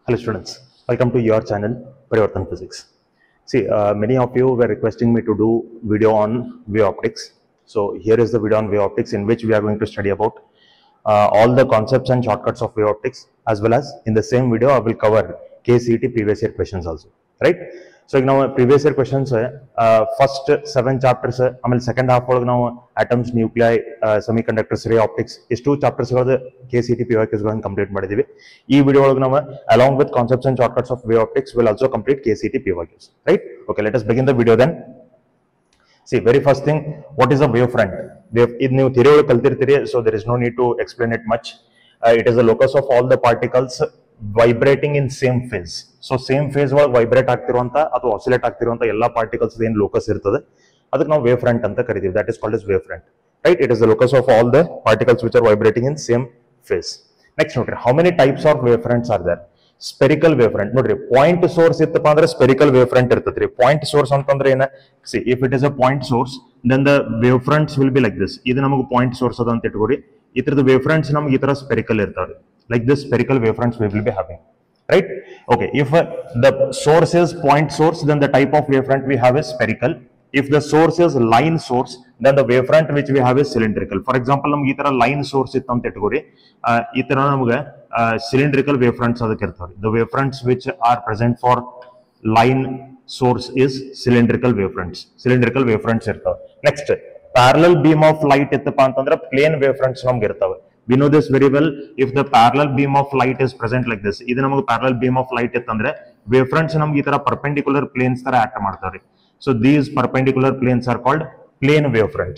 Hello students, welcome to your channel Parivartan Physics. See, uh, many of you were requesting me to do video on wave optics. So here is the video on wave optics in which we are going to study about uh, all the concepts and shortcuts of wave optics as well as in the same video I will cover KCET previous year questions also, right? So ಈಗ ನಾವು previous year questions first seven chapters ಆಮೇಲೆ second half ಒಳಗೆ ನಾವು atoms nuclei semiconductors ray optics ಇಷ್ಟು chapters ಗಳದ್ದು K C T P ಗಳನ್ನ complete ಮಾಡಿದೀವಿ ಈ ವಿಡಿಯೋ ಒಳಗೆ ನಾವು along with concepts and shortcuts of ray optics will also complete K C T P right okay let us begin the video then see very first thing what is a wave front wave ಇದು ನೀವು ತಿರಿ ಒಳಗೆ ಕಲ್ತಿರ್ತೀರಿ so there is no need to explain it much it is the locus of all the particles vibrating in same phase so same phase ಒಳಗೆ vibrate ಆಗ್ತಿರುವಂತ ಅಥವಾ oscillate ಆಗ್ತಿರುವಂತ ಎಲ್ಲಾ particles ಏನ್ ಲೋಕಸ್ ಇರ್ತದೆ ಅದಕ್ಕೆ ನಾವು ವೇವ್ ಫ್ರಂಟ್ ಅಂತ ಕರಿತೀವಿ that is called is wave front right it is the locus of all the particles which are vibrating in same phase next ನೋಡ್ರಿ how many types of wave fronts are there spherical wave front ನೋಡ್ರಿ point source ಇತ್ತಪ್ಪ ಅಂದ್ರೆ spherical wave front ಇರ್ತದ್ರಿ point source ಅಂತಂದ್ರೆ ಏನ see if it is a point source then the wave fronts will be like this ಇದು ನಮಗೆ point source ಅದ ಅಂತ ಇಟ್ಕೋರಿ ಇದ್ರದ್ದು ವೇವ್ ಫ್ರಂಟ್ಸ್ ನಮ್ಗೆ ಈ ತರ ಸ್ಪೆರಿಕಲ್ ಇರ್ತಾವ್ರಿ like this spherical wave fronts we will be having right okay if uh, the source is point source then the type of wavefront we have is spherical if the source is line source then the wavefront which we have is cylindrical for example ನಮ್ಗೆ ಈ ತರ line source ಇತ್ತು ಅಂತ ಇಟ್ಕೋರಿ ಆ, ಈ ತರ ನಮ್ಗೆ cylindrical wave fronts ಅದಕ್ಕೆ ಇರ್ತಾವ್ರಿ the wave fronts which are present for line source is cylindrical wave fronts cylindrical wave fronts ಇರ್ತಾವೆ next parallel beam of light ಇತ್ತಪ್ಪ ಅಂತಂದ್ರೆ ಪ್ಲೇನ್ ವೇವ್ ಫ್ರಂಟ್ಸ್ ನಮ್ಗೆ ಇರ್ತಾವೆ we know this very well if the parallel beam of light is present like this ಇದು ನಮಗೆ parallel beam of light ಇತ್ತಂದ್ರೆ wave fronts ನಮ್ಗೆ ಈ ತರ perpendicular planes ತರ ಆಕ್ಟ್ ಮಾಡ್ತಾವ್ರಿ so these perpendicular planes are called plane wave fronts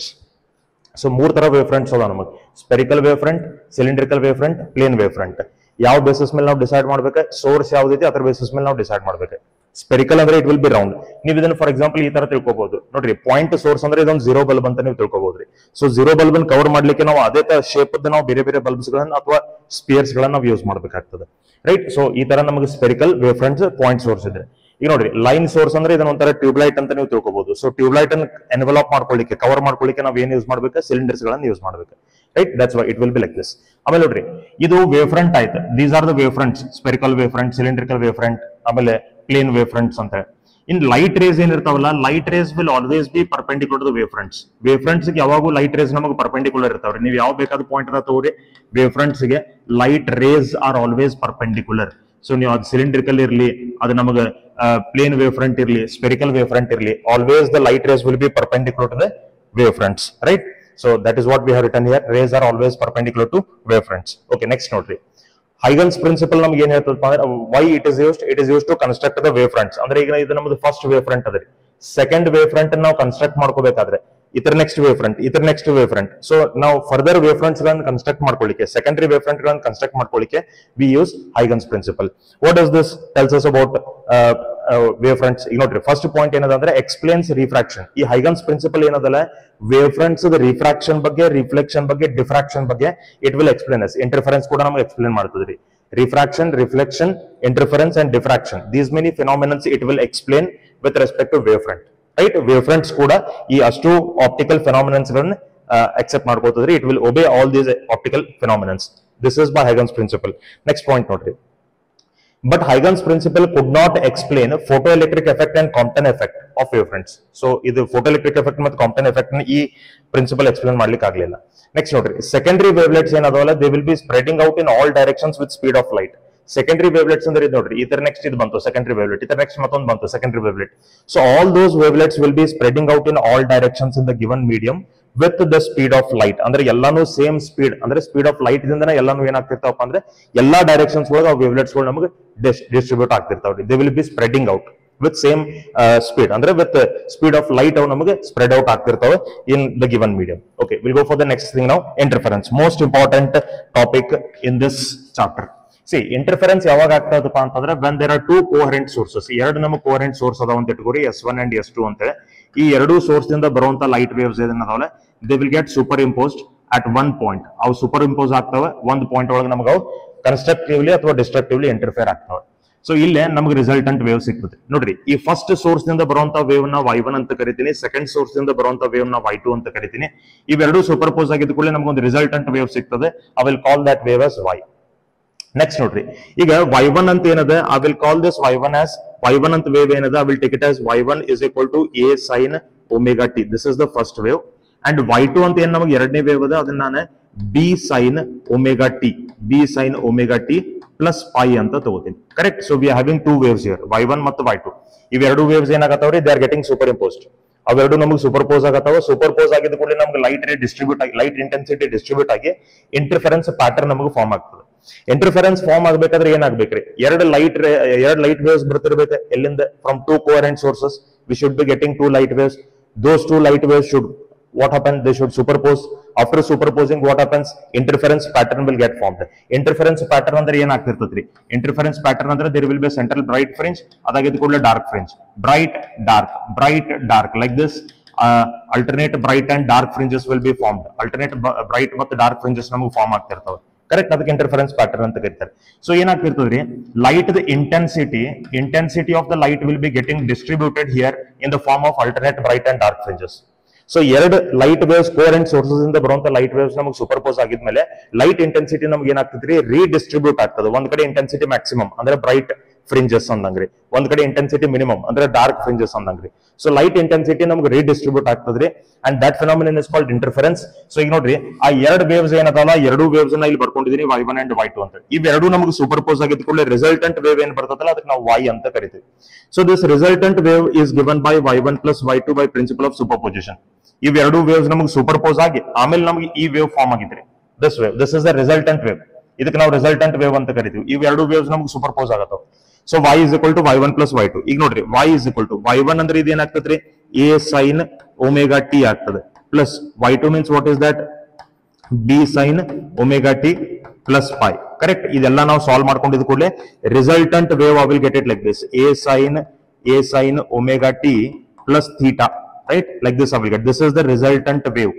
so ಮೂರ್ ತರ ವೇವ್ ಫ್ರಂಟ್ಸ್ ಅದಾವ ನಮಗೆ spherical wave front cylindrical wave front plane wave front ಯಾವ ಬೇಸಿಸ್ ಮೇಲೆ ನಾವು ಡಿಸೈಡ್ ಮಾಡ್ಬೇಕು ಸೋರ್ಸ್ ಯಾವ್ದೈತಿ ಅದ್ರ ಬೇಸಿಸ್ ಮೇಲೆ ನಾವು ಡಿಸೈಡ್ ಮಾಡ್ಬೇಕು ಸ್ಪೆರಿಕಲ್ ಅಂದ್ರೆ ಇಟ್ ವಿಲ್ ಬಿ ರೌಂಡ್ ನೀವು ಇದನ್ನ ಫಾರ್ ಎಕ್ಸಾಂಪಲ್ ಈ ತರ ತಿಳ್ಕೊಬಹುದು ನೋಡ್ರಿ ಪಾಯಿಂಟ್ ಸೋರ್ಸ್ ಅಂದ್ರೆ ಇದೊಂದು ಜೀರೋ ಬಲ್ಬ್ ಅಂತ ನೀವು ತಿಳ್ಕೊಬಹುದ್ರಿ ಸೊ ಜೀರೋ ಬಲ್ಬ್ ಅನ್ನು ಕವರ್ ಮಾಡ್ಲಿಕ್ಕೆ ನಾವು ಅದೇ ಶೇಪ್ ನಾವು ಬೇರೆ ಬೇರೆ ಬಲ್ಬ್ಸ್ ಗಳನ್ನ ಅಥವಾ ಸ್ಪಿಯರ್ಸ್ ಗಳನ್ನ ನಾವು ಯೂಸ್ ಮಾಡ್ಬೇಕಾಗ್ತದೆ ರೈಟ್ ಸೊ ಈ ತರ ನಮಗೆ spherical wave fronts point source ಇದೆ ಈಗ ನೋಡ್ರಿ ಲೈನ್ ಸೋರ್ಸ್ ಅಂದ್ರೆ ಇದನ್ನ ಒಂಥರ ಟ್ಯೂಬ್ಲೈಟ್ ಅಂತ ನೀವು ತಿಳ್ಕೊಬಹುದು ಸೊ ಟ್ಯೂಬ್ಲೈಟ್ ಅನ್ನು ಎನ್ವೆಲಾಪ್ ಮಾಡ್ಕೊಳ್ಳಿಕ್ಕೆ ಕವರ್ ಮಾಡ್ಕೊಳ್ಳಿಕ್ಕೆ ನಾವು ಏನ್ ಯೂಸ್ ಮಾಡ್ಬೇಕು ಸಿಲಿಂಡರ್ಸ್ ಗಳನ್ನ ಯೂಸ್ ಮಾಡ್ಬೇಕು right that's why it will be like this ಆಮೇಲೆ ನೋಡ್ರಿ ಇದು ವೇವ್ ಫ್ರಂಟ್ ಆಯ್ತು these are the wave fronts spherical wave front cylindrical wave front ಆಮೇಲೆ ಪ್ಲೇನ್ ವೇವ್ ಫ್ರಂಟ್ಸ್ ಅಂತ ಇನ್ ಲೈಟ್ ರೇಸ್ ಏನಿರ್ತಾವಲ್ಲ light rays will always be perpendicular to wave fronts wave fronts ಯಾವಾಗೂ light rays ನಮಗೆ perpendicular ಇರ್ತಾವ್ರಿ ನೀವು ಯಾವ ಬೇಕಾದ point ಅದ ತಗೋರಿ ವೇವ್ ಫ್ರಂಟ್ಸ್ ಗೆ light rays are always perpendicular so ನೀವು ಅದು ಸಿಲಿಂಡ್ರಿಕಲ್ ಇರ್ಲಿ ಅದು ನಮಗೆ ಪ್ಲೇನ್ ವೇವ್ ಫ್ರಂಟ್ ಇರ್ಲಿ ಸ್ಪೆರಿಕಲ್ ವೇವ್ ಫ್ರಂಟ್ ಇರ್ಲಿ always the light rays will be perpendicular to the wave fronts right so that is what we have written here rays are always perpendicular to wave fronts okay next note ರೀ Huygens principle ನಮ್ಗೆ ಏನ್ ಹೇಳ್ತದಪ್ಪ ಅಂದ್ರೆ why it is used it is use to construct the wave fronts ಅಂದ್ರೆ ಈಗ ಇದು ನಮ್ದು first wave front ಅದ್ರಿ ಸೆಕೆಂಡ್ ವೇವ್ ಫ್ರಂಟ್ ನಾವು ಕನ್ಸ್ಟ್ರಕ್ಟ್ ಮಾಡ್ಕೋಬೇಕಾದ್ರೆ ಇತರ ನೆಕ್ಸ್ಟ್ ವೇವ್ ಫ್ರಂಟ್ ಇತರ ನೆಕ್ಸ್ಟ್ ವೇವ್ ಫ್ರಂಟ್ ಸೊ ನಾವು ಫರ್ದರ್ ವೇವ್ ಫ್ರಂಟ್ಸ್ ಗಳನ್ನ ಕನ್ಸ್ಟ್ರಕ್ಟ್ ಮಾಡ್ಕೊಳ್ಳಿಕ್ಕೆ ಸೆಕೆಂಡರಿ ವೇವ್ ಫ್ರಂಟ್ ಗಳನ್ನ ಕನ್ಸ್ಟ್ರಕ್ಟ್ ಮಾಡ್ಕೊಳ್ಳಿಕ್ಕೆ we use Huygens principle what is this tells us about wave fronts ಈಗ ನೋಡ್ರಿ ಫಸ್ಟ್ ಪಾಯಿಂಟ್ ಏನದ ಅಂದ್ರೆ ಎಕ್ಸ್ಪ್ಲೇನ್ಸ್ ರಿಫ್ರಾಕ್ಷನ್ ಈ ಹೈಗನ್ಸ್ ಪ್ರಿನ್ಸಿಪಲ್ ಏನದಲ್ಲ ವೇವ್ ಫ್ರಂಟ್ಸ್ ರಿಫ್ರಾಕ್ಷನ್ ಬಗ್ಗೆ ರಿಫ್ಲೆಕ್ಷನ್ ಬಗ್ಗೆ ಡಿಫ್ರಾಕ್ಷನ್ ಬಗ್ಗೆ it will explain us interference ಕೂಡ ನಮಗೆ ಎಕ್ಸ್ಪ್ಲೇನ್ ಮಾಡ್ತದ್ರಿ refraction reflection interference and diffraction these many phenomenals it will explain with respect to wave front right wave fronts ಕೂಡ ಈ ಅಷ್ಟು ಆಪ್ಟಿಕಲ್ ಫಿನಾಮಿನನ್ಸ್ ಗಳನ್ನ ಅಕ್ಸೆಪ್ಟ್ ಮಾಡ್ಕೋತದ್ರಿ it will obey all these optical phenomenons this is by Huygens principle next point ನೋಡ್ರಿ but Huygens principle could not explain photoelectric effect and Compton effect of waveforms. So ಇದು photoelectric effect ಮತ್ತು Compton effect ನ ಈ principal explain ಮಾಡ್ಲಿಕ್ಕೆ ಆಗ್ಲಿಲ್ಲ next ನೋಡ್ರಿ secondary wavelets ಏನದವಲ್ಲ they will be spreading out in all directions with speed of light secondary wavelets ಅಂದ್ರೆ ಇದು ನೋಡ್ರಿ ಇದರ ನೆಕ್ಸ್ಟ್ ಇದು ಬಂತು ಸೆಕೆಂಡರಿ ವೇವ್ಲೆಟ್ ಇದರ ನೆಕ್ಸ್ಟ್ ಮತ್ತೊಂದು ಬಂತು secondary wavelet so all those wavelets will be spreading out in all directions in the given medium with the speed of light ಅಂದ್ರೆ ಎಲ್ಲಾನು ಸೇಮ್ ಸ್ಪೀಡ್ ಅಂದ್ರೆ ಸ್ಪೀಡ್ ಆಫ್ ಲೈಟ್ ದಿಂದನೇ ಎಲ್ಲಾನು ಏನಾಗ್ತಿರ್ತಾವಪ್ಪ ಅಂದ್ರೆ ಎಲ್ಲಾ ಡೈರೆಕ್ಷನ್ಸ್ ಒಳಗೆ ವೇವ್ಲೆಟ್ಸ್ ಗಳು ನಮಗೆ ಡಿಸ್ಟ್ರಿಬ್ಯೂಟ್ ಆಗ್ತಿರ್ತಾವ್ರಿ they will be spreading out with same speed ಅಂದ್ರೆ ವಿತ್ ಸ್ಪೀಡ್ ಆಫ್ ಲೈಟ್ ಅವು ನಮಗೆ ಸ್ಪ್ರೆಡ್ ಔಟ್ ಆಗ್ತಿರ್ತಾವೆ in the given medium okay will go for the next thing ನಾವು interference most important topic in this chapter see interference ಯಾವಾಗ ಆಗ್ತದಪ್ಪ ಅಂತಂದ್ರೆ when there are two coherent sources ಎರಡು ನಮಗೆ coherent source ಅದಾವ ಅಂತ ಇಟ್ಕೋರಿ S one and S two ಅಂತೇಳಿ ಈ ಎರಡು ಸೋರ್ಸ್ ದಿಂದ ಬರುವಂತ ಲೈಟ್ ವೇವ್ಸ್ ಏನೇನದಾವಲ್ಲ they will get superimposed at one point ಅವು ಸೂಪರ್ ಇಂಪೋಸ್ ಆಗ್ತವೆ ಒಂದು ಪಾಯಿಂಟ್ ಒಳಗೆ ನಮಗೆ ಅವು ಕನ್ಸ್ಟ್ರಕ್ಟಿವ್ಲಿ ಅಥವಾ ಡಿಸ್ಟ್ರಕ್ಟಿವ್ಲಿ ಇಂಟರ್ಫೇರ್ ಆಗ್ತವೆ ಸೊ ಇಲ್ಲೇ ನಮಗೆ ರಿಸಲ್ಟೆಂಟ್ ವೇವ್ ಸಿಗ್ತದೆ ನೋಡ್ರಿ ಈ ಫಸ್ಟ್ ಸೋರ್ಸ್ ನಿಂದ ಬರುವಂತ ವೇವ್ ನ ವೈ ಒನ್ ಅಂತ ಕರಿತೀನಿ ಸೆಕೆಂಡ್ ಸೋರ್ಸ್ ನಿಂದ ಬರುವಂತ ವೇವ್ ನ ವೈ ಟು ಅಂತ ಕರಿತೀನಿ ಇವೆರಡು ಸೂಪರ್ ಪೋಸ್ ಆಗಿದ್ದ ಕೂಡಲೇ ನಮಗೊಂದು ರಿಸಲ್ಟೆಂಟ್ ವೇವ್ ಸಿಗ್ತದೆ I will call that wave as Y next ನೋಡ್ರಿ ಈಗ ವೈ ಒನ್ ಅಂತ ಏನದ I will call this Y one as Y one ಅಂತ ವೇವ್ ಏನದ I will take it as Y one is equal to A sine omega T this is the first wave and Y two ಅಂತ ಏನ್ ನಮಗೆ ಎರಡನೇ wave ಅದ ಅದನ್ನ ನಾನು B sine omega T B sine omega t plus pi ಅಂತ ತಗೋತೀನಿ correct so we having two waves here Y one ಮತ್ತು ವೈ ಟು ಇವೆರಡು ವೇವ್ಸ್ ಏನಾಗತ್ತವ್ರಿ they are getting superimposed ಅವೆರಡು ನಮಗೆ ಸೂಪರ್ ಪೋಸ್ ಆಗತ್ತಾವ ಸೂಪರ್ ಪೋಸ್ ಆಗಿದ ಕೂಡಲೇ ನಮ್ಗೆ ಲೈಟ್ ರೇ ಡಿಸ್ಟ್ರಿಬ್ಯೂಟ್ ಆಗಿ ಲೈಟ್ ಇಂಟೆನ್ಸಿಟಿ ಡಿಸ್ಟ್ರಿಬ್ಯೂಟ್ ಆಗಿ ಇಂಟರ್ಫರೆನ್ಸ್ ಪ್ಯಾಟರ್ನ್ ನಮಗೆ ಫಾರ್ಮ್ ಆಗ್ತದೆ ಇಂಟರ್ಫರೆನ್ಸ್ ಫಾರ್ಮ್ ಆಗ್ಬೇಕಾದ್ರೆ ಏನಾಗ್ಬೇಕ್ರಿ ಎರಡು ಲೈಟ್ ಎರಡು ಲೈಟ್ ವೇವ್ಸ್ ಬರ್ತಿರ್ಬೇಕು ಎಲ್ಲಿಂದ from two coherent sources we should be getting two light waves those two light waves should what happens they should superpose after superposing what happens interference pattern will get formed interference pattern ಅಂದ್ರೆ ಏನಾಗ್ತಿರ್ತದ್ರಿ interference pattern ಅಂದ್ರೆ there will be a central bright fringe ಅದಾಗಿದ್ದ ಕೂಡಲೇ dark fringe bright dark bright dark like this uh, alternate bright and dark fringes will be formed alternate b- bright ಮತ್ತು dark fringes ನಮಗೆ form ಆಗ್ತಿರ್ತಾವೆ correct ಅದಕ್ಕೆ interference pattern ಅಂತ ಕರೀತಾರೆ so ಏನಾಗ್ತಿರ್ತದ್ರಿ light the intensity intensity of the light will be getting distributed here in the form of alternate bright and dark fringes so ಎರಡು light waves coherent sources ಇಂದ ಬರುವಂತ light waves ನಮಗೆ superpose ಆಗಿದ್ಮೇಲೆ light intensity ನಮ್ಗೆ ಏನಾಗ್ತದ್ರಿ redistribute ಆಗ್ತದೆ ಒಂದ್ ಕಡೆ ಇಂಟೆನ್ಸಿಟಿ ಮ್ಯಾಕ್ಸಿಮಮ್ ಅಂದ್ರೆ ಬ್ರೈಟ್ ಫ್ರಿಂಜಸ್ ಅಂದಂಗ್ರಿ ಒಂದ್ ಕಡೆ ಇಂಟೆನ್ಸಿಟಿ ಮಿನಿಮಮ್ ಅಂದ್ರೆ dark fringes ಅಂದಂಗ್ರಿ so light intensity ನಮ್ಗೆ ರೀಡಿಸ್ಟ್ರಿಬ್ಯೂಟ್ ಆಗ್ತದ್ರಿ and that phenomenon is called interference so ಈಗ ನೋಡ್ರಿ ಆ ಎರಡು ವೇವ್ಸ್ ಏನದಲ್ಲ ಎರಡು ವೇವ್ಸ್ ನ ಇಲ್ಲಿ ಬರ್ಕೊಂಡಿದೀನಿ Y one and Y two ಅಂತ ಇವೆರಡು ನಮಗೆ ಸೂಪರ್ ಪೋಸ್ ಆಗಿದ್ದ ಕೂಡಲೇ ರಿಸಲ್ಟೆಂಟ್ ವೇವ್ ಏನ್ ಬರ್ತದಲ್ಲ ಅದಕ್ಕೆ ನಾವು ವೈ ಅಂತ ಕರಿತೀವಿ so this resultant wave is given by Y one plus Y two by principle of superposition ಇವೆರಡು ವೇವ್ಸ್ ನಮಗೆ ಸೂಪರ್ ಪೋಸ್ ಆಗಿ ಆಮೇಲೆ ನಮಗೆ ಈ ವೇವ್ ಫಾರ್ಮ್ ಆಗಿದ್ರಿ this wave this is the resultant wave ಇದಕ್ಕೆ ನಾವು ರಿಸಲ್ಟೆಂಟ್ ವೇವ್ ಅಂತ ಕರಿತೀವಿ ಇವೆರಡು ವೇವ್ಸ್ ನಮಗೆ ಸೂಪರ್ ಪೋಸ್ ಆಗತ್ತವ so Y is equal to Y one plus Y two ಈಗ ನೋಡ್ರಿ Y is equal to Y one ಅಂದ್ರೆ ಇದು ಏನಾಗ್ತದ್ರಿ ಎ ಸೈನ್ ಒಮೆಗಾ ಟಿ ಆಗ್ತದೆ plus Y two means what is that b sine omega t plus phi correct ಇದೆಲ್ಲ ನಾವು solve ಮಾಡ್ಕೊಂಡಿದ್ ಕೂಡಲೇ resultant wave I will get it like this a sine a sine omega t plus theta right like this I will get this is the resultant wave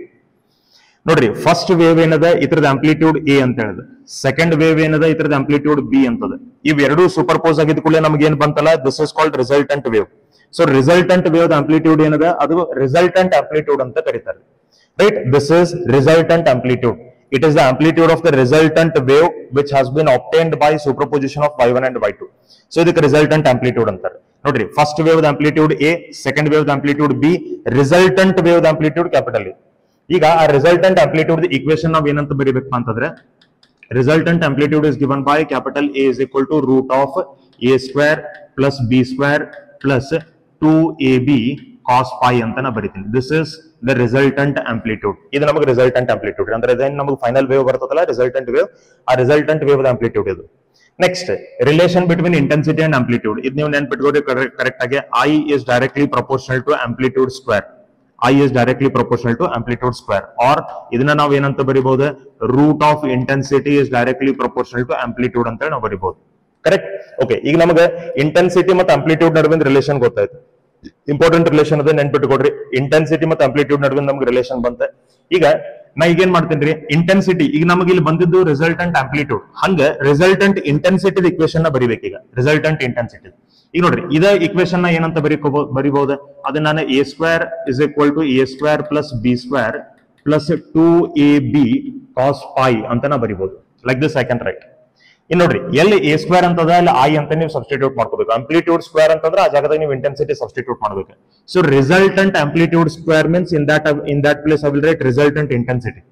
ನೋಡ್ರಿ first wave ಏನದ ಇದ್ರದ amplitude A ಅಂತ ಹೇಳಿದ second wave ಏನದ ಇದ್ರದ amplitude B ಅಂತದ ಇವೆರಡು super superpose ಆಗಿದ ಕೂಡಲೇ ನಮ್ಗೆ ಏನ್ ಬಂತಲ್ಲ this is called resultant wave so resultant wave amplitude ಏನದ ಅದು ರಿಸಲ್ಟೆಂಟ್ ಆಂಪ್ಲಿಟ್ಯೂಡ್ ಅಂತ ಕರೀತಾರೆ right this is resultant amplitude it is the amplitude of the resultant wave which has been obtained by superposition of y one and Y two so ಇದಕ್ಕೆ resultant amplitude ಅಂತಾರೆ ನೋಡ್ರಿ first wave amplitude a second wave amplitude b resultant wave amplitude capital A ಈಗ ಆ resultant amplitude equation ನಾವ್ ಏನಂತ ಬರೀಬೇಕು ಅಂತಂದ್ರೆ resultant amplitude is given by capital A is equal to root of a square plus b square plus two a b cos phi ಅಂತ ನಾ ಬರಿತೀನಿ this is the resultant amplitude ಇದು ನಮಗೆ resultant amplitude ಅಂದ್ರೆ ಇದೇನ್ ನಮಗೆ ಫೈನಲ್ ವೇವ್ ಬರ್ತದಲ್ಲ resultant wave ಆ ರಿಸಲ್ಟೆಂಟ್ ವೇವ್ ಆಂಪ್ಲಿಟ್ಯೂಡ್ ಇದು next relation between intensity and amplitude ಇದು ನೀವು ನೆನ್ಪಿಟ್ಕೋರಿ ಕರೆಕ್ಟ್ ಆಗಿ I is directly proportional to amplitude square I is directly proportional to amplitude square or ಇದನ್ನ ನಾವು ಏನಂತ ಬರಿಬಹುದು root of intensity is directly proportional to amplitude ಅಂತ ನಾವು ಬರಿಬಹುದು ಕರೆಕ್ಟ್ ಓಕೆ ಈಗ ನಮಗೆ ಇಂಟೆನ್ಸಿಟಿ ಮತ್ತು ಆಂಪ್ಲಿಟ್ಯೂಡ್ ನಡುವಿನ ರಿಲೇಷನ್ ಗೊತ್ತಾಯ್ತು ಇಂಪಾರ್ಟೆಂಟ್ ರಿಲೇಷನ್ ಅದ ನೆನ್ಪಿಟ್ಕೊಡ್ರಿ ಇಂಟೆನ್ಸಿಟಿ ಮತ್ತು ಆಂಪ್ಲಿಟ್ಯೂಡ್ ನಡುವಿನ ನಮ್ಗೆ ರಿಲೇಷನ್ ಬಂತೆ ಈಗ ನಾ ಈಗ ಏನ್ ಮಾಡ್ತೀನಿ ರೀ ಇಂಟೆನ್ಸಿಟಿ ಈಗ ನಮಗೆ ಇಲ್ಲಿ ಬಂದಿದ್ದು ರಿಸಲ್ಟೆಂಟ್ ಆಂಪ್ಲಿಟ್ಯೂಡ್ ಹಂಗ ರಿಸಲ್ಟೆಂಟ್ ಇಂಟೆನ್ಸಿಟಿ ಇಕ್ವೇಶನ್ ನ ಬರಿಬೇಕು ಈಗ ರಿಸಲ್ಟೆಂಟ್ ಇಂಟೆನ್ಸಿಟಿ ಈಗ ನೋಡ್ರಿ ಇದ ಇಕ್ವೇಶನ್ ನ ಏನಂತ ಬರೀಕೋಬಹುದು ಬರಿಬಹುದು ಅದನ್ನ ನಾನು a square is equal to a square plus b square plus two a b cos phi ಅಂತ ನಾ ಬರಿಬಹುದು like this I can write in ನೋಡ್ರಿ ಎಲ್ಲಿ ಎ ಸ್ಕ್ವೇರ್ ಅಂತದ ಅಲ್ಲಿ ಐ ಅಂತ ನೀವು ಸಬ್ಸ್ಟಿಟ್ಯೂಟ್ ಮಾಡ್ಕೋಬೇಕು ಆಂಪ್ಲಿಟ್ಯೂಡ್ ಸ್ಕ್ವೇರ್ ಅಂತಂದ್ರೆ ಆ ಜಾಗದಾಗ ನೀವು ಇಂಟೆನ್ಸಿಟಿ ಸಬ್ಸ್ಟಿಟ್ಯೂಟ್ ಮಾಡ್ಬೇಕು so resultant amplitude square means in that in that place I will write resultant intensity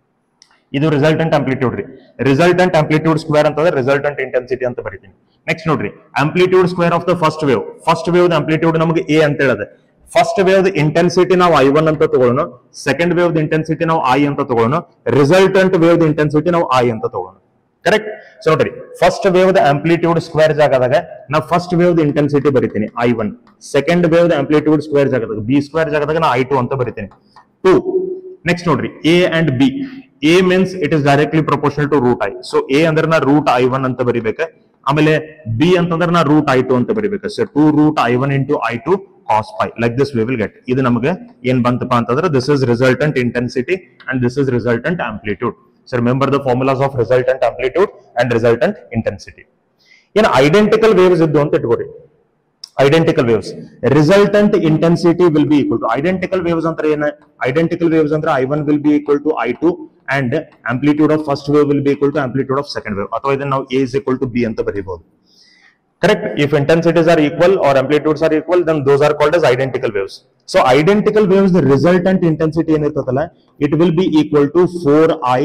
ಇದು ರಿಸಲ್ಟೆಂಟ್ ಆಂಪ್ಲಿಟ್ಯೂಡ್ ರೀ ರಿಸಲ್ಟೆಂಟ್ ಆಂಪ್ಲಿಟ್ಯೂಡ್ ಸ್ಕ್ವೇರ್ ಅಂತಂದ್ರೆ ರಿಸಲ್ಟೆಂಟ್ ಇಂಟೆನ್ಸಿಟಿ ಅಂತ ಬರಿತೀನಿ ನೆಕ್ಸ್ಟ್ ನೋಡ್ರಿ amplitude square of the first wave first wave amplitude ನಮಗೆ a ಅಂತ ಹೇಳದೆ first wave intensity ನಾವು ಐ ಒನ್ ಅಂತ ತಗೊಳ್ಳೋಣ ಸೆಕೆಂಡ್ ವೇವ್ ಇಂಟೆನ್ಸಿಟಿ ನಾವು ಐ ಅಂತ ತಗೊಳ್ಳೋಣ ರಿಸಲ್ಟೆಂಟ್ ವೇವ್ ಇಂಟೆನ್ಸಿಟಿ ನಾವು ಐ ಅಂತ ತಗೊಳ್ಳೋಣ ಕರೆಕ್ಟ್ ಸೊ ನೋಡ್ರಿ first wave the amplitude square ಜಾಗದಾಗ ನಾ ಫಸ್ಟ್ ವೇವ್ ಇಂಟೆನ್ಸಿಟಿ ಬರಿತೀನಿ I one second wave amplitude square ಜಾಗದಾಗ ಬಿ ಸ್ಕ್ವೇರ್ ಜಾಗದಾಗ ನಾ ಐ ಟು ಅಂತ ಬರಿತೀನಿ ಟೂ ನೆಕ್ಸ್ಟ್ ನೋಡ್ರಿ a and b a means it is directly proportional to root I so a ಅಂದ್ರೆ ನಾ ರೂಟ್ ಐ ಒನ್ ಅಂತ ಬರಿಬೇಕ ಆಮೇಲೆ ಬಿ ಅಂತಂದ್ರೆ ನಾ ರೂಟ್ ಐ ಟು ಅಂತ ಬರಿಬೇಕು so two root I one into I two cos phi like this we will get ಇದು ನಮಗೆ ಏನ್ ಬಂತಪ್ಪ ಅಂತಂದ್ರೆ this is resultant intensity and this is resultant amplitude so remember the formulas of resultant amplitude and resultant intensity ಏನು identical waves ಇದ್ದು ಅಂತ ಇಟ್ಕೋರಿ identical waves resultant intensity will be equal to identical waves ಅಂದ್ರೆ ಏನ identical waves ಅಂದ್ರೆ I one will be equal to I two and amplitude of first wave will be equal to amplitude of second wave ಅಥವಾ ಇದನ್ನ ನಾವು a is equal to b ಅಂತ ಬರೀಬಹುದು correct if intensities are equal or amplitudes are equal then those are called as identical waves so identical waves the resultant intensity ಏನಿರ್ತದಲ್ಲ it will be equal to 4i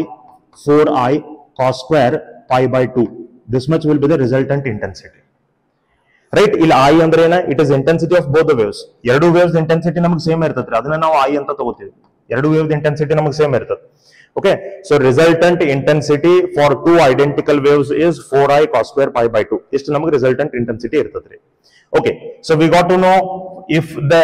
4i cos square pi by 2 this much will be the resultant intensity right ಇಲ್ಲಿ I ಅಂದ್ರೆ ಏನ it is intensity of both waves ಎರಡು waves intensity ನಮಗೆ same ಇರ್ತದೆ ಅದನ್ನ ನಾವು I ಅಂತ ತಗೋತೀವಿ ಎರಡು ವೇವ್ ಇಂಟೆನ್ಸಿಟಿ ನಮಗೆ ಸೇಮ್ ಇರ್ತದೆ okay so resultant intensity for two identical waves is four I cos square pi by two ಇಷ್ಟು ನಮಗೆ ರಿಸಲ್ಟೆಂಟ್ ಇಂಟೆನ್ಸಿಟಿ ಇರ್ತದ್ರಿ okay so we got to know if the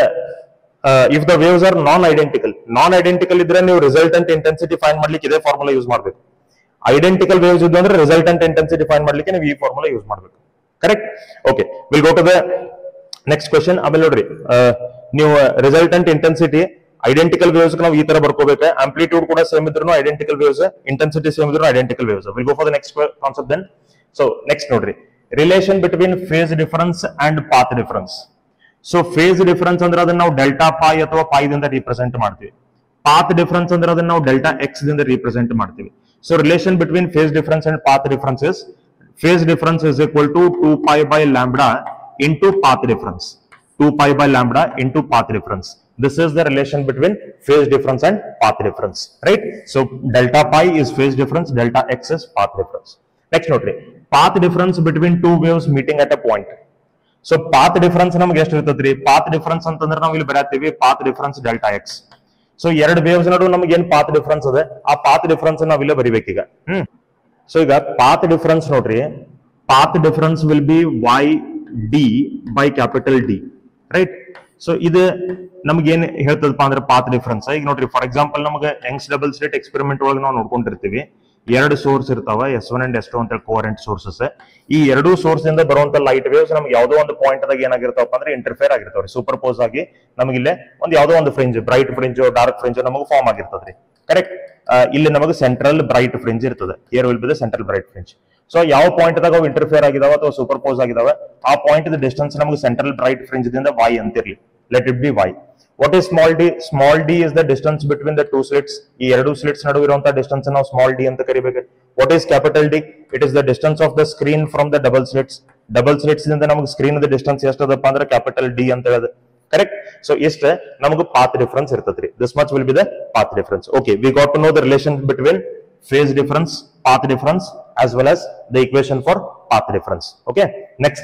if the waves are non identical non identical ಇದ್ರೆ ನೀವು resultant intensity find ಮಾಡ್ಲಿಕ್ಕೆ ಇದೇ formula use ಮಾಡಬೇಕು identical waves ಇದ್ದು ಅಂದ್ರೆ ರಿಸಲ್ಟೆಂಟ್ ಇಂಟೆನ್ಸಿಟಿ ಫೈಂಡ್ ಮಾಡ್ಲಿಕ್ಕೆ ನೀವು ಈ ಫಾರ್ಮುಲಾ ಯೂಸ್ ಮಾಡಬೇಕು correct okay will go to the next question ಆಮೇಲೆ ನೋಡ್ರಿ ಆ, ನೀವು ರಿಸಲ್ಟೆಂಟ್ ಇಂಟೆನ್ಸಿಟಿ ಐಡೆಂಟಿಕಲ್ ವೇವ್ಸ್ ನಾವು ಈ ತರ ಬರ್ಕೋಬೇಕು ಆಂಪ್ಲಿಟ್ಯೂಡ್ ಕೂಡ ಸೇಮ್ ಇದ್ರು ಐಡೆಂಟಿಕಲ್ ವೇವ್ಸ್ ಇಂಟೆನ್ಸಿಟಿ ಸೇಮ್ ಇದ್ರು identical waves will go for the next concept then so next ನೋಡ್ರಿ relation between phase difference and path difference so phase difference ಅಂದ್ರೆ ಅದನ್ನ ನಾವು ಡೆಲ್ಟಾ ಪೈ ಅಥವಾ ಪೈ ದಿಂದ ರಿಪ್ರೆಸೆಂಟ್ ಮಾಡ್ತೀವಿ ಪಾತ್ ಡಿಫರೆನ್ಸ್ ಅಂದ್ರೆ ಅದನ್ನ ನಾವು ಡೆಲ್ಟಾ ಎಕ್ಸ್ ದಿಂದ ರಿಪ್ರೆಸೆಂಟ್ ಮಾಡ್ತೀವಿ so relation between phase difference and path differences phase difference is equal to 2 pi by lambda into path difference 2 pi by lambda into path difference this is the relation between phase difference and path difference right so delta pi is phase difference delta x is path difference next note path difference between two waves meeting at a point so path difference ನಮ್ಗೆ ಎಷ್ಟು ಇರ್ತದ್ರಿ path difference ಅಂತಂದ್ರೆ ನಾವು ಇಲ್ಲಿ ಬರತ್ತೀವಿ path difference delta x so ಎರಡು waves ನಡು ನಮ್ಗೆ ಏನ್ ಪಾತ್ ಡಿಫರೆನ್ಸ್ ಅದ ಆ ಪಾತ್ ಡಿಫರೆನ್ಸ್ ನಾವ್ ಇಲ್ಲೇ ಬರಿಬೇಕೀಗ ಹ್ಮ್ ಸೊ ಈಗ ಪಾತ್ ಡಿಫರೆನ್ಸ್ ನೋಡ್ರಿ path difference will be y d by capital D right so ಇದು ನಮ್ಗೆ ಏನ್ ಹೇಳ್ತದಪ್ಪ ಅಂದ್ರೆ ಪಾತ್ ಡಿಫರೆನ್ಸ್ ಈಗ ನೋಡ್ರಿ ಫಾರ್ ಎಕ್ಸಾಂಪಲ್ ನಮಗೆ ಯಂಗ್ಸ್ ಡಬಲ್ ಸ್ಟೇಟ್ ಎಕ್ಸ್ಪೆರಿಮೆಂಟ್ ಒಳಗೆ ನಾವು ನೋಡ್ಕೊಂಡಿರ್ತೀವಿ ಎರಡು ಸೋರ್ಸ್ ಇರ್ತಾವ S one and S two ಅಂತ ಕೋರೆಂಟ್ ಸೋರ್ಸಸ್ ಈ ಎರಡು ಸೋರ್ಸ್ ಇಂದ ಬರುವಂತ ಲೈಟ್ ವೇವ್ಸ್ ನಮ್ಗೆ ಯಾವ್ದೋ ಒಂದು ಪಾಯಿಂಟ್ ದಾಗ ಏನಾಗಿರ್ತಾವಪ್ಪ ಅಂದ್ರೆ ಇಂಟರ್ಫೇರ್ ಆಗಿರ್ತಾವ್ರಿ ಸೂಪರ್ ಪೋಸ್ ಆಗಿ ನಮಗೆ ಇಲ್ಲೇ ಒಂದು ಯಾವ್ದೋ ಒಂದು fringe bright fringe dark fringe ನಮಗೆ ಫಾರ್ಮ್ ಆಗಿರ್ತದ್ರಿ ಕರೆಕ್ಟ್ ಇಲ್ಲಿ ನಮಗೆ ಸೆಂಟ್ರಲ್ ಬ್ರೈಟ್ ಫ್ರಿಂಜ್ ಇರ್ತದೆ here will be the central bright fringe so ಯಾವ ಪಾಯಿಂಟ್ ದಾಗ ಅವು ಇಂಟರ್ಫಿಯರ್ ಆಗಿದಾವ ಅಥವಾ ಸೂಪರ್ ಪೋಸ್ ಆಗಿದಾವ ಆ ಪಾಯಿಂಟ್ ಡಿಸ್ಟೆನ್ಸ್ ನಮಗೆ ಸೆಂಟ್ರಲ್ ಬ್ರೈಟ್ ಫ್ರಿಂಜ್ ದಿಂದ ವೈ ಅಂತಿರ್ಲಿ let it be y what is small d small d is the distance between the two slits ಈ ಎರಡು ಸ್ಲಿಟ್ಸ್ ನಡುವೆ ಇರುವಂತಹ ಡಿಸ್ಟೆನ್ಸ್ ನಾವು ಸ್ಮಾಲ್ ಡಿ ಅಂತ ಕರಿಬೇಕು what is capital D it is the distance of the screen from the double slits double slits ದಿಂದ ನಮಗೆ screen distance ಎಷ್ಟದಪ್ಪ ಅಂದ್ರೆ ಕ್ಯಾಪಿಟಲ್ ಡಿ ಅಂತ ಹೇಳೋದು ಕರೆಕ್ಟ್ ಸೊ ಇಷ್ಟ ನಮಗೆ ಪಾತ್ ಡಿಫರೆನ್ಸ್ ಇರ್ತದ್ರಿ this much will be the path difference okay we got to know the relation between phase difference, path difference, as well as the equation for path difference. Okay, next.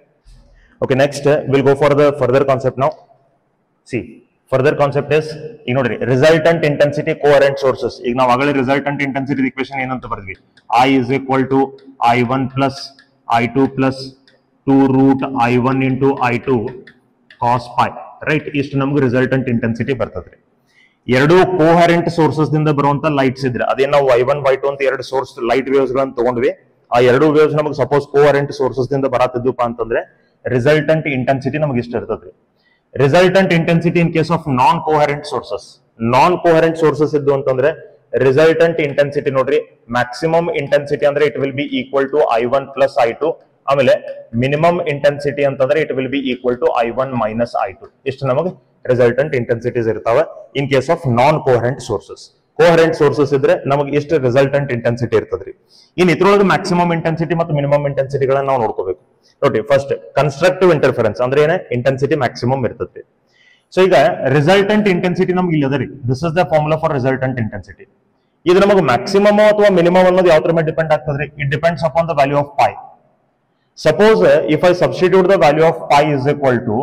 Okay, next we'll go for the further concept now. See, further concept is ಈಗ ನೋಡ್ರಿ resultant intensity coherent sources ಈಗ ನಾವು ಆಗಲೇ resultant intensity equation ಏನಂತ ಬರ್ದ್ವಿ I is equal to I one plus I two plus two root I one into I two cos phi right ಇಷ್ಟು ನಮ್ಗೆ resultant intensity ಬರ್ತದ್ರಿ ಎರಡು ಕೋಹರೆಂಟ್ ಸೋರ್ಸಸ್ ದಿಂದ ಬರುವಂತ ಲೈಟ್ಸ್ ಇದ್ರೆ ಅದೇ ನಾವು ವೈ ಒನ್ ವೈ ಟು ಅಂತ ಎರಡು ಸೋರ್ಸ್ ಲೈಟ್ ವೇವ್ಸ್ ಗಳನ್ನ ತಗೊಂಡ್ವಿ ಆ ಎರಡು ವೇವ್ಸ್ ನಮಗೆ ಸಪೋಸ್ ಕೋಹರೆಂಟ್ ಸೋರ್ಸಸ್ ದಿಂದ ಬರತ್ತಿದ್ವಪ್ಪ ಅಂತಂದ್ರೆ ರಿಸಲ್ಟೆಂಟ್ ಇಂಟೆನ್ಸಿಟಿ ನಮಗೆ ಇಷ್ಟ ಇರ್ತದ್ರಿ resultant intensity in case of non coherent sources non coherent sources ಇದ್ದು ಅಂತಂದ್ರೆ ರಿಸಲ್ಟೆಂಟ್ ಇಂಟೆನ್ಸಿಟಿ ನೋಡ್ರಿ ಮ್ಯಾಕ್ಸಿಮಮ್ ಇಂಟೆನ್ಸಿಟಿ ಅಂದ್ರೆ it will be equal to I one plus I two ಆಮೇಲೆ ಮಿನಿಮಮ್ ಇಂಟೆನ್ಸಿಟಿ ಅಂತಂದ್ರೆ it will be equal to I one minus I two ಇಷ್ಟು ನಮಗೆ resultant intensities ಇರ್ತಾವೆ in case of non coherent sources coherent sources ಇದ್ರೆ ನಮಗೆ ಎಷ್ಟು resultant intensity ಇರ್ತದ್ರಿ ಇನ್ ಇದ್ರೊಳಗೆ ಮ್ಯಾಕ್ಸಿಮಮ್ ಇಂಟೆನ್ಸಿಟಿ ಮತ್ತು ಮಿನಿಮಮ್ ಇಂಟೆನ್ಸಿಟಿಗಳನ್ನ ನಾವು ನೋಡ್ಕೋಬೇಕು ನೋಡಿ ಫಸ್ಟ್ ಕನ್ಸ್ಟ್ರಕ್ಟಿವ್ ಇಂಟರ್ಫರೆನ್ಸ್ ಅಂದ್ರೆ ಏನೇ ಇಂಟೆನ್ಸಿಟಿ ಮ್ಯಾಕ್ಸಿಮಮ್ ಇರ್ತದೆ ಸೊ ಈಗ ರಿಸಲ್ಟೆಂಟ್ ಇಂಟೆನ್ಸಿಟಿ ನಮ್ಗೆ ಇಲ್ಲಿ ಅದರಿ this is the formula for resultant intensity ಇದು ನಮಗೆ ಮ್ಯಾಕ್ಸಿಮಮ್ ಅಥವಾ ಮಿನಿಮಮ್ ಅನ್ನೋದು ಯಾವ ತರ ಮೇಲೆ ಡಿಪೆಂಡ್ ಆಗ್ತದ್ರಿ it depends upon the value of phi suppose if I substitute the value of phi is equal to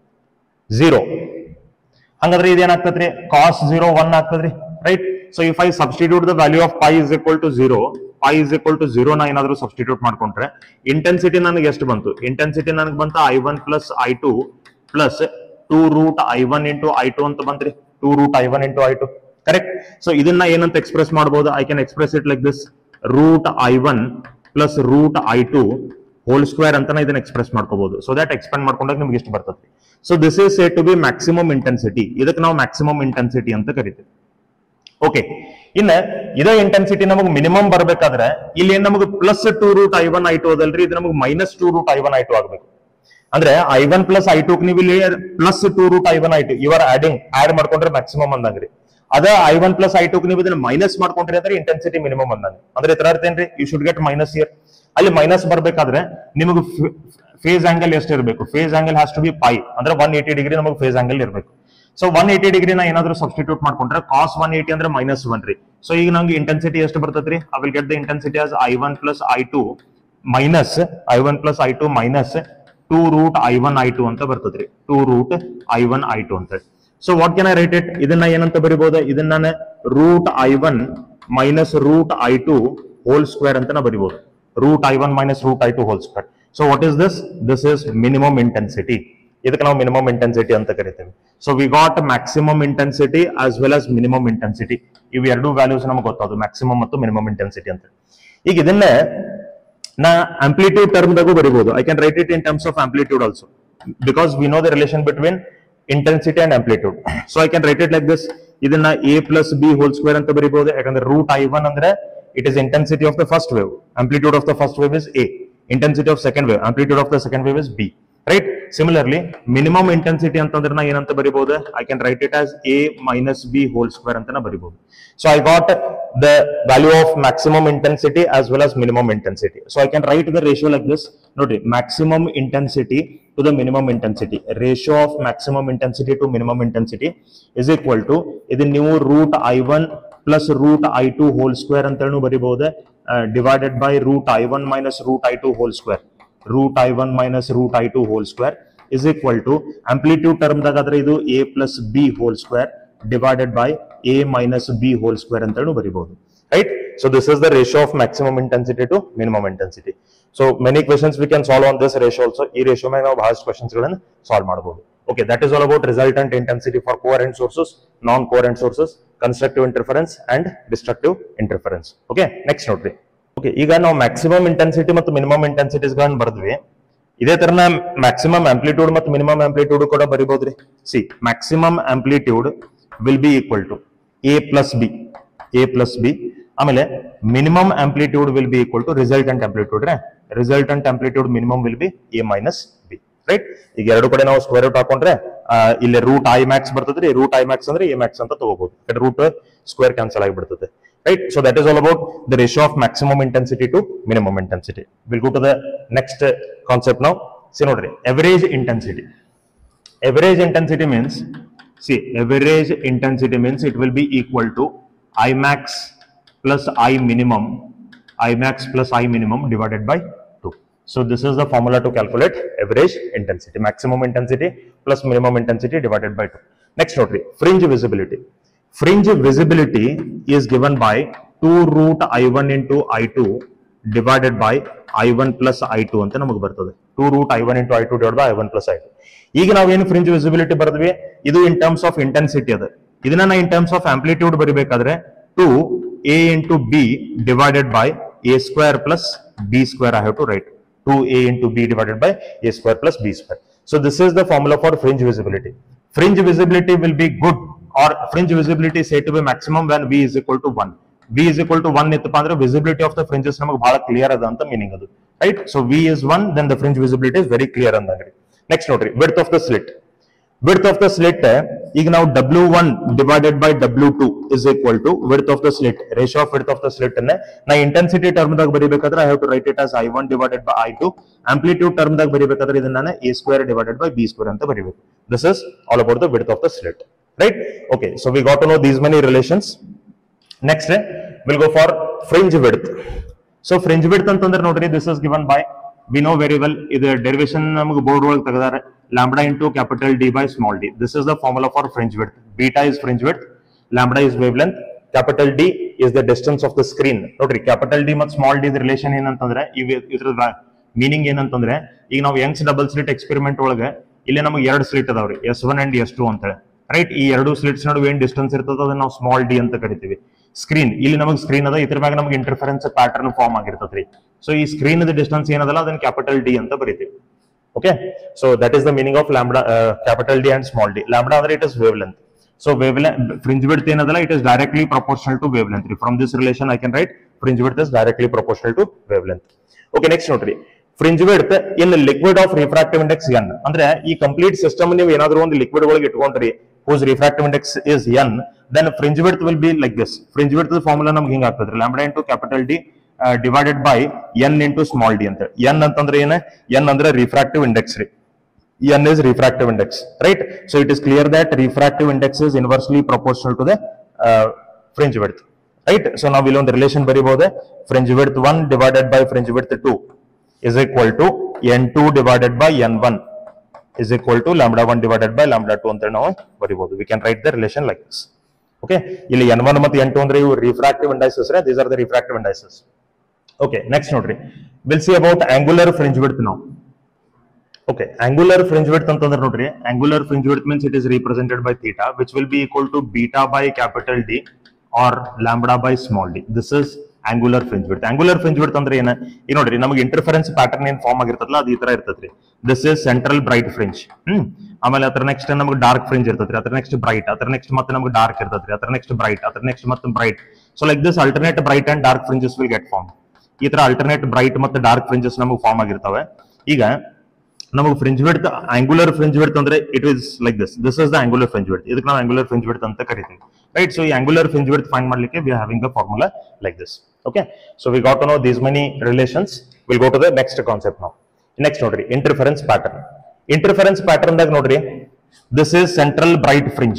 zero ಹಂಗಾದ್ರೆ ಇದೇನಾಗ್ತದ್ರಿ ಕಾಸ್ ಝೀರೋ ಒನ್ ಆಗ್ತದ್ರಿ right so if I substitute the value of phi is equal to zero phi is equal to zero ನ ಏನಾದ್ರು substitute ಮಾಡ್ಕೊಂಡ್ರೆ intensity ನನಗೆ ಎಷ್ಟು ಬಂತು intensity ನನಗೆ ಬಂತ I one plus I two plus two root I one into I two ಅಂತ ಬಂತ್ರಿ two root I one into I two correct so ಇದನ್ನ ಏನಂತ ಎಕ್ಸ್ಪ್ರೆಸ್ ಮಾಡಬಹುದು I can express it like this root I one plus root I two whole square ಅಂತಾನೆ ಇದನ್ನ express ಮಾಡ್ಕೋಬಹುದು so that expend ಮಾಡ್ಕೊಂಡಾಗ ನಿಮ್ಗೆ ಎಷ್ಟು ಬರ್ತದೆ so this is say to be maximum intensity ಇದಕ್ಕೆ ನಾವು ಮ್ಯಾಕ್ಸಿಮಮ್ ಇಂಟೆನ್ಸಿಟಿ ಅಂತ ಕರಿತೀವಿ ಓಕೆ ಇನ್ನ ಇದೇ ಇಂಟೆನ್ಸಿಟಿ ನಮಗೆ ಮಿನಿಮಮ್ ಬರ್ಬೇಕಾದ್ರೆ ಇಲ್ಲಿ ಏನ್ ನಮಗೆ plus two root I one I two ಅದಲ್ರಿ ಇದು ನಮಗೆ minus two root I one I two ಆಗ್ಬೇಕು ಅಂದ್ರೆ I one plus I two ನೀವು ಇಲ್ಲಿ plus two root I one I two ಇವರ್ ಆಡಿಂಗ್ ಆಡ್ ಮಾಡ್ಕೊಂಡ್ರೆ ಮ್ಯಾಕ್ಸಿಮಮ್ ಅಂದಂಗ್ರಿ ಅದ I one plus I two ನೀವು ಇದನ್ನ ಮೈನಸ್ ಮಾಡ್ಕೊಂಡ್ರಿ ಅಂದ್ರೆ ಇಂಟೆನ್ಸಿಟಿ ಮಿನಿಮಮ್ ಅಂದಾನೆ ಅಂದ್ರೆ ಇತರ ಅರ್ಥ ಏನ್ರಿ you should get minus here ಅಲ್ಲಿ ಮೈನಸ್ ಬರ್ಬೇಕಾದ್ರೆ ನಿಮಗೆ ಫೇಸ್ ಆಂಗಲ್ ಎಷ್ಟು ಇರಬೇಕು phase angle has to be pi ಅಂದ್ರೆ ಒನ್ ಏಟಿ ಡಿಗ್ರಿ ನಮಗೆ ಫೇಸ್ ಆಂಗಲ್ ಇರಬೇಕು ಸೊ ಒನ್ ಏಟಿ ಡಿಗ್ರಿನ ಏನಾದ್ರು ಸಬ್ಸ್ಟಿಟ್ಯೂಟ್ ಮಾಡ್ಕೊಂಡ್ರೆ ಕಾಸ್ ಒನ್ ಏಟಿ ಅಂದ್ರೆ ಮೈನಸ್ ಒನ್ ರೀ ಸೊ ಈಗ ನಂಗೆ ಇಂಟೆನ್ಸಿಟಿ ಎಷ್ಟು ಬರ್ತೈತ್ರಿ I will get the intensity as I one plus I two minus I one plus I two minus two root I one I two ಅಂತ ಬರ್ತದ್ರಿ two root I one I two ಅಂತ so what can I write it ಇದನ್ನ ಏನಂತ ಬರಿಬಹುದು ಇದನ್ನ ನಾನು root I one minus root I two whole square ಅಂತ ನಾ ಬರಿಬಹುದು root I one minus root I two whole square so what is this this is minimum intensity ಇದಕ್ಕೆ ನಾವು ಮಿನಿಮಮ್ ಇಂಟೆನ್ಸಿಟಿ ಅಂತ ಕರಿತೇವೆ so we got maximum intensity as well as minimum intensity ಇವು ಎರಡು values ನಮ್ಗೆ ಗೊತ್ತಾದ್ರು ಮ್ಯಾಕ್ಸಿಮಮ್ ಮತ್ತು minimum intensity ಅಂತ ಈಗ ಇದನ್ನೇ ನಾ ಆಂಪ್ಲಿಟ್ಯೂಡ್ ಟರ್ಮ್ದಾಗೂ ಬರಿಬಹುದು I can write it in terms of amplitude also because we know the relation between intensity and amplitude so I can write it like this ಇದನ್ನ a plus b whole square ಅಂತ ಬರಿಬಹುದು ಯಾಕಂದ್ರೆ root I one ಅಂದ್ರೆ it is intensity of the first wave amplitude of the first wave is a intensity of second wave amplitude of the second wave is b right similarly minimum intensity ಅಂತಂದ್ರೆ ನಾ ಏನಂತ ಬರಿಬಹುದು I can write it as a minus b whole square ಅಂತ ನಾ ಬರಿಬಹುದು so I got the value of maximum intensity as well as minimum intensity so I can write the ratio like this ನೋಡ್ರಿ maximum intensity to the minimum intensity ratio of maximum intensity to minimum intensity is equal to ಇದು ನೀವು root I one plus root I two whole square ಅಂತ ಬರಿಬಹುದು divided by root I one minus root I two whole square root I one minus root I two whole square is equal to amplitude ಟರ್ಮ್ದಾಗ ಆದ್ರೆ ಇದು a plus b whole square divided by a minus b whole square ಅಂತ ಬರಿಬಹುದು right so this is the ratio of maximum intensity to minimum intensity so many questions we can solve on this ratio also ಈ ratio ಮೇಲೆ ನಾವು ಬಹಳಷ್ಟು questions ಗಳನ್ನು solve ಮಾಡಬಹುದು okay that is all about resultant intensity for coherent sources non coherent sources constructive interference and destructive interference okay next ನೋಡ್ರಿ okay ಈಗ ನಾವು maximum intensity ಮತ್ತು ಮಿನಿಮಮ್ ಇಂಟೆನ್ಸಿಟೀಸ್ ಗಳನ್ನ ಬರೆದ್ವಿ ಇದೇ ತರನ ಮ್ಯಾಕ್ಸಿಮಮ್ ಆಂಪ್ಲಿಟ್ಯೂಡ್ ಮತ್ತು ಮಿನಿಮಮ್ ಆಂಪ್ಲಿಟ್ಯೂಡ್ ಕೂಡ ಬರಿಬಹುದ್ರಿ see maximum amplitude will be equal to a plus b a plus b ಆಮೇಲೆ minimum amplitude will be equal to resultant amplitude ರೇ resultant amplitude minimum will be a minus b right ಈಗ ಎರಡು ಕಡೆ ನಾವು square root ಹಾಕೊಂಡ್ರೆ ಆ, ಇಲ್ಲಿ root I max ಬರ್ತದ್ರಿ ರೂಟ್ ಐ ಮ್ಯಾಕ್ಸ್ ಅಂದ್ರೆ ಎ ಮ್ಯಾಕ್ಸ್ ಅಂತ ತಗೋಬಹುದು ರೂಟ್ ಸ್ಕ್ವೇರ್ ಕ್ಯಾನ್ಸಲ್ ಆಗಿಬಿಡ್ತದೆ right so that is all about the ratio of maximum intensity to minimum intensity we'll go to the next uh, concept now see nodri average intensity average intensity means see average intensity means it will be equal to i max plus i minimum i max plus i minimum divided by 2 so this is the formula to calculate average intensity maximum intensity plus minimum intensity divided by 2 next notary fringe visibility fringe visibility is given by 2 root i1 into i2 divided by i1 plus i2 ಅಂತ ನಮಗೆ ಬರ್ತದೆ 2 root i1 into i2 divided by i1 plus i2 ಈಗ ನಾವೇನು fringe visibility ಬರೆದ್ವಿ ಇದು ಇನ್ terms of intensity ಅದ ಇದನ್ನ ನಾ in terms of amplitude ಬರಿಬೇಕಾದ್ರೆ two a into b divided by a square plus b square I have to write two a into b divided by a square plus b square so this is the formula for fringe visibility fringe visibility will be good or fringe visibility is said to be maximum when v is equal to 1 v is equal to 1 ಇತ್ತಪ್ಪ ಅಂದ್ರೆ visibility of the fringes ನಮಗೆ ಬಹಳ clear ಅದ ಅಂತ meaning ಅದು right so v is 1 then the fringe visibility is very clear ಅಂದಂಗ್ರಿ next ನೋಡ್ರಿ width of the slit width of the slit ಈಗ ನಾವು w1 divided by w2 is equal to width of the slit ratio of width of the slit ಅನ್ನ ನಾ intensity term ದಾಗ ಬರಿಬೇಕಾದ್ರೆ I have to write it as I one divided by I two amplitude term ದಾಗ ಬರಿಬೇಕಾದ್ರೆ ಇದನ್ನ ನಾನು a square divided by b square ಅಂತ ಬರಿಬೇಕು this is all about the width of the slit right okay so we got to know these many relations next we'll go for fringe width so fringe width ಅಂತಂದ್ರೆ ನೋಡ್ರಿ this is given by we know very well ಇದು derivation ನಮಗೆ board ಒಳಗೆ ತೆಗೆದಾರೆ lambda into capital D by small d this is the formula for fringe width beta is fringe width lambda is wavelength capital D is the distance of the screen ನೋಡ್ರಿ capital D ಮತ್ತು small d relation ಏನಂತಂದ್ರೆ ಇವ್ ಇದ್ರ meaning ಏನಂತಂದ್ರೆ ಈಗ ನಾವು Young's double slit experiment ಒಳಗೆ ಇಲ್ಲಿ ನಮಗೆ ಎರಡು ಸ್ಲಿಟ್ ಅದಾವ್ರಿ S one and S two ಅಂತೇಳಿ ರೈಟ್ ಈ ಎರಡು ಸ್ಲಿಟ್ಸ್ ನಡುವೆ ಏನ್ ಡಿಸ್ಟೆನ್ಸ್ ಇರ್ತದ ಅದನ್ನ ನಾವು ಸ್ಮಾಲ್ ಡಿ ಅಂತ ಕರಿತೀವಿ ಸ್ಕ್ರೀನ್ ಇಲ್ಲಿ ನಮಗೆ ಸ್ಕ್ರೀನ್ ಅದ ಇದ್ರ ಮ್ಯಾಗ ನಮಗೆ ಇಂಟರ್ಫರೆನ್ಸ್ ಪ್ಯಾಟರ್ನ್ ಫಾರ್ಮ್ ಆಗಿರ್ತದ್ರಿ ಸೊ ಈ ಸ್ಕ್ರೀನ್ ಡಿಸ್ಟೆನ್ಸ್ ಏನದಲ್ಲ ಅದನ್ನ ಕ್ಯಾಪಿಟಲ್ ಡಿ ಅಂತ ಬರಿತೀವಿ okay so that is the meaning of lambda capital D and small d lambda ಅಂದ್ರೆ it is wavelength so wave fringe width ಏನದಲ್ಲ it is directly proportional to wavelength from this relation I can write fringe width is directly proportional to wavelength okay next ನೋಡ್ರಿ fringe width in liquid of refractive index n ಅಂದ್ರೆ ಈ complete system ನೀವು ಏನಾದ್ರು ಒಂದು liquid ಒಳಗೆ ಇಟ್ಕೊಂಡ್ರಿ whose refractive index is n then fringe width will be like this fringe width formula ನಮ್ಗೆ ಹಿಂಗ ಆಗ್ತದ್ರಿ lambda into capital D divided by n into small d ಅಂತ n ಅಂತಂದ್ರೆ ಏನ n ಅಂದ್ರೆ refractive index ರೀ n is refractive index right so it is clear that refractive index is inversely proportional to the uh, fringe width right so ನಾವು ಇಲ್ಲೊಂದು relation ಬರೀಬಹುದು fringe width 1 divided by fringe width 2 is equal to n2 divided by n1 is equal to lambda 1 divided by lambda 2 ಅಂತ ನಾವು ಬರೀಬಹುದು we can write the relation like this okay ಇಲ್ಲಿ n1 ಮತ್ತು n2 ಅಂದ್ರೆ ಇವು refractive indices right these are the refractive indices okay next ನೋಡ್ರಿ we'll see about angular fringe width now okay angular fringe width ಅಂತಂದ್ರೆ ನೋಡ್ರಿ angular fringe width means it is represented by theta which will be equal to beta by capital D or lambda by small d this is angular fringe width angular fringe width ಅಂದ್ರೆ ಏನ ಈಗ ನೋಡ್ರಿ ನಮಗೆ interference pattern ಏನ್ form ಆಗಿರ್ತದಲ್ಲ ಅದು ಈ ತರ ಇರ್ತದ್ರಿ this is central bright fringe hmm ಆಮೇಲೆ ಅದ್ರ ನೆಕ್ಸ್ಟ್ ನಮಗೆ ಡಾರ್ಕ್ ಫ್ರಿಂಜ್ ಇರ್ತದ್ರಿ ಅದ್ರ ನೆಕ್ಸ್ಟ್ ಬ್ರೈಟ್ ಅದ್ರ ನೆಕ್ಸ್ಟ್ ಮತ್ತೆ ನಮಗೆ ಡಾರ್ಕ್ ಇರ್ತದ್ರಿ ಅದ್ರ ನೆಕ್ಸ್ಟ್ ಬ್ರೈಟ್ ಅದ್ರ ನೆಕ್ಸ್ಟ್ ಮತ್ತೆ bright so like this alternate bright and dark fringes will get form ಈ ತರ ಅಲ್ಟರ್ನೇಟ್ ಬ್ರೈಟ್ ಮತ್ತೆ ಡಾರ್ಕ್ ಫ್ರಿಂಜಸ್ ನಮಗೆ ಫಾರ್ಮ್ ಆಗಿರ್ತವೆ ಈಗ ನಮಗೆ fringe width angular fringe width ಅಂದ್ರೆ it is like this this is the angular fringe width ಇದಕ್ಕೆ ನಾವು ಆಂಗುಲರ್ ಫ್ರಿಂಜ್ ವಿಡ್ತ್ ಅಂತ ಕರಿತೀವಿ ರೈಟ್ ಸೊ ಈ ಆಂಗುಲರ್ ಫ್ರಿಂಜ್ ವಿಡ್ತ್ ಫೈಂಡ್ ಮಾಡ್ಲಿಕ್ಕೆ we having a formula like this okay so we got to know these many relations will go to the next concept ನಾವು next ನೋಡ್ರಿ interference pattern interference pattern ದಾಗ ನೋಡ್ರಿ this is central bright fringe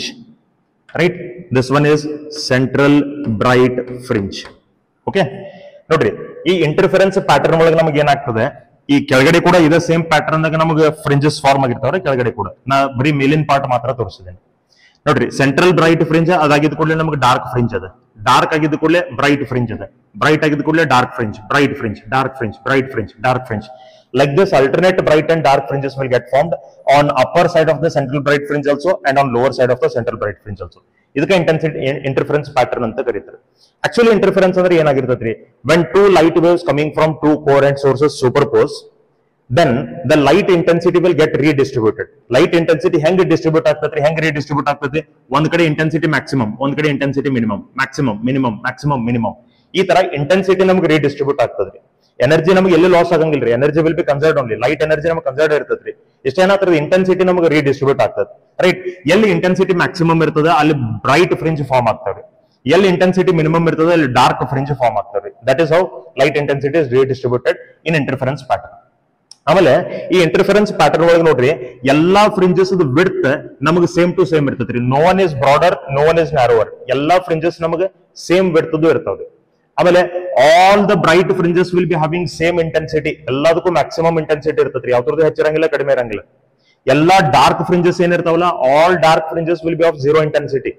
right this one is central bright fringe okay ನೋಡ್ರಿ ಈ interference pattern ಒಳಗೆ ನಮಗೆ ಏನಾಗ್ತದೆ ಈ ಕೆಳಗಡೆ ಕೂಡ ಇದೇ ಸೇಮ್ ಪ್ಯಾಟರ್ನ್ ದಾಗ ನಮಗೆ ಫ್ರಿಂಜಸ್ ಫಾರ್ಮ್ ಆಗಿರ್ತಾವ್ರೆ ಕೆಳಗಡೆ ಕೂಡ ನಾ ಬರೀ ಮೇಲಿನ ಪಾರ್ಟ್ ಮಾತ್ರ ತೋರಿಸಿದ್ದೇನೆ ನೋಡ್ರಿ ಸೆಂಟ್ರಲ್ ಬ್ರೈಟ್ ಫ್ರಿಂಜ್ ಅದಾಗಿದ್ದ ಕೂಡಲೇ ನಮಗೆ ಡಾರ್ಕ್ ಫ್ರಿಂಜ್ ಅದ ಡಾರ್ಕ್ ಆಗಿದ್ದ ಕೂಡಲೇ ಬ್ರೈಟ್ ಫ್ರಿಂಜ್ ಅದ ಬ್ರೈಟ್ ಆಗಿದ್ದ ಕೂಡಲೇ dark fringe bright fringe dark fringe bright fringe dark fringe like this alternate bright and dark fringes will get formed on upper side of the central bright fringe also and on lower side of the central bright fringe also ಇದಕ್ಕೆ intensity interference pattern ಅಂತ ಕರೀತಾರೆ actually interference ಅಂದ್ರೆ ಏನಾಗಿರ್ತೈತ್ರಿ when two light waves coming from two coherent sources superpose then the light intensity will get redistributed light intensity ಹೆಂಗ್ distribute ಆಗ್ತೈತ್ರಿ ಹೆಂಗ್ redistribute ಆಗ್ತೈತಿ ಒಂದ್ ಕಡೆ ಇಂಟೆನ್ಸಿಟಿ ಮ್ಯಾಕ್ಸಿಮಮ್ ಒಂದ್ ಕಡೆ intensity minimum maximum minimum maximum minimum ಈ ತರ ಇಂಟೆನ್ಸಿಟಿ ನಮ್ಗೆ ರೀಡಿಸ್ಟ್ರಿಬ್ಯೂಟ್ ಆಗ್ತದ್ರಿ ಎನರ್ಜಿ ನಮಗೆ ಎಲ್ಲಿ ಲಾಸ್ ಆಗಂಗಿಲ್ರಿ energy will be conserved only light energy ನಮಗೆ ಕನ್ಸರ್ಡ್ ಇರ್ತದ್ರಿ ಎಷ್ಟೇನಾಗ್ತದೆ ಇಂಟೆನ್ಸಿಟಿ ನಮಗೆ ರೀಡಿಸ್ಟ್ರಿಬ್ಯೂಟ್ ಆಗ್ತದೆ ರೈಟ್ ಎಲ್ಲಿ ಇಂಟೆನ್ಸಿಟಿ ಮ್ಯಾಕ್ಸಿಮಮ್ ಇರ್ತದೆ ಅಲ್ಲಿ ಬ್ರೈಟ್ ಫ್ರಿಂಜ್ ಫಾರ್ಮ್ ಆಗ್ತವೆ ಎಲ್ಲಿ ಇಂಟೆನ್ಸಿಟಿ ಮಿನಿಮಮ್ ಇರ್ತದೆ ಅಲ್ಲಿ ಡಾರ್ಕ್ ಫ್ರಿಂಜ್ ಫಾರ್ಮ್ ಆಗ್ತವೆ that is how light intensity is redistributed in interference pattern ಆಮೇಲೆ ಈ ಇಂಟರ್ಫರೆನ್ಸ್ ಪ್ಯಾಟರ್ನ್ ಒಳಗೆ ನೋಡ್ರಿ ಎಲ್ಲಾ ಫ್ರಿಂಜಸ್ ವಿಡ್ತ್ ನಮಗೆ ಸೇಮ್ ಟು ಸೇಮ್ ಇರ್ತೈತ್ರಿ no one is broader no one is narrower ಎಲ್ಲಾ ಫ್ರಿಂಜಸ್ ನಮಗೆ ಸೇಮ್ ವಿಡ್ತದು ಇರ್ತಾವ್ರಿ ಆಮೇಲೆ all the bright fringes will be having same intensity ಎಲ್ಲದಕ್ಕೂ ಮ್ಯಾಕ್ಸಿಮಮ್ ಇಂಟೆನ್ಸಿಟಿ ಇರ್ತೈತ್ರಿ ಯಾವ್ದ್ರದ್ದು ಹೆಚ್ಚಿರಂಗಿಲ್ಲ ಕಡಿಮೆ ಇರಂಗಿಲ್ಲ ಎಲ್ಲಾ ಡಾರ್ಕ್ ಫ್ರಿಂಜಸ್ ಏನಿರ್ತಾವಲ್ಲ all dark fringes will be of zero intensity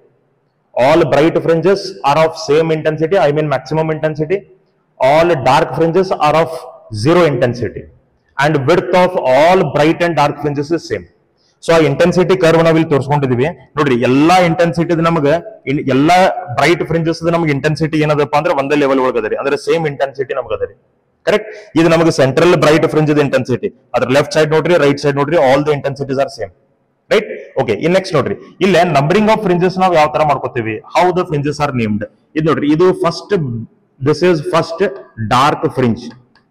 all bright fringes are of same intensity i mean maximum intensity all dark fringes are of zero intensity and width of all bright and dark fringes is same so ಆ intensity curve ನಾವ್ ಇಲ್ಲಿ ತೋರಿಸ್ಕೊಂಡಿದೀವಿ ನೋಡ್ರಿ ಎಲ್ಲಾ intensity ನಮಗೆ ಎಲ್ಲಾ bright fringes ನಮಗೆ intensity ಏನದಪ್ಪ ಅಂದ್ರೆ ಒಂದೇ ಲೆವೆಲ್ ಒಳಗದರಿ ಅಂದ್ರೆ ಸೇಮ್ ಇಂಟೆನ್ಸಿಟಿ ನಮ್ಗೆ ಅದರಿ ಕರೆಕ್ಟ್ ಇದು ನಮಗೆ ಸೆಂಟ್ರಲ್ ಬ್ರೈಟ್ ಫ್ರಿಂಜ್ ಇಂಟೆನ್ಸಿಟಿ ಅದ್ರ ಲೆಫ್ಟ್ ಸೈಡ್ ನೋಡ್ರಿ ರೈಟ್ ಸೈಡ್ ನೋಡ್ರಿ all the intensities are same right okay in next ನೋಡ್ರಿ ಇಲ್ಲೇ ನಂಬರಿಂಗ್ ಆಫ್ ಫ್ರಿಂಜಸ್ ನಾವು ಯಾವ ತರ ಮಾಡ್ಕೋತೀವಿ how the fringes are named ಇದು ನೋಡ್ರಿ ಇದು first this is first dark fringe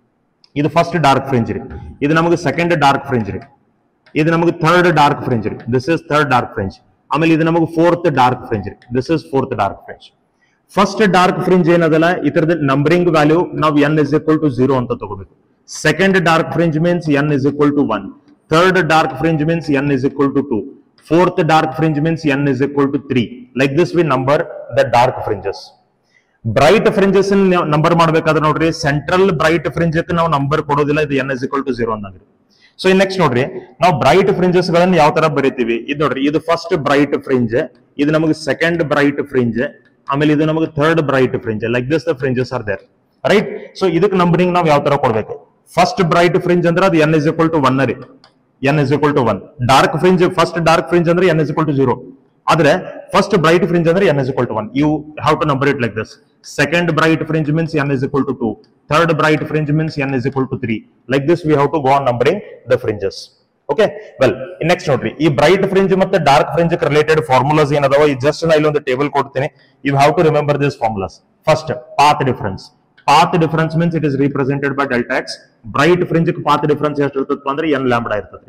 ಇದು ಫಸ್ಟ್ ಡಾರ್ಕ್ ಫ್ರಿಂಜ್ ರೀ ಇದು ನಮಗೆ ಸೆಕೆಂಡ್ ಡಾರ್ಕ್ ಫ್ರಿಂಜ್ ರೀ ಇದು ನಮಗೆ ಥರ್ಡ್ ಡಾರ್ಕ್ ಫ್ರಿಂಜ್ ರೀ this is third dark fringe ಆಮೇಲೆ ಇದು ನಮಗೆ ಫೋರ್ತ್ ಡಾರ್ಕ್ ಫ್ರಿಂಜ್ ರೀ this is fourth dark fringe first dark fringe ಏನದಲ್ಲ ಇದರದ ನಂಬರಿಂಗ್ ವ್ಯಾಲ್ಯೂ ನಾವು n is equal to zero ಅಂತ ತಗೋಬೇಕು second dark fringe means n is equal to one third dark fringe means n is equal to two fourth dark fringe means n is equal to three like this we number the dark fringes bright fringes number ಮಾಡ್ಬೇಕಾದ್ರೆ ನೋಡ್ರಿ central bright fringe ನಾವು number ಕೊಡೋದಿಲ್ಲ ಇದು n is equal to zero ಅಂದ್ರಿ so in next ನೋಡ್ರಿ ನಾವು bright fringes ಗಳನ್ನ ಯಾವ ತರ ಬರಿತೀವಿ ಇದು ನೋಡ್ರಿ ಇದು ಫಸ್ಟ್ ಬ್ರೈಟ್ ಫ್ರಿಂಜ್ ಇದು ನಮಗೆ ಸೆಕೆಂಡ್ ಬ್ರೈಟ್ ಫ್ರಿಂಜ್ ಆಮೇಲೆ ಇದು ನಮಗೆ third bright fringe like this the fringes are there right so ಇದಕ್ಕೆ ನಂಬರಿಂಗ್ ನಾವು ಯಾವ ತರ ಕೊಡ್ಬೇಕು ಫಸ್ಟ್ ಬ್ರೈಟ್ ಫ್ರಿಂಜ್ ಅಂದ್ರೆ ಅದು n is equal to one ರೀ n is equal to one dark fringe first dark fringe ಅಂದ್ರೆ n is equal to zero ಆದ್ರೆ ಫಸ್ಟ್ ಬ್ರೈಟ್ ಫ್ರಿಂಜ್ ಅಂದ್ರೆ n is equal to one you have to number it like this second bright fringe means n is equal to two third bright fringe means n is equal to three like this we have to go on numbering the fringes okay well next ನೋಡ್ರಿ ಈ bright fringe ಮತ್ತೆ dark fringe related formulas ಏನದಾವ ಈ just ನಾ ಇಲ್ಲೊಂದು table ಕೊಡ್ತೀನಿ you have to remember this formulas first path difference path difference means it is represented by delta x bright fringe path difference ಎಷ್ಟು ಇರ್ತದಪ್ಪ ಅಂದ್ರೆ ಎನ್ ಲ್ಯಾಂಬ್ಡಾ ಇರ್ತದ್ರಿ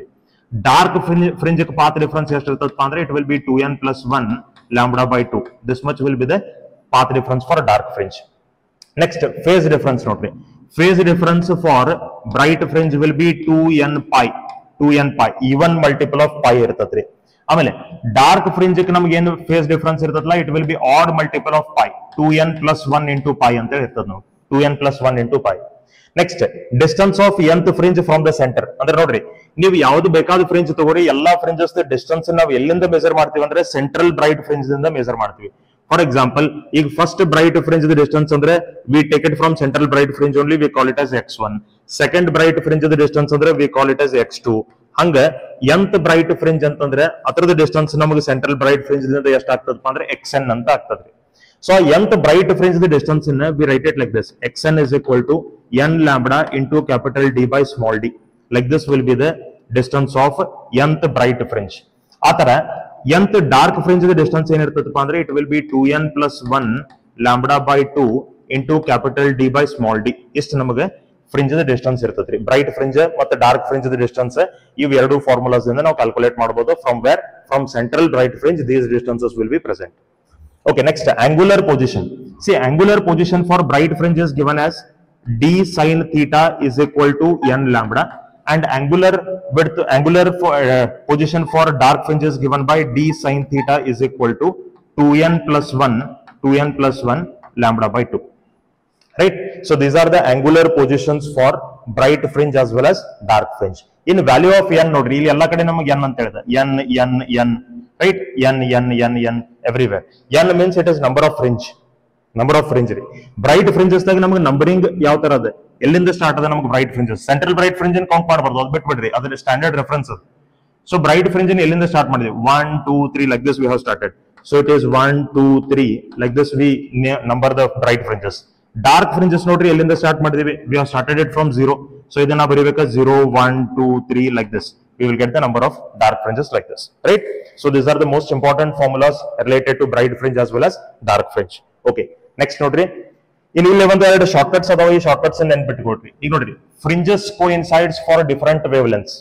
dark fringe fringe path difference ಎಷ್ಟು ಇರ್ತದಪ್ಪ ಅಂದ್ರೆ it will be two n plus one lambda by two this much will be the path difference for dark fringe next phase difference ನೋಡ್ರಿ phase difference for bright fringe will be two n pi two n pi even multiple of pi ಇರ್ತದ್ರಿ ಆಮೇಲೆ dark fringe ನಮ್ಗೆ ಏನು phase difference ಇರ್ತದಲ್ಲ it will be odd multiple of pi two n plus one into pi ಅಂತ ಇರ್ತದ ನಾವು two n plus one into pi next distance of nth fringe from the centre ಅಂದ್ರೆ ನೋಡ್ರಿ ನೀವು ಯಾವ್ದು ಬೇಕಾದ ಫ್ರಿಂಜ್ ತಗೋರಿ ಎಲ್ಲಾ ಫ್ರಿಂಜಸ್ ಡಿಸ್ಟೆನ್ಸ್ ನಾವು ಎಲ್ಲಿಂದ ಮೆಜರ್ ಮಾಡ್ತೀವಿ ಅಂದ್ರೆ ಸೆಂಟ್ರಲ್ ಬ್ರೈಟ್ ಫ್ರಿಂಜ್ ದಿಂದ ಮೆಜರ್ ಮಾಡ್ತೀವಿ ಫಾರ್ ಎಕ್ಸಾಂಪಲ್ ಈಗ ಫಸ್ಟ್ ಬ್ರೈಟ್ ಫ್ರಿಂಜ್ ಡಿಸ್ಟೆನ್ಸ್ ಅಂದ್ರೆ we take it from central bright fringe only we call it as x one second bright fringe distance ಅಂದ್ರೆ we call it as x two ಹಂಗ nth bright fringe ಅಂತಂದ್ರೆ ಅದ್ರದ್ದು distance ನಮಗೆ central bright fringe ದಿಂದ ಎಷ್ಟು ಆಗ್ತದಪ್ಪ ಅಂದ್ರೆ X n ಅಂತ ಆಗ್ತದ್ರಿ so nth bright fringe distance in we write it like this x n is equal to n lambda into capital D by small d like this will be the distance of nth bright fringe ಆತರ nth dark fringe distance ಏನಿರ್ತದಪ್ಪ ಅಂದ್ರೆ it will be two n plus one lambda by two into capital D by small d ಇಷ್ಟು ನಮಗೆ fringe distance ಇರ್ತದ್ರಿ bright fringe ಮತ್ತೆ dark fringe distance ಇವ್ ಎರಡು formulas ಇಂದ ನಾವು ಕ್ಯಾಲ್ಕುಲೇಟ್ ಮಾಡಬಹುದು from where from central bright fringe these distances will be present Okay, next angular position. See, angular position for bright fringe is given as d sin theta is equal to n lambda, and angular width, angular for, uh, position for dark fringe is given by d sin theta is equal to 2n plus 1, 2n plus 1 lambda by 2. Right? So these are the angular positions for bright fringe as well as dark fringe. In value of n ನೋಡ್ರಿ ಇಲ್ಲಿ ಎಲ್ಲಾ ಕಡೆ ನಮಗೆ n ಅಂತ ಹೇಳಿದೆ n n n right n n n n everywhere n means it is number of fringe number of fringe ರೀ bright fringes ದಾಗ ನಮಗೆ ನಂಬರಿಂಗ್ ಯಾವ ತರ ಅದ ಎಲ್ಲಿಂದ ಸ್ಟಾರ್ಟ್ ಅದ ನಮಗೆ bright fringes central bright fringe count ಮಾಡಬಾರ್ದು ಅದು ಬಿಟ್ಬಿಡ್ರಿ ಅದ್ರ ಸ್ಟ್ಯಾಂಡರ್ಡ್ ರೆಫರೆನ್ಸ್ ಅದು ಸೊ ಬ್ರೈಟ್ ಫ್ರಿಂಜ್ ಎಲ್ಲಿಂದ ಸ್ಟಾರ್ಟ್ ಮಾಡಿದ್ವಿ one two three like this we have started so it is one two three like this we number the bright fringes dark fringes ನೋಡ್ರಿ ಎಲ್ಲಿಂದ start ಮಾಡಿದೀವಿ we have started it from zero so ಇದನ್ನ ಬರೀಬೇಕಾ zero one two three like this we will get the number of dark fringes like this, right? So these are the most important formulas related to bright fringe as well as dark fringe. Okay, next ನೋಡ್ರಿ ಇನ್ನು ಇಲ್ಲಿ ಒಂದು ಎರಡು short cuts ಅದಾವ ಈ short cuts ನೆನ್ಪಿಟ್ಕೊಡ್ರಿ ಈಗ ನೋಡ್ರಿ fringes coincides for different wavelengths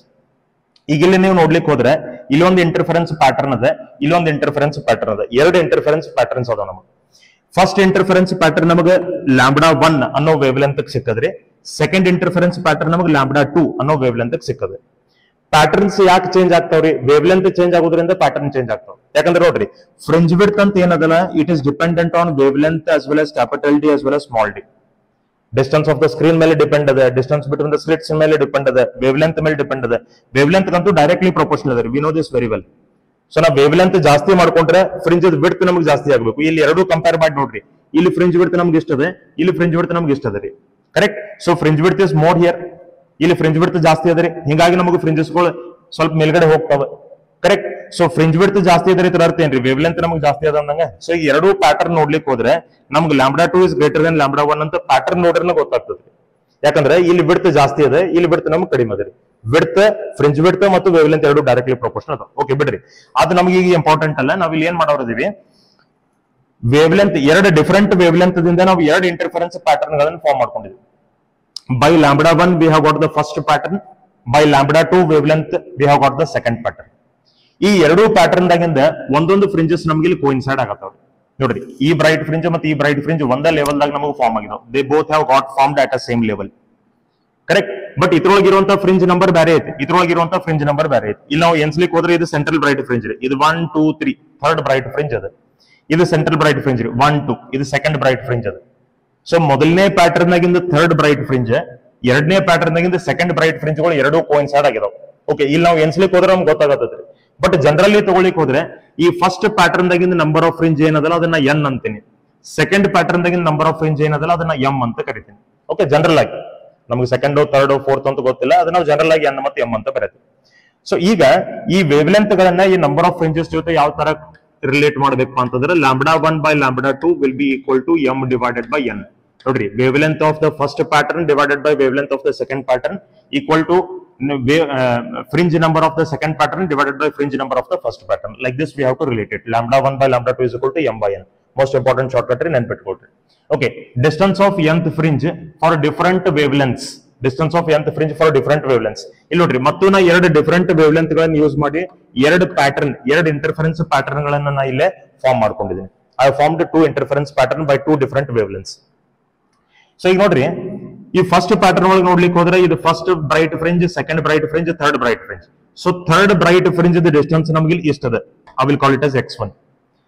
ಈಗ ಇಲ್ಲಿ ನೀವು ನೋಡ್ಲಿಕ್ಕೆ ಹೋದ್ರೆ ಇಲ್ಲೊಂದು ಇಂಟರ್ಫರೆನ್ಸ್ ಪ್ಯಾಟರ್ನ್ ಅದ ಇಲ್ಲೊಂದು ಇಂಟರ್ಫರೆನ್ಸ್ ಪ್ಯಾಟರ್ನ್ ಅದ ಎರಡು ಇಂಟರ್ಫರೆನ್ಸ್ ಪ್ಯಾಟರ್ನ್ಸ್ ಅದಾವ ನಮಗೆ ಫಸ್ಟ್ ಇಂಟರ್ಫರೆನ್ಸ್ ಪ್ಯಾಟರ್ನ್ ನಮಗೆ ಲ್ಯಾಂಬ್ಡಾ ಒನ್ ಅನ್ನೋ ವೇವ್ ಲೆಂತ್ ಸಿಕ್ಕದ್ರಿ ಸೆಕೆಂಡ್ ಇಂಟರ್ಫರೆನ್ಸ್ ಪ್ಯಾಟರ್ನ್ ನಮಗೆ ಲ್ಯಾಂಬ್ಡಾ ಟೂ ಅನ್ನೋ ವೇವ್ ಲೆಂತ್ ಸಿಕ್ಕದೆ ಪ್ಯಾಟರ್ನ್ಸ್ ಯಾಕೆ ಚೇಂಜ್ ಆಗ್ತಾವ್ರಿ ವೇವ್ ಲೆಂತ್ ಚೇಂಜ್ ಆಗೋದ್ರಿಂದ ಪ್ಯಾಟರ್ನ್ ಚೇಂಜ್ ಆಗ್ತಾವ ಯಾಕಂದ್ರೆ ನೋಡ್ರಿ ಫ್ರಿಂಜ್ ವಿಡ್ತ್ ಅಂತ ಏನದಲ್ಲ it is dependent on wavelength as well as capital D as well as small d distance of the screen ಮೇಲೆ ಡಿಪೆಂಡ್ ಅದ ಡಿಸ್ಟೆನ್ಸ್ ಬಿಟ್ವೀನ್ ದ ಸ್ಲಿಟ್ಸ್ ಮೇಲೆ depend ಅದ ವೇವ್ ಲೆಂತ್ ಮೇಲೆ ಡಿಪೆಂಡ್ ಅದ wavelength ಅಂತೂ directly proportional ಅದ we know this very well so ನಾವು wavelength ಜಾಸ್ತಿ ಮಾಡ್ಕೊಂಡ್ರೆ ಫ್ರಿಂಜ್ ವಿಡ್ತ್ ನಮ್ಗೆ ಜಾಸ್ತಿ ಆಗ್ಬೇಕು ಇಲ್ಲಿ ಎರಡು ಕಂಪೇರ್ ಮಾಡಿ ನೋಡ್ರಿ ಇಲ್ಲಿ ಫ್ರಿಂಜ್ ವಿಡ್ತ್ ನಮ್ಗೆ ಇಷ್ಟ ಅದ ಇಲ್ಲಿ ಫ್ರಿಂಜ್ ವಿಡ್ತ್ ನಮ್ಗೆ ಇಷ್ಟ ಅದ ರೀ correct so fringe width is more here ಇಲ್ಲಿ ಫ್ರಿಂಜ್ ವಿಡ್ತ್ ಜಾಸ್ತಿ ಅದ ರೀ ಹಿಂಗಾಗಿ ನಮಗೆ ಫ್ರಿಂಜಸ್ಗಳು ಸ್ವಲ್ಪ ಮೇಲ್ಗಡೆ ಹೋಗ್ತಾವ ಕರೆಕ್ಟ್ ಸೊ ಫ್ರಿಂಜ್ ವಿಡ್ತ್ ಜಾಸ್ತಿ ಅದ ಇದ್ರ ಅರ್ಥ ಏನ್ರಿ ವೇವ್ ಲೆಂತ್ ನಮ್ಗೆ ಜಾಸ್ತಿ ಅದ ಅಂದಂಗ ಸೊ ಈ ಎರಡು ಪ್ಯಾಟರ್ನ್ ನೋಡ್ಲಿಕ್ಕೆ ಹೋದ್ರೆ ನಮ್ಗೆ lambda two is greater than lambda one ಅಂತ ಪ್ಯಾಟರ್ನ್ ನೋಡ್ರೆ ಗೊತ್ತಾಗ್ತದೆ ಯಾಕಂದ್ರೆ ಇಲ್ಲಿ ಬಿಡ್ತ್ ಜಾಸ್ತಿ ಅದ ಇಲ್ಲಿ ಬಿಡ್ತ್ ನಮ್ಗೆ ಕಡಿಮೆ ಅದ ರೀ ಬಿಡ್ತ್ ಫ್ರಿಂಜ್ ಬಿಡ್ತ್ ಮತ್ತು ವೇವ್ ಲೆಂತ್ ಎರಡು ಡೈರೆಕ್ಟ್ಲಿ ಪ್ರೊಪೋರ್ಷನ್ ಅದ ಓಕೆ ಬಿಡ್ರಿ ಅದು ನಮ್ಗೆ ಈಗ ಇಂಪಾರ್ಟೆಂಟ್ ಅಲ್ಲ ನಾವ್ ಇಲ್ಲಿ ಏನ್ ಮಾಡೋರಿದೀವಿ ವೇವ್ ಲೆಂತ್ ಎರಡು ಡಿಫರೆಂಟ್ ವೇವ್ ಲೆಂತ್ ದಿಂದ ನಾವು ಎರಡು ಇಂಟರ್ಫರೆನ್ಸ್ ಪ್ಯಾಟರ್ನ್ ಗಳನ್ನ ಫಾರ್ಮ್ ಮಾಡ್ಕೊಂಡಿದ್ವಿ by lambda one we have got the first pattern by lambda two wavelength we have got the second pattern ಈ ಎರಡು ಪ್ಯಾಟರ್ನ್ ದಾಗಿಂದ ಒಂದೊಂದು ಫ್ರಿಂಜಸ್ ನಮ್ಗೆ ಇಲ್ಲಿ ಕೋಇನ್ಸೈಡ್ ಆಗತ್ತವ್ರಿ ನೋಡ್ರಿ ಈ ಬ್ರೈಟ್ ಫ್ರಿಂಜ್ ಮತ್ತೆ ಈ ಬ್ರೈಟ್ ಫ್ರಿಂಜ್ ಒಂದೇ ಲೆವೆಲ್ ದಾಗ ನಮಗೆ ಫಾರ್ಮ್ ಆಗಿದಾವ್ they both have got formed at a same level correct but ಇದ್ರೊಳಗಿರುವಂತ ಫ್ರಿಂಜ್ ನಂಬರ್ ಬೇರೆ ಐತಿ ಇದ್ರೊಳಗಿರುವಂತ ಫ್ರಿಂಜ್ ನಂಬರ್ ಬೇರೆ ಐತಿ ಇಲ್ಲಿ ನಾವು ಎನ್ಸ್ಲಿಕ್ ಹೋದ್ರೆ ಇದು ಸೆಂಟ್ರಲ್ ಬ್ರೈಟ್ ಫ್ರಿಂಜ್ ರೀ ಇದು one two three third bright fringe ಅದ ಇದು ಸೆಂಟ್ರಲ್ ಬ್ರೈಟ್ ಫ್ರಿಂಜ್ ರೀ ಒನ್ ಟೂ ಇದು ಸೆಕೆಂಡ್ ಬ್ರೈಟ್ ಫ್ರಿಂಜ್ ಅದ ಸೊ ಮೊದಲನೇ ಪ್ಯಾಟರ್ನ್ ನಾಗಿಂದ ಥರ್ಡ್ ಬ್ರೈಟ್ ಫ್ರಿಂಜ್ ಎರಡನೇ ಪ್ಯಾಟರ್ನ್ ನಾಗಿಂದ ಸೆಕೆಂಡ್ ಬ್ರೈಟ್ ಫ್ರಿಂಜ್ ಗಳು ಎರಡೂ ಕೋಯಿನ್ಸೈಡ್ ಆಗಿದಾವ್ ಓಕೆ ಇಲ್ಲಿ ನಾವು ಎನ್ಸ್ಲಿಕ್ ಹೋದ್ರೆ ನಮ್ಗೆ ಗೊತ್ತಾಗತ್ತದ್ರಿ ಬಟ್ ಜನರಲಿ ತಗೊಳಿಕ್ ಹೋದ್ರೆ ಈ ಫಸ್ಟ್ ಪ್ಯಾಟರ್ನ್ ದಾಗಿಂದ ನಂಬರ್ ಆಫ್ ಫ್ರಿಂಜ್ ಏನದಲ್ಲ ಅದನ್ನ ಎನ್ ಅಂತೀನಿ ಸೆಕೆಂಡ್ ಪ್ಯಾಟರ್ನ್ ದಾಗಿಂದ ನಂಬರ್ ಆಫ್ ಫ್ರಿಂಜ್ ಏನದಲ್ಲ ಅದನ್ನ ಎಂ ಅಂತ ಕರಿತೀನಿ ಓಕೆ ಜನರಲ್ ಆಗಿ ನಮ್ಗೆ ಸೆಕೆಂಡ್ ಥರ್ಡ್ ಫೋರ್ತ್ ಅಂತ ಗೊತ್ತಿಲ್ಲ ಅದನ್ನ ನಾವು ಜನರಲ್ ಆಗಿ ಎನ್ ಮತ್ತೆ ಎಂ ಅಂತ ಬರೀತೀವಿ ಸೊ ಈಗ ಈ ವೇವ್ ಲೆಂತ್ ಗಳನ್ನ ಈ ನಂಬರ್ ಆಫ್ ಫ್ರಿಂಜಸ್ ಜೊತೆ ಯಾವ ತರ ರಿಲೇಟ್ ಮಾಡಬೇಕು ಅಂತಂದ್ರೆ lambda one by lambda two will be equal to m divided by n ನೋಡ್ರಿ wavelength of the first pattern divided by wavelength of the second pattern equal to fringe number of the second pattern divided by fringe number of the first pattern. Like this, we have to relate it. Lambda 1 by lambda 2 is equal to m by n. Most important shortcut in npit code. Okay, distance of nth fringe for different wavelengths. Distance of nth fringe for different wavelengths ಇಲ್ಲಿ ನೋಡ್ರಿ ಮತ್ತು ನಾ ಎರಡು different wavelength ಗಳನ್ನ use ಮಾಡಿ ಎರಡು pattern ಎರಡು interference pattern ಗಳನ್ನ ನಾ ಇಲ್ಲೇ ಫಾರ್ಮ್ ಮಾಡ್ಕೊಂಡಿದ್ದೀನಿ I formed two interference pattern by two different wavelengths so ಈಗ ನೋಡ್ರಿ ಈ ಫಸ್ಟ್ ಪ್ಯಾಟರ್ನ್ ಒಳಗೆ ನೋಡ್ಲಿಕ್ಕೆ ಹೋದ್ರೆ ಇದು first bright fringe second bright fringe third bright fringe so third bright fringe distance ನಮ್ಗೆ ಇಲ್ಲಿ ಇಷ್ಟ ಅದ I will call it as x one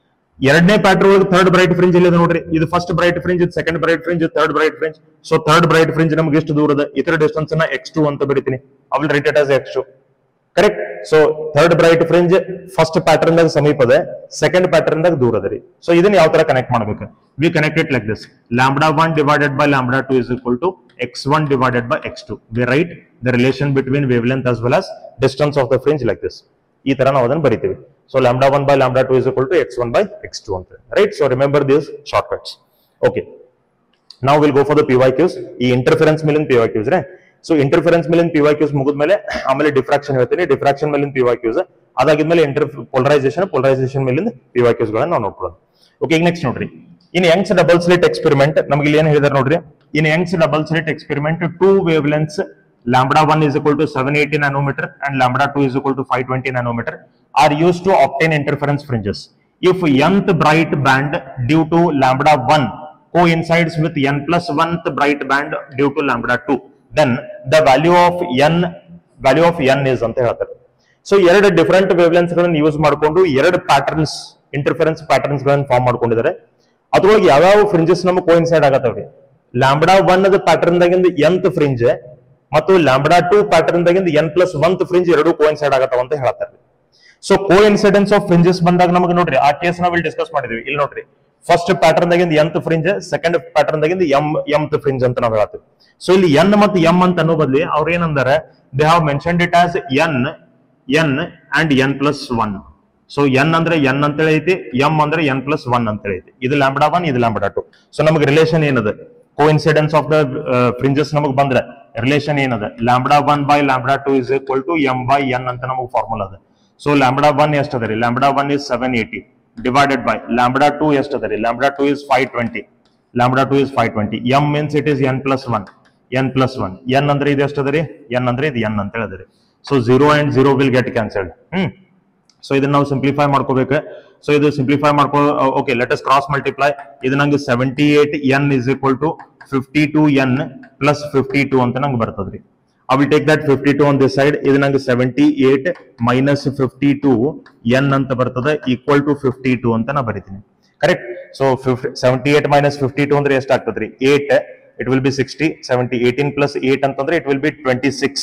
ಎರಡನೇ ಪ್ಯಾಟರ್ನ್ ಒಳಗೆ ಥರ್ಡ್ ಬ್ರೈಟ್ ಫ್ರಿಂಜ್ ಇಲ್ಲಿ ನೋಡ್ರಿ ಇದು ಫಸ್ಟ್ ಬ್ರೈಟ್ ಫ್ರಿಂಜ್ ಇದು second bright fringe third bright fringe so third bright fringe ನಮ್ಗೆ ಎಷ್ಟು ದೂರ ಅದ ಇತರ ಡಿಸ್ಟೆನ್ಸ್ ನ ಎಕ್ಸ್ ಟು ಅಂತ ಬರಿತೀನಿ I will write it as x two correct so third bright fringe first pattern ದಾಗ ಸಮೀಪ ಅದ ಸೆಕೆಂಡ್ ಪ್ಯಾಟರ್ನ್ ದಾಗ ದೂರ ಅದ ರೀ ಸೊ ಇದನ್ನ ಯಾವ ತರ ಕನೆಕ್ಟ್ ಮಾಡ್ಬೇಕು we connect it like this lambda one divided by lambda two is equal to x one divided by x two we write the relation between wavelength as well as distance of the fringe like this ಈ ತರ ನಾವು ಅದನ್ನ ಬರಿತೀವಿ so lambda one by lambda two is equal to x one by x two ಅಂತ right so remember this shortcuts okay ನಾವು will go for the P Y Qs ಈ interference ಮೇಲಿನ P Y Qs ರೇ so interference ಮೇಲಿನ P Y Qs ಮುಗಿದ್ಮೇಲೆ ಆಮೇಲೆ diffraction ಹೇಳ್ತೀನಿ diffraction ಮೇಲಿನ ಪಿ ವೈ ಕ್ಯೂಸ್ ಅದಾಗಿದ್ಮೇಲೆ ಇಂಟರ್ ಪೋಲರೈಸೇಷನ್ ಪೋಲರೈಸೇಷನ್ ಮೇಲಿನ ಪಿ ವೈ ಕ್ಯೂಸ್ ಗಳನ್ನ ನಾವು ನೋಡ್ಕೊಳ್ಳೋಣ ಓಕೆ ಈಗ ನೆಕ್ಸ್ಟ್ ನೋಡ್ರಿ in Young's double slit experiment ನಮ್ಗೆ ಇಲ್ಲಿ ಏನ್ ಹೇಳಿದಾರೆ ನೋಡ್ರಿ in Young's double slit experiment two wavelength lambda 1 is equal to 780 nanometer and lambda 2 is equal to 520 nanometer are used to obtain interference fringes. If nth bright band due to lambda 1 coincides with n plus 1th bright band due to lambda 2, then the value of n value of n is ಅಂತ ಹೇಳ್ತಾರೆ so ಎರಡು different wavelengths ಗಳನ್ನ use ಮಾಡಿಕೊಂಡು ಎರಡು patterns interference patterns ಗಳನ್ನ ಫಾರ್ಮ್ ಮಾಡ್ಕೊಂಡಿದ್ದಾರೆ ಅದ್ರೊಳಗೆ ಯಾವ್ಯಾವ ಫ್ರಿಂಜಸ್ ನಮಗೆ ಕೋಇನ್ಸೈಡ್ ಆಗತ್ತವ್ರಿ ಲ್ಯಾಂಬ್ಡಾ ಒನ್ ಪ್ಯಾಟರ್ನ್ ದಾಗಿಂದ ಎಂತ್ ಫ್ರಿಂಜ್ ಮತ್ತು ಲ್ಯಾಂಬ್ಡಾ ಟೂ ಪ್ಯಾಟರ್ನ್ ದಾಗಿಂದ ಎನ್ ಪ್ಲಸ್ ಒಂತ್ ಫ್ರಿಂಜ್ ಎರಡು ಕೋಇನ್ಸೈಡ್ ಆಗತ್ತಾವ ಅಂತ ಹೇಳ್ತಾರೆ so coincidence of fringes ಬಂದಾಗ ನಮಗೆ ನೋಡ್ರಿ ಆ ಕೇಸ್ ನಾವು ಇಲ್ಲಿ ಡಿಸ್ಕಸ್ ಮಾಡಿದ್ವಿ ಇಲ್ಲಿ ನೋಡ್ರಿ ಫಸ್ಟ್ ಪ್ಯಾಟರ್ನ್ ದಾಗಿಂದ ಎಂತ್ ಫ್ರಿಂಜ್ ಸೆಕೆಂಡ್ ಪ್ಯಾಟರ್ನ್ ದಾಗಿಂದ ಎಂ ಎಂತ್ ಫ್ರಿಂಜ್ ಅಂತ ನಾವು ಹೇಳ್ತೀವಿ ಸೊ ಇಲ್ಲಿ ಎನ್ ಮತ್ತು ಎಂ ಅಂತ ಅನ್ನೋ ಬದ್ಲಿ ಅವ್ರು ಏನಂದಾರೆ they have mentioned it as n n and n plus one so n ಅಂದ್ರೆ ಎನ್ ಅಂತ ಐತಿ ಎಂ ಅಂದ್ರೆ ಎನ್ ಪ್ಲಸ್ ಒನ್ ಅಂತ ಐತಿ ಇದು ಲ್ಯಾಂಬ್ಡಾ ಒನ್ ಇದು ಲ್ಯಾಂಬ್ಡಾ ಟು ಸೊ ನಮಗೆ ರಿಲೇಷನ್ ಏನದ coincidence of the fringes ನಮಗೆ ಬಂದ್ರೆ ರಿಲೇಷನ್ ಏನದ lambda one by lambda two is equal to m by n ಅಂತ ನಮಗೆ ಫಾರ್ಮುಲಾ ಅದ ಸೊ ಲ್ಯಾಂಬ್ಡಾ ಒನ್ ಎಷ್ಟು ಅದ ರೀ lambda one is seven eighty divided by lambda two ಎಷ್ಟು ಅದ ರೀ lambda two is five twenty lambda two is five twenty m means it is n plus one n plus one n ಅಂದ್ರೆ ಇದು ಎಷ್ಟು ಅದ ರೀ ಎನ್ ಅಂದ್ರೆ ಇದು ಎನ್ ಅಂತ ಹೇಳಿದ್ರಿ so zero and zero will get cancelled hmm so ಇದನ್ನ ನಾವು ಸಿಂಪ್ಲಿಫೈ ಮಾಡ್ಕೋಬೇಕು ಸೊ ಇದು ಸಿಂಪ್ಲಿಫೈ ಮಾಡ್ಕೋ okay let us cross multiply ಇದು ನಂಗೆ seventy eight n is equal to fifty two n plus fifty two ಅಂತ ನಂಗೆ ಬರ್ತದ್ರಿ I will take that fifty two on this side ಇದು ನಂಗೆ seventy eight minus fifty two n ಅಂತ ಬರ್ತದೆ equal to fifty two ಅಂತ ನಾ ಬರಿತೀನಿ correct so seventy eight minus fifty two ಅಂದ್ರೆ ಎಷ್ಟು ಆಗ್ತದ್ರಿ eight it will be sixty seventy eighteen plus eight ಅಂತಂದ್ರೆ it will be twenty six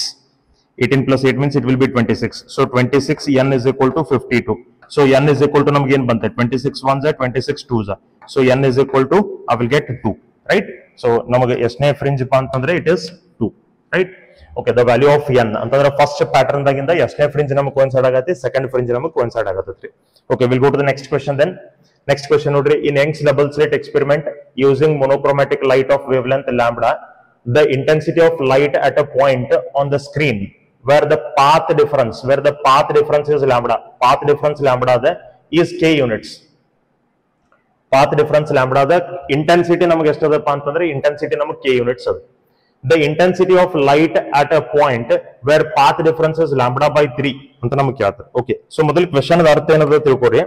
18 plus 8 means it will be 26. So 26 n is equal to 52. So n is equal to ನಮ್ಗೆ ಏನ್ ಬಂತೆ 26 ones are 26 twos are. So n is equal to I will get 2. Right? So ನಮಗೆ ಎಷ್ಟನೇ fringe ಅಂತಂದ್ರೆ it is 2. Right? Okay, the value of n ಅಂತಂದ್ರೆ first pattern ದಾಗಿಂದ ಎಷ್ಟನೇ fringe ನಮಗೆ ಕೋನ್ಸೈಡ್ ಆಗತ್ತೆ ಸೆಕೆಂಡ್ ಫ್ರಿಂಜ್ ನಮಗೆ ಕೋನ್ಸೈಡ್ ಆಗತ್ತೆ okay will go to the next question then next question ನೋಡ್ರಿ in Young's double slit experiment using monochromatic light of wave length lambda the intensity of light at a point on the screen where the path difference where the path difference is lambda path difference lambda the is k units path difference lambda the intensity ನಮಗೆ ಎಷ್ಟದಪ್ಪ ಅಂತಂದ್ರೆ intensity ನಮಗೆ k units ಅದು the intensity of light at a point where path difference is lambda by 3 ಅಂತ ನಮಗೆ ಕೇಳ್ತಾರೆ okay so ಮೊದಲು question ಅರ್ಥ ಏನದ ತಿಳ್ಕೊರಿ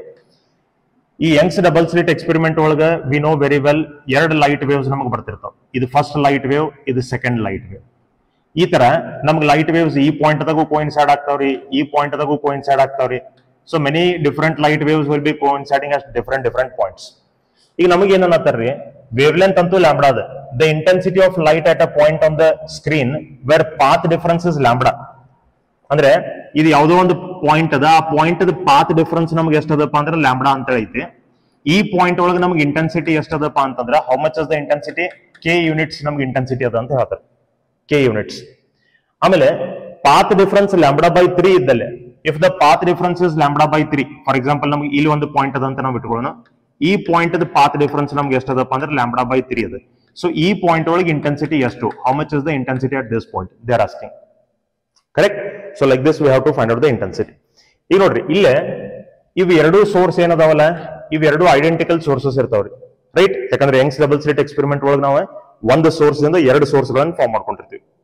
ಈ ಯಂಗ್ಸ್ ಡಬಲ್ ಸ್ಲಿಟ್ ಎಕ್ಸ್ಪೆರಿಮೆಂಟ್ ಒಳಗ ವಿ ನೋ ವೆರಿ ವೆಲ್ ಎರಡು ಲೈಟ್ ವೇವ್ಸ್ ನಮಗೆ ಬರ್ತಿರ್ತಾವ ಇದು ಫಸ್ಟ್ ಲೈಟ್ ವೇವ್ ಇದು ಸೆಕೆಂಡ್ ಲೈಟ್ ವೇವ್ ಈ ತರ ನಮ್ಗೆ ಲೈಟ್ ವೇವ್ಸ್ ಈ ಪಾಯಿಂಟ್ ದಾಗೂ ಕೋಯಿನ್ಸೈಡ್ ಆಗ್ತಾವ್ರಿ ಈ ಪಾಯಿಂಟ್ ದಾಗೂ ಕೋಯಿನ್ಸೈಡ್ ಆಗ್ತಾವ್ರಿ so many different light waves will be coinciding at different different points ಈಗ ನಮಗೆ ಏನ್ ಅನ್ನತ್ತಾರ್ರಿ ವೇವ್ ಲೆಂತ್ ಅಂತೂ ಲ್ಯಾಂಬ್ಡಾ ಅದ the intensity of light at a point on the screen where path difference is lambda ಅಂದ್ರೆ ಇದು ಯಾವುದೋ ಒಂದು ಪಾಯಿಂಟ್ ಅದ ಆ ಪಾಯಿಂಟ್ ಪಾತ್ ಡಿಫರೆನ್ಸ್ ನಮ್ಗೆ ಎಷ್ಟದಪ್ಪ ಅಂದ್ರೆ ಲ್ಯಾಂಬ್ಡಾ ಅಂತ ಐತಿ ಈ ಪಾಯಿಂಟ್ ಒಳಗೆ ನಮ್ಗೆ ಇಂಟೆನ್ಸಿಟಿ ಎಷ್ಟದಪ್ಪ ಅಂತಂದ್ರೆ how much is the intensity k units ನಮ್ಗೆ ಇಂಟೆನ್ಸಿಟಿ ಅದ ಅಂತ ಹೇಳ್ತಾರೆ ಕೆ ಯೂನಿಟ್ಸ್ ಆಮೇಲೆ path difference lambda by three ಇದ್ದಲ್ಲೇ if the path difference is lambda by three for example ನಮ್ಗೆ ಇಲ್ಲಿ ಒಂದು ಪಾಯಿಂಟ್ ಅದ ಅಂತ ನಾವು ಇಟ್ಕೊಳ್ಳೋಣ ಈ ಪಾಯಿಂಟ್ ಪಾತ್ ಡಿಫರೆನ್ಸ್ ನಮ್ಗೆ ಎಷ್ಟದಪ್ಪ ಅಂದ್ರೆ ಲ್ಯಾಂಬ್ಡಾ ಬೈ ತ್ರೀ ಅದ ಸೊ ಈ ಪಾಯಿಂಟ್ ಒಳಗೆ ಇಂಟೆನ್ಸಿಟಿ ಎಷ್ಟು how much is the intensity at this point they are asking correct so like this we have to find out the intensity ಈಗ ನೋಡ್ರಿ ಇಲ್ಲೇ ಇವು ಎರಡು ಸೋರ್ಸ್ ಏನದಾವಲ್ಲ ಇವ್ ಎರಡು ಐಡೆಂಟಿಕಲ್ ಸೋರ್ಸಸ್ ಇರ್ತಾವ್ರಿ ರೈಟ್ ಯಾಕಂದ್ರೆ ಯಂಗ್ಸ್ ಡಬಲ್ ಸ್ಲಿಟ್ ಎಕ್ಸ್ಪೆರಿಮೆಂಟ್ ಒಳಗೆ ನಾವು ಒಂದು ಸೋರ್ಸ್ ಇಂದ ಎರಡು ಸೋರ್ಸ್ ಗಳನ್ನ ಫಾರ್ಮ್ ಮಾಡ್ಕೊಂಡಿರ್ತೀವಿ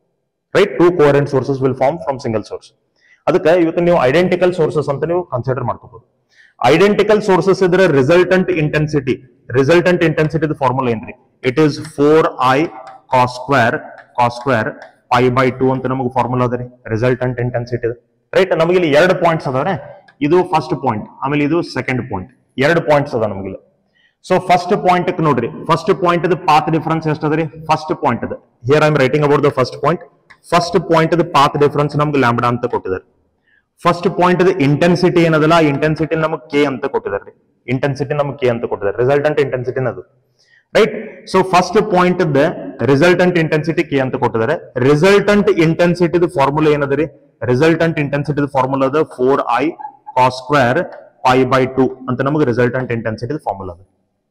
right two coherent sources will form from single source ಅದಕ್ಕೆ ಇವತ್ತು ನೀವು ಐಡೆಂಟಿಕಲ್ ಸೋರ್ಸಸ್ ಅಂತ ನೀವು ಕನ್ಸಿಡರ್ ಮಾಡ್ಕೋಬಹುದು ಐಡೆಂಟಿಕಲ್ ಸೋರ್ಸಸ್ ಇದ್ರೆ resultant intensity resultant intensity formula ಏನ್ರಿ it is four I cos square cos square pi by two ಅಂತ ನಮಗೆ ಫಾರ್ಮುಲಾ ಅದ ರೀ ರಿಸಲ್ಟೆಂಟ್ ಇಂಟೆನ್ಸಿಟಿ ರೈಟ್ ನಮಗೆ ಇಲ್ಲಿ ಎರಡು ಪಾಯಿಂಟ್ಸ್ ಅದಾವ್ರೆ ಇದು ಫಸ್ಟ್ ಪಾಯಿಂಟ್ ಆಮೇಲೆ ಇದು ಸೆಕೆಂಡ್ ಪಾಯಿಂಟ್ ಎರಡು ಪಾಯಿಂಟ್ಸ್ ಅದ ನಮಗಿಲ್ಲಿ ಸೊ ಫಸ್ಟ್ ಪಾಯಿಂಟ್ ನೋಡ್ರಿ ಫಸ್ಟ್ ಪಾಯಿಂಟ್ ಪಾತ್ ಡಿಫರೆನ್ಸ್ ಎಷ್ಟು ಅದ ರೀ ಫಸ್ಟ್ ಪಾಯಿಂಟ್ ಅದ here I am writing about the first point first point path difference ನಮ್ಗೆ ಲ್ಯಾಂಬ್ಡಾ ಅಂತ ಕೊಟ್ಟಿದ್ದಾರೆ ಫಸ್ಟ್ ಪಾಯಿಂಟ್ ಇಂಟೆನ್ಸಿಟಿ ಏನದಲ್ಲ ಆ ಇಂಟೆನ್ಸಿಟಿ ನಮಗೆ ಕೆ ಅಂತ ಕೊಟ್ಟಿದ್ದಾರೆ ಇಂಟೆನ್ಸಿಟಿ ನಮಗೆ ಕೆ ಅಂತ ಕೊಟ್ಟಿದ್ದಾರೆ ರಿಸಲ್ಟೆಂಟ್ ಇಂಟೆನ್ಸಿಟಿ ಅದು right so first point resultant intensity k ಅಂತ ಕೊಟ್ಟಿದ್ದಾರೆ ರಿಸಲ್ಟೆಂಟ್ ಇಂಟೆನ್ಸಿಟಿ ಫಾರ್ಮುಲಾ ಏನದ ರೀ ರಿಸಲ್ಟೆಂಟ್ ಇಂಟೆನ್ಸಿಟಿ ಫಾರ್ಮುಲಾ ಅದ four I cos square pi by two ಅಂತ ನಮಗೆ ರಿಸಲ್ಟೆಂಟ್ ಇಂಟೆನ್ಸಿಟಿ ಫಾರ್ಮುಲಾ ಅದ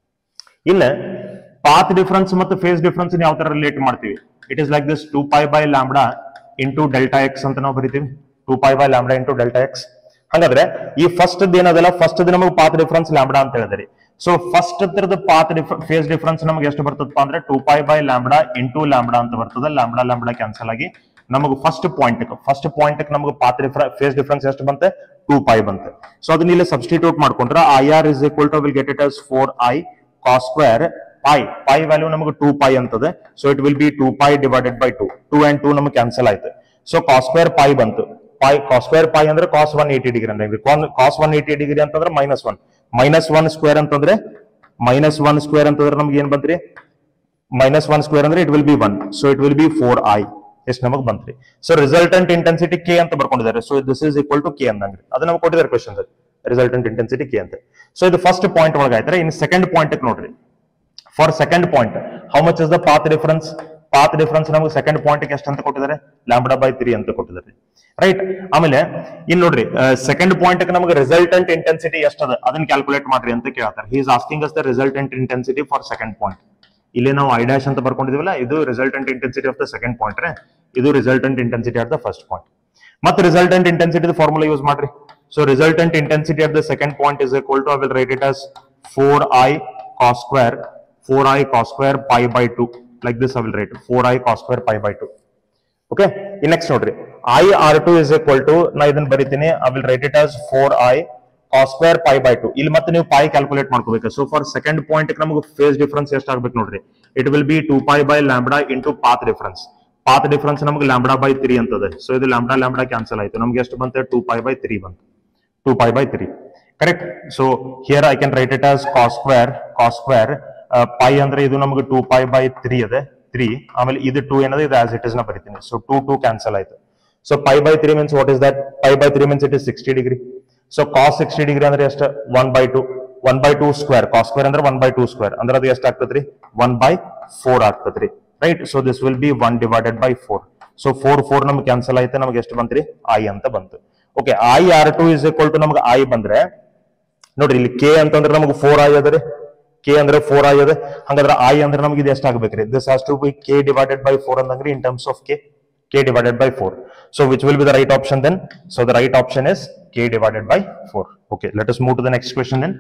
ಇಲ್ಲ ಪಾತ್ ಡಿಫರೆನ್ಸ್ ಮತ್ತು ಫೇಸ್ ಡಿಫರೆನ್ಸ್ ಯಾವ ತರ ರಿಲೇಟ್ ಮಾಡ್ತೀವಿ it is like this two pi by lambda into delta x ಅಂತ ನಾವು ಬರಿತೀವಿ two pi by lambda into delta x ಹಾಗಾದ್ರೆ ಈ ಫಸ್ಟ್ ಏನದಲ್ಲ ಫಸ್ಟ್ ನಮಗೆ ಪಾತ್ ಡಿಫರೆನ್ಸ್ ಲ್ಯಾಂಬ್ಡಾ ಅಂತ ಹೇಳಿದ್ರಿ ಸೊ ಫಸ್ಟ್ ತರದ ಪಾತ್ ಫೇಸ್ ಡಿಫರೆನ್ಸ್ ನಮಗೆ ಎಷ್ಟು ಬರ್ತದಪ್ಪ ಅಂದ್ರೆ two pi by lambda into lambda ಅಂತ ಬರ್ತದೆ ಲ್ಯಾಂಬ್ಡಾ ಲ್ಯಾಂಬ್ಡಾ ಕ್ಯಾನ್ಸಲ್ ಆಗಿ ನಮಗೆ ಫಸ್ಟ್ ಪಾಯಿಂಟ್ ಫಸ್ಟ್ ಪಾಯಿಂಟ್ ನಮಗೆ ಪಾತ್ ಫೇಸ್ ಡಿಫರೆನ್ಸ್ ಎಷ್ಟು ಬಂತೆ ಟೂ ಪೈ ಬಂತೆ ಸೊ ಅದನ್ನ ಇಲ್ಲಿ ಸಬ್ಸ್ಟಿಟ್ಯೂಟ್ ಮಾಡ್ಕೊಂಡ್ರೆ I R is equal to will get it as four I cos square pi pi value ನಮಗೆ ಟೂ ಪೈ ಅಂತದೆ so it will be two pi divided by two two and two ನಮಗೆ cancel ಆಯ್ತು so cos square pi ಬಂತು pi cos square pi ಅಂದ್ರೆ cos one eighty degree ಅಂದ್ರೆ cos one eighty degree ಅಂತಂದ್ರೆ minus one minus one square ಅಂತಂದ್ರೆ minus one square ಅಂತಂದ್ರೆ ನಮ್ಗೆ ಏನ್ ಬಂತ್ರಿ ಮೈನಸ್ ಒನ್ ಸ್ಕ್ವೇರ್ ಅಂದ್ರೆ it will be one so it will be four I ಎಷ್ಟು ನಮಗೆ ಬಂತ್ರಿ ಸೊ ರಿಸಲ್ಟೆಂಟ್ ಇಂಟೆನ್ಸಿಟಿ ಕೆ ಅಂತ ಬರ್ಕೊಂಡಿದ್ದಾರೆ so this is equal to k ಅಂದಂಗ್ರಿ ಅದು ನಮ್ಗೆ ಕೊಟ್ಟಿದ್ದಾರೆ ಕ್ವಶನ್ ರಿಸಲ್ಟೆಂಟ್ ಇಂಟೆನ್ಸಿಟಿ ಕೆ ಅಂತ ಸೊ ಇದು ಫಸ್ಟ್ ಪಾಯಿಂಟ್ ಒಳಗೆ ಆಯ್ತಾರೆ ಇನ್ನು ಸೆಕೆಂಡ್ ಪಾಯಿಂಟ್ ನೋಡ್ರಿ for second point how much is the path difference path difference ನಮಗೆ ಸೆಕೆಂಡ್ ಪಾಯಿಂಟ್ ಎಷ್ಟು ಅಂತ ಕೊಟ್ಟಿದ್ದಾರೆ ಲ್ಯಾಂಬ್ಡಾ ಬೈ ತ್ರೀ ಅಂತ ಕೊಟ್ಟಿದ್ದಾರೆ ರೈಟ್ ಆಮೇಲೆ ಇನ್ ನೋಡ್ರಿ ಸೆಕೆಂಡ್ ಪಾಯಿಂಟ್ ನಮಗೆ ರಿಸಲ್ಟೆಂಟ್ ಇಂಟೆನ್ಸಿಟಿ ಎಷ್ಟದ ಅದನ್ನ ಕ್ಯಾಲ್ಕುಲೇಟ್ ಮಾಡ್ರಿ ಅಂತ ಕೇಳ್ತಾರೆ he is asking us the resultant intensity for second point ಇಲ್ಲಿ ನಾವು ಐ ಡ್ಯಾಶ್ ಅಂತ ಬರ್ಕೊಂಡಿದೀವಲ್ಲ ಇದು resultant intensity of the second point ರೇ ಇದು resultant intensity of the first point ಮತ್ತೆ ರಿಸಲ್ಟೆಂಟ್ ಇಂಟೆನ್ಸಿಟಿ ಫಾರ್ಮುಲಾ ಯೂಸ್ ಮಾಡ್ರಿ so resultant intensity of the second point is equal to I will write it as four I cos square four I cos square pi by two like this I will write four I cos square pi by two okay ಈ next ನೋಡ್ರಿ I R two is equal to ನಾ ಇದನ್ನ ಬರಿತೀನಿ I will write it as four I cos square pi by two ಇಲ್ಲಿ ಮತ್ತೆ ನೀವು pi calculate ಮಾಡ್ಕೋಬೇಕು so for second point ನಮಗೆ ಫೇಸ್ ಡಿಫರೆನ್ಸ್ ಎಷ್ಟು ಆಗ್ಬೇಕು ನೋಡ್ರಿ it will be two pi by lambda into path difference path difference ನಮಗೆ lambda by three ಅಂತದೆ ಸೊ ಇದು ಲ್ಯಾಂಬ್ಡಾ ಲ್ಯಾಂಬ್ಡಾ ಕ್ಯಾನ್ಸಲ್ ಆಯ್ತು ನಮ್ಗೆ ಎಷ್ಟು ಬಂತೆ ಟೂ ಪೈ ಬೈ ತ್ರೀ ಬಂತು two pi by three correct so here I can write it as cos square cos square pi ಅಂದ್ರೆ ಇದು ನಮಗೆ ಟೂ ಪೈ ಬೈ ತ್ರೀ ಅದೆ ತ್ರೀ ಆಮೇಲೆ ಇದು ಟೂ ಏನದೆ ಇದು ಆಸ್ ಇಟ್ ಇಸ್ ನ ಬರಿತೀನಿ ಸೊ ಟೂ ಟೂ ಕ್ಯಾನ್ಸಲ್ ಆಯ್ತು so pi by three means what is that pi by three means it is sixty degree so cos sixty degree ಅಂದ್ರೆ ಎಷ್ಟು one by two one by two square cos square ಅಂದ್ರೆ one by two square ಅಂದ್ರೆ ಅದು ಎಷ್ಟು ಆಗ್ತದ್ರಿ one by four ಆಗ್ತದ್ರಿ right so this will be one divided by four so four four ನಮ್ಗೆ cancel ಆಯ್ತು ನಮ್ಗೆ ಎಷ್ಟು ಬಂತ್ರಿ ಐ ಅಂತ ಬಂತು okay I R two is equal to ನಮ್ಗೆ ಐ ಬಂದ್ರೆ ನೋಡ್ರಿ ಇಲ್ಲಿ ಕೆ ಅಂತಂದ್ರೆ ನಮಗೆ ಫೋರ್ ಐ ಅದ ರೀ ಕೆ ಅಂದ್ರೆ ಫೋರ್ ಐ ಅದ ಹಂಗಾದ್ರೆ ಐ ಅಂದ್ರೆ ನಮ್ಗೆ ಇದು ಎಷ್ಟು ಆಗ್ಬೇಕ್ರಿ this has to be k divided by four ಅಂದಂಗ್ರಿ in terms of k k divided by four so which will be the right option then so the right option is k divided by four okay let us move to the next question then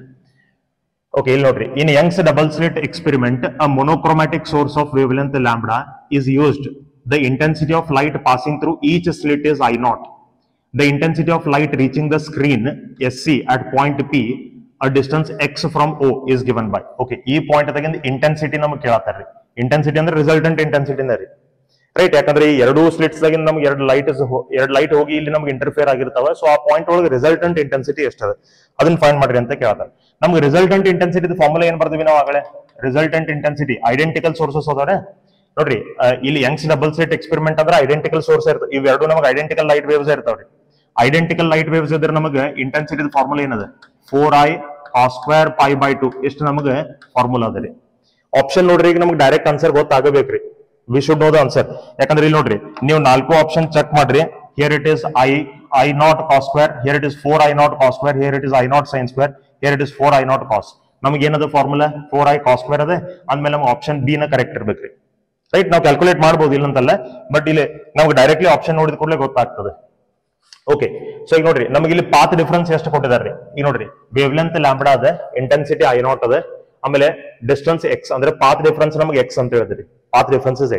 okay ಇಲ್ಲಿ ನೋಡ್ರಿ in Young's double slit experiment a monochromatic source of wavelength lambda is used the intensity of light passing through each slit is i naught the intensity of light reaching the screen sc at point p a distance x from o is given by okay ಈ point ತಗಿಂದ intensity ನಮಗೆ ಕೇಳತ್ತಾರ್ರಿ intensity ಅಂದ್ರೆ resultant intensity ರೀ right ಯಾಕಂದ್ರೆ ಈ ಎರಡು slits ದಾಗಿಂದ ನಮ್ಗೆ ಎರಡು ಲೈಟ್ ಎರಡು ಲೈಟ್ ಹೋಗಿ ಇಲ್ಲಿ ನಮ್ಗೆ ಇಂಟರ್ಫಿಯರ್ ಆಗಿರ್ತಾವ ಸೊ ಆ ಪಾಯಿಂಟ್ ಒಳಗೆ ರಿಸಲ್ಟೆಂಟ್ ಇಂಟೆನ್ಸಿಟಿ ಎಷ್ಟದ ಅದನ್ನ ಫೈಂಡ್ ಮಾಡ್ರಿ ಅಂತ ಕೇಳ್ತಾರೆ ನಮ್ಗೆ ರಿಸಲ್ಟೆಂಟ್ ಇಂಟೆನ್ಸಿಟಿ ಫಾರ್ಮುಲಾ ಏನ್ ಬರ್ತೀವಿ ನಾವು ಆಗಲೇ ರಿಸಲ್ಟೆಂಟ್ ಇಂಟೆನ್ಸಿಟಿ ಐಡೆಂಟಿಕಲ್ ಸೋರ್ಸಸ್ ಅದಾವೆ ನೋಡ್ರಿ ಆ, ಇಲ್ಲಿ ಯಂಗ್ಸ್ ಡಬಲ್ ಸ್ಲಿಟ್ ಎಕ್ಸ್ಪೆರಿಮೆಂಟ್ ಅಂದ್ರೆ ಐಡೆಂಟಿಕಲ್ ಸೋರ್ಸ್ ಇರ್ತವೆ ಇವೆರಡು ನಮಗೆ ಐಡೆಂಟಿಕಲ್ ಲೈಟ್ ವೇವ್ಸ್ ಇರ್ತಾವ್ರಿ ಐಡೆಂಟಿಕಲ್ ಲೈಟ್ ವೇವ್ಸ್ ಇದ್ರೆ ನಮಗೆ ಇಂಟೆನ್ಸಿಟಿ ಫಾರ್ಮುಲಾ ಏನದ four I cos square pi by two ಇಷ್ಟು ನಮಗೆ ಫಾರ್ಮುಲಾ ಅದ ರೀ ಆಪ್ಷನ್ ನೋಡ್ರಿ ಈಗ ನಮ್ಗೆ ಡೈರೆಕ್ಟ್ ಆನ್ಸರ್ ಗೊತ್ತಾಗಬೇಕ್ರಿ we should know the answer ಯಾಕಂದ್ರೆ ಇಲ್ಲಿ ನೋಡ್ರಿ ನೀವು ನಾಲ್ಕು ಆಪ್ಷನ್ ಚೆಕ್ ಮಾಡ್ರಿ here it is I I naught cos square here it is four I naught cos square here it is I naught sine square here it is four I naught cos ನಮ್ಗೆ ಏನದ formula four I cos square ಅದೇ ಅಂದ್ಮೇಲೆ ನಮ್ಗೆ option B ನ correct ಇರ್ಬೇಕ್ರಿ right ನಾವು calculate ಮಾಡ್ಬೋದು ಇಲ್ಲಂತಲ್ಲ ಬಟ್ ಇಲ್ಲಿ ನಮ್ಗೆ ಡೈರೆಕ್ಟ್ಲಿ ಆಪ್ಷನ್ ನೋಡಿದ ಕೂಡಲೇ ಗೊತ್ತಾಗ್ತದೆ ಓಕೆ ಸೊ ಈಗ ನೋಡ್ರಿ ನಮಗೆ ಇಲ್ಲಿ ಪಾತ್ ಡಿಫರೆನ್ಸ್ ಎಷ್ಟು ಕೊಟ್ಟಿದಾರ್ರಿ ಈಗ ನೋಡ್ರಿ ವೇವ್ ಲೆಂತ್ ಲ್ಯಾಂಬ್ಡಾ ಅದ ಇಂಟೆನ್ಸಿಟಿ ಐ ನಾಟ್ ಅದ ಆಮೇಲೆ ಡಿಸ್ಟೆನ್ಸ್ ಎಕ್ಸ್ ಅಂದ್ರೆ ಪಾತ್ ಡಿಫರೆನ್ಸ್ ನಮಗೆ ಎಕ್ಸ್ ಅಂತ ಹೇಳಿದ್ರಿ path difference is x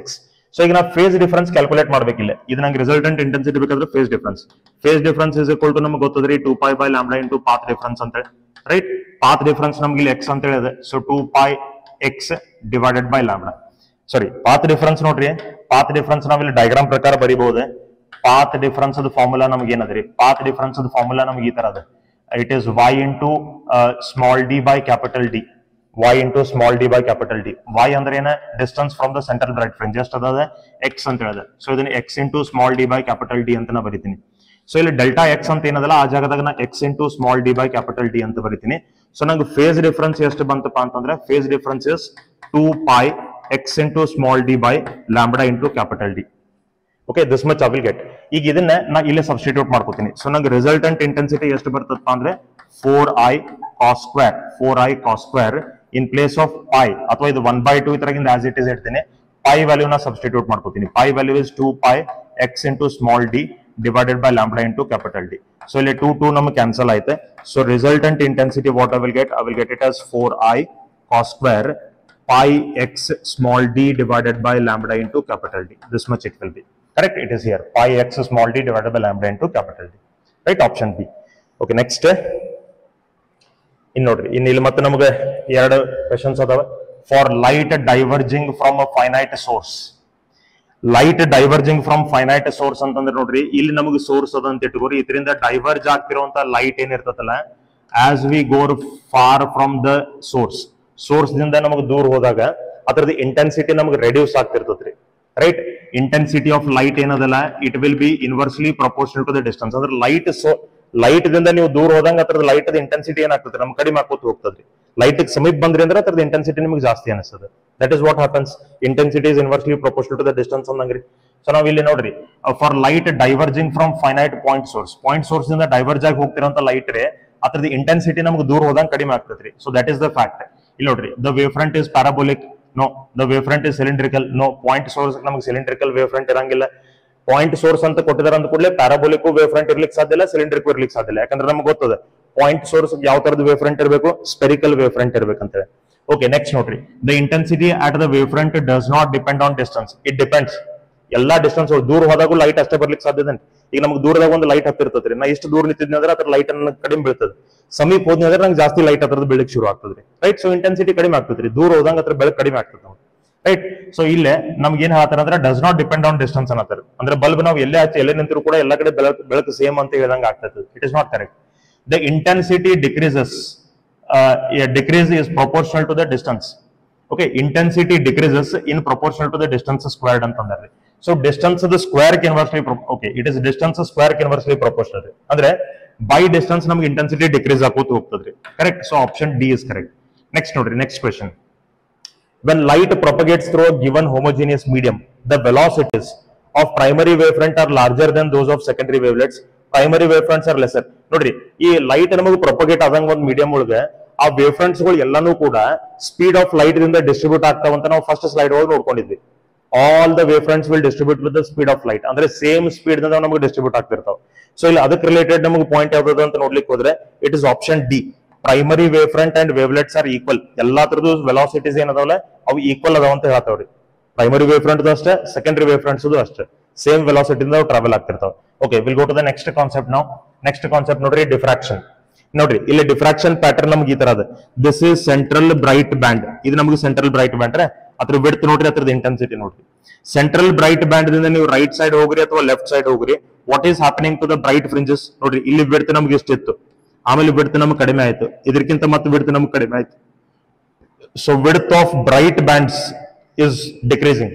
so ಈಗ ನಾ ಫೇಸ್ ಡಿಫರೆನ್ಸ್ ಕ್ಯಾಲ್ಕುಲೇಟ್ ಮಾಡ್ಬೇಕಿಲ್ಲ ಇದು ನಂಗೆ ರಿಸಲ್ಟೆಂಟ್ ಇಂಟೆನ್ಸಿಟಿ ಬೇಕಾದ್ರೆ phase difference phase difference is equal to ನಮ್ಗೆ ಗೊತ್ತದ್ರಿ two pi by lambda into path difference ಅಂತ ರೈಟ್ ಪಾತ್ ಡಿಫರೆನ್ಸ್ ನಮ್ಗೆ ಇಲ್ಲಿ ಎಕ್ಸ್ ಅಂತ ಹೇಳಿದೆ so two pi x divided by lambda sorry path difference ನೋಡ್ರಿ ಪಾತ್ ಡಿಫರೆನ್ಸ್ ನಾವಿಲ್ಲಿ ಡಯಾಗ್ರಾಮ್ ಪ್ರಕಾರ ಬರಿಬಹುದು ಪಾತ್ ಡಿಫರೆನ್ಸ್ ಅದು ಫಾರ್ಮುಲಾ ನಮ್ಗೆ ಏನದ್ರಿ ಪಾತ್ ಡಿಫರೆನ್ಸ್ ಅದು ಫಾರ್ಮುಲಾ ನಮ್ಗೆ ಈ ತರ ಅದ it is y into small d by capital D y into small d by capital D. y ಅಂದ್ರೆ ಏನ distance from the central bright fringe ಎಷ್ಟು ಅದ ಎಕ್ಸ್ ಅಂತ ಹೇಳಿದೆ ಸೊ ಇದನ್ನ x into small d by capital D ಅಂತ ನಾ ಬರಿತೀನಿ ಸೊ ಇಲ್ಲಿ ಡೆಲ್ಟಾ ಎಕ್ಸ್ ಅಂತ ಏನದಲ್ಲ ಆ ಜಾಗದಾಗ ನಾ x into small d by capital D ಅಂತ ಬರಿತೀನಿ ಸೊ ನಂಗೆ ಫೇಸ್ ಡಿಫರೆನ್ಸ್ ಎಷ್ಟು ಬಂತಪ್ಪ ಅಂತಂದ್ರೆ phase difference is two pi x into small d by lambda into capital D okay this much I will get ಈಗ ಇದನ್ನ ನಾ ಇಲ್ಲೇ ಸಬ್ಸ್ಟಿಟ್ಯೂಟ್ ಮಾಡ್ಕೋತೀನಿ ಸೊ ನಂಗೆ ರಿಸಲ್ಟೆಂಟ್ ಇಂಟೆನ್ಸಿಟಿ ಎಷ್ಟು ಬರ್ತದಪ್ಪ ಅಂದ್ರೆ four I cos square four I cos square in place of pi ಅಥವಾ ಇದು ಒನ್ ಬೈ ಟು ಇದ್ರಾಗಿಂದ ಆಸ್ ಇಟ್ ಇಸ್ ಇಡ್ತೀನಿ ಪೈ ವ್ಯಾಲ್ಯೂ ನ ಸಬ್ಸ್ಟಿಟ್ಯೂಟ್ ಮಾಡ್ಕೋತೀನಿ pi value is two pi x into small d divided by lambda into capital D so ಇಲ್ಲಿ two two ನಮ್ಗೆ cancel ಆಯ್ತೆ so resultant intensity what I will get I will get it as four I cos square pi x small d divided by lambda into capital D. This much it will be. Correct? It is here. Pi x small d divided by lambda into capital D. Right? Option B. Okay, next. ಇನ್ ನೋಡ್ರಿ ಇನ್ ಇಲ್ಲಿ ಮತ್ತೆ ನಮಗೆ ಎರಡು questions ಅದಾವ for light diverging from a finite source light diverging from finite source ಅಂತಂದ್ರೆ ನೋಡ್ರಿ ಇಲ್ಲಿ ನಮಗೆ ಸೋರ್ಸ್ ಅದ ಅಂತ ಇಟ್ಕೋರಿ ಇದರಿಂದ ಡೈವರ್ಜ್ ಆಗ್ತಿರುವಂತ ಲೈಟ್ ಏನಿರ್ತದಲ್ಲ as we go far from the source source ದಿಂದ ನಮಗೆ ದೂರ ಹೋದಾಗ ಅದ್ರದ್ದು ಇಂಟೆನ್ಸಿಟಿ ನಮಗೆ ರೆಡ್ಯೂಸ್ ಆಗ್ತಿರ್ತದ್ರಿ ರೈಟ್ ಇಂಟೆನ್ಸಿಟಿ ಆಫ್ ಲೈಟ್ ಏನದಲ್ಲ it will be inversely proportional to the distance ಅಂದ್ರೆ ಲೈಟ್ ಸೋ ಲೈಟ್ ದಿಂದ ನೀವು ದೂರ ಹೋದಂಗ ಅದ್ರದ್ದು ಲೈಟ್ ಇಂಟೆನ್ಸಿಟಿ ಏನಾಗ್ತದೆ ನಮ್ ಕಡಿಮೆ ಹಾಕೋತ ಹೋಗ್ತದ್ರಿ ಲೈಟ್ ಸಮೀಪ ಬಂದ್ರಿ ಅಂದ್ರೆ ಅದ್ರದ್ದು ಇಂಟೆನ್ಸಿಟಿ ನಿಮಗೆ ಜಾಸ್ತಿ ಅನಿಸ್ತದೆ that is what happens intensity is inversely proportional to the distance ಅಂದಂಗ್ರಿ ಸೊ ನಾವ್ ಇಲ್ಲಿ ನೋಡ್ರಿ for light diverging from finite point source point source ಇಂದ ಡೈವರ್ಜ್ ಆಗಿ ಹೋಗ್ತಿರೋಂತ ಲೈಟ್ ರೇ ಅದ್ರದ್ದು ಇಂಟೆನ್ಸಿಟಿ ನಮ್ಗೆ ದೂರ ಹೋದಂಗ ಕಡಿಮೆ ಆಗ್ತದ್ರಿ so that is the fact ಇಲ್ಲಿ ನೋಡ್ರಿ the wave front is parabolic no the wave front is cylindrical no point source ನಮ್ಗೆ ಸಿಲಿಂಡ್ರಿಕಲ್ ವೇವ್ ಫ್ರಂಟ್ ಇರಂಗಿಲ್ಲ ಪಾಯಿಂಟ್ ಸೋರ್ಸ್ ಅಂತ ಕೊಟ್ಟಿದಾರೆ ಅಂದ ಕೂಡಲೇ ಪ್ಯಾರಾಬೋಲಿಕ್ ವೇವ್ ಫ್ರಂಟ್ ಇರ್ಲಿಕ್ಕೆ ಸಾಧ್ಯ ಇಲ್ಲ ಸಿಲಿಂಡ್ರಿಕ್ ಇರ್ಲಿಕ್ಕೆ ಸಾಧ್ಯ ಇಲ್ಲ ಯಾಕಂದ್ರೆ ನಮ್ಗೆ ಗೊತ್ತದ ಪಾಯಿಂಟ್ ಸೋರ್ಸ್ ಯಾವ ತರದ ವೇವ್ ಫ್ರಂಟ್ ಇರಬೇಕು ಸ್ಪೆರಿಕಲ್ ವೇವ್ ಫ್ರಂಟ್ ಇರ್ಬೇಕಂತ ಓಕೆ ನೆಕ್ಸ್ಟ್ ನೋಡ್ರಿ the intensity at the wave front does not depend on distance it depends ಎಲ್ಲಾ ಡಿಸ್ಟೆನ್ಸ್ ದೂರ ಹೋದಾಗೂ ಲೈಟ್ ಅಷ್ಟೇ ಬರ್ಲಿಕ್ಕೆ ಸಾಧ್ಯ ಈಗ ನಮ್ಗೆ ದೂರದಾಗ ಒಂದು ಲೈಟ್ ಹತ್ತಿರ್ತದ್ರಿ ನಾ ಎಷ್ಟು ದೂರ ನಿಂತಿದ್ನಿ ಅಂದ್ರೆ ಅದ್ರ ಲೈಟ್ ಅನ್ನ ಕಡಿಮೆ ಬೀಳ್ತದೆ ಸಮೀಪ ಹೋದ್ನಿ ಅಂದ್ರೆ ನಂಗೆ ಜಾಸ್ತಿ ಲೈಟ್ ಹತ್ರದ ಬೆಳಕ್ ಶುರು ಆಗ್ತದ್ರಿ ರೈಟ್ ಸೊ ಇಂಟೆನ್ಸಿಟಿ ಕಡಿಮೆ ಆಗ್ತದ್ರಿ ದೂರ ಹೋದಂಗ ಅದ್ರ ಬೆಳಕ್ ಕಡಿಮೆ ಆಗ್ತದೆ ನಮ್ಗೆ ರೈಟ್ ಸೊ ಇಲ್ಲೇ ನಮ್ಗೆ ಏನ್ ಹೇಳ್ತಾರ ಅಂದ್ರೆ does not depend on distance ಅನ್ನತ್ತಾರ ಅಂದ್ರೆ ಬಲ್ಬ್ ನಾವು ಎಲ್ಲೇ ಹಚ್ಚಿ ಎಲ್ಲೇ ನಿಂತರೂ ಕೂಡ ಎಲ್ಲ ಕಡೆ ಬೆಳಕು ಬೆಳಕು ಸೇಮ್ ಅಂತ ಹೇಳ್ದಂಗ ಆಗ್ತದೆ it is not correct the intensity decreases decrease is proportional to the distance okay intensity decreases in proportional to the distance squared ಅಂತಂದ್ರೆ so distance square inversely okay it is distance square inversely proportional ಅಂದ್ರೆ by distance ನಮ್ಗೆ intensity decrease ಆಗೋತು ಹೋಗ್ತದ್ರಿ correct so option D is correct next ನೋಡ್ರಿ next question when light propagates through a given homogeneous medium, the velocities of primary wavefront are larger than those of secondary wavelets. Primary wavefronts are lesser. ನೋಡ್ರಿ ಈ light ನಮಗೆ propagate ಆದಂಗ ಒಂದು medium ಒಳಗೆ ಆ ವೇವ್ಫ್ರಂಟ್ಸ್ ಗಳು ಎಲ್ಲಾನು ಕೂಡ ಸ್ಪೀಡ್ ಆಫ್ ಲೈಟ್ ದಿಂದ ಡಿಸ್ಟ್ರಿಬ್ಯೂಟ್ ಆಗ್ತಾವಂತ ನಾವು ಫಸ್ಟ್ ಸ್ಲೈಡ್ ಒಳಗೆ ನೋಡ್ಕೊಂಡಿದ್ವಿ all the wavefronts will distribute with the speed of light ಅಂದ್ರೆ ಸೇಮ್ ಸ್ಪೀಡ್ ದಿಂದ ನಮಗೆ ಡಿಸ್ಟ್ರಿಬ್ಯೂಟ್ ಆಗ್ತಿರ್ತಾವ ಸೊ ಇಲ್ಲಿ ಅದಕ್ಕೆ ರಿಲೇಟೆಡ್ ನಮಗೆ ಪಾಯಿಂಟ್ ಯಾವ್ದು ಅಂತ ನೋಡ್ಲಿಕ್ಕೆ ಹೋದ್ರೆ it is option D primary wave front and wavelets are equal ಎಲ್ಲಾ ತರದ್ದು ವೆಲಾಸಿಟೀಸ್ ಏನದಾವಲ್ಲ ಅವು ಈಕ್ವಲ್ ಅದಾವ ಅಂತ ಹೇಳ್ತಾವ್ರಿ ಪ್ರೈಮರಿ ವೇವ್ ಫ್ರಂಟ್ ಅಷ್ಟೇ ಸೆಕೆಂಡರಿ ವೇವ್ ಫ್ರಂಟ್ಸ್ ಅಷ್ಟೇ ಸೇಮ್ ವೆಲಾಸಿಟಿಯಿಂದ ಅವು ಟ್ರಾವೆಲ್ ಆಗ್ತಿರ್ತಾವ okay will go to the next concept ನಾವು ನೆಕ್ಸ್ಟ್ ಕಾನ್ಸೆಪ್ಟ್ ನೋಡ್ರಿ ಡಿಫ್ರಾಕ್ಷನ್ ನೋಡ್ರಿ ಇಲ್ಲಿ ಡಿಫ್ರಾಕ್ಷನ್ ಪ್ಯಾಟರ್ನ್ ನಮ್ಗೆ ಈ ತರ ಅದ this is central bright band ಇದು ನಮಗೆ ಸೆಂಟ್ರಲ್ ಬ್ರೈಟ್ ಬ್ಯಾಂಡ್ ಅದ್ರ ಬಿಡ್ತು ನೋಡ್ರಿ ಅದ್ರದ್ದು ಇಂಟೆನ್ಸಿಟಿ ನೋಡ್ರಿ ಸೆಂಟ್ರಲ್ ಬ್ರೈಟ್ ಬ್ಯಾಂಡ್ ದಿಂದ ನೀವು ರೈಟ್ ಸೈಡ್ ಹೋಗ್ರಿ ಅಥವಾ ಲೆಫ್ಟ್ ಸೈಡ್ ಹೋಗ್ರಿ what is happening to the bright fringes ನೋಡ್ರಿ ಇಲ್ಲಿ ಬಿಡ್ತು ನಮ್ಗೆ ಇಷ್ಟಿತ್ತು ಆಮೇಲೆ ಬಿಡ್ತು ನಮ್ಗೆ ಕಡಿಮೆ ಆಯ್ತು ಇದಕ್ಕಿಂತ ಮತ್ತೆ ಬಿಡ್ತು ನಮ್ಗೆ ಕಡಿಮೆ ಆಯ್ತು so width of bright bands is decreasing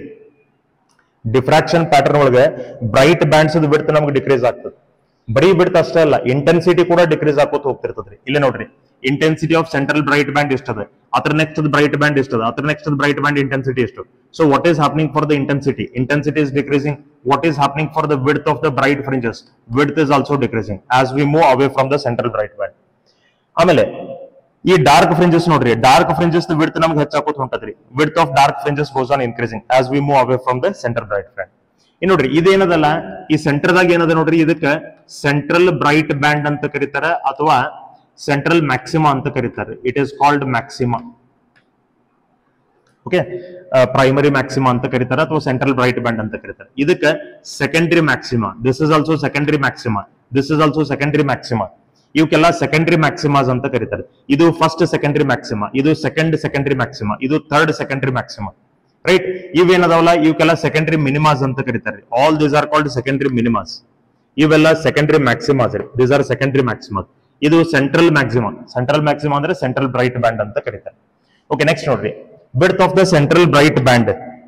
diffraction pattern ಒಳಗೆ ಬ್ರೈಟ್ ಬ್ಯಾಂಡ್ಸ್ ಬಿಡ್ತು ನಮ್ಗೆ ಡಿಕ್ರೀಸ್ ಆಗ್ತದೆ ಬರೀ ಬಿಡ್ತು ಅಷ್ಟೇ ಅಲ್ಲ ಇಂಟೆನ್ಸಿಟಿ ಕೂಡ ಡಿಕ್ರೀಸ್ ಆಕೋತ ಹೋಗ್ತಿರ್ತದ್ರಿ ಇಲ್ಲಿ ನೋಡ್ರಿ intensity of central bright band ಇಷ್ಟದ ಅದ್ರ ನೆಕ್ಸ್ಟ್ ಬ್ರೈಟ್ ಬ್ಯಾಂಡ್ ಇಷ್ಟದ ಅದ್ರ ನೆಕ್ಸ್ಟ್ ಬ್ರೈಟ್ ಬ್ಯಾಂಡ್ ಇಂಟೆನ್ಸಿಟಿ ಎಷ್ಟು so what is happening for the intensity intensity is decreasing what is happening for the width of the bright fringes width is also decreasing as we move away from the central bright band ಆಮೇಲೆ ಈ dark fringes ನೋಡ್ರಿ dark fringes width ನಮ್ಗೆ ಹೆಚ್ಚಾಕೋತ ಹೊಂಟದ್ರಿ width of dark fringes goes on increasing as we move away from the central bright band ಇನ್ ನೋಡ್ರಿ ಇದೇನದಲ್ಲ ಈ ಸೆಂಟರ್ದಾಗ ಏನದ ನೋಡ್ರಿ ಇದಕ್ಕ ಸೆಂಟ್ರಲ್ ಬ್ರೈಟ್ ಬ್ಯಾಂಡ್ ಅಂತ ಕರೀತಾರ ಅಥವಾ ಸೆಂಟ್ರಲ್ ಮ್ಯಾಕ್ಸಿಮಾ ಅಂತ ಕರೀತಾರೆ it is called maxima okay primary maxima ಅಂತ ಕರೀತಾರೆ ಅಥವಾ ಸೆಂಟ್ರಲ್ ಬ್ರೈಟ್ ಬ್ಯಾಂಡ್ ಅಂತ ಕರೀತಾರೆ ಇದಕ್ಕೆ secondary maxima this is also secondary maxima this is also secondary maxima ಇವಕ್ಕೆಲ್ಲ ಸೆಕೆಂಡರಿ ಮ್ಯಾಕ್ಸಿಮಾಸ್ ಅಂತ ಕರೀತಾರೆ ಇದು ಫಸ್ಟ್ ಸೆಕೆಂಡರಿ ಮ್ಯಾಕ್ಸಿಮಾ ಇದು ಸೆಕೆಂಡ್ ಸೆಕೆಂಡರಿ ಮ್ಯಾಕ್ಸಿಮಾ ಇದು ಥರ್ಡ್ ಸೆಕೆಂಡರಿ ಮ್ಯಾಕ್ಸಿಮಾ ರೈಟ್ ಇವೇನದಾವಲ್ಲ ಇವಕ್ಕೆಲ್ಲ ಸೆಕೆಂಡರಿ ಮಿನಿಮಾಸ್ ಅಂತ ಕರೀತಾರೆ all these are called secondary minimas ಇವೆಲ್ಲ ಸೆಕೆಂಡರಿ ಮ್ಯಾಕ್ಸಿಮಾಸ್ ರೀ ದೀಸ್ ಆರ್ ಸೆಕೆಂಡರಿ ಮ್ಯಾಕ್ಸಿಮಾ ಇದು ಸೆಂಟ್ರಲ್ ಮ್ಯಾಕ್ಸಿಮಾ ಸೆಂಟ್ರಲ್ ಮ್ಯಾಕ್ಸಿಮಾ ಅಂದ್ರೆ ಸೆಂಟ್ರಲ್ ಬ್ರೈಟ್ ಬ್ಯಾಂಡ್ ಅಂತ ಕರೀತಾರೆ ಓಕೆ ನೆಕ್ಸ್ಟ್ ನೋಡ್ರಿ width of the central bright band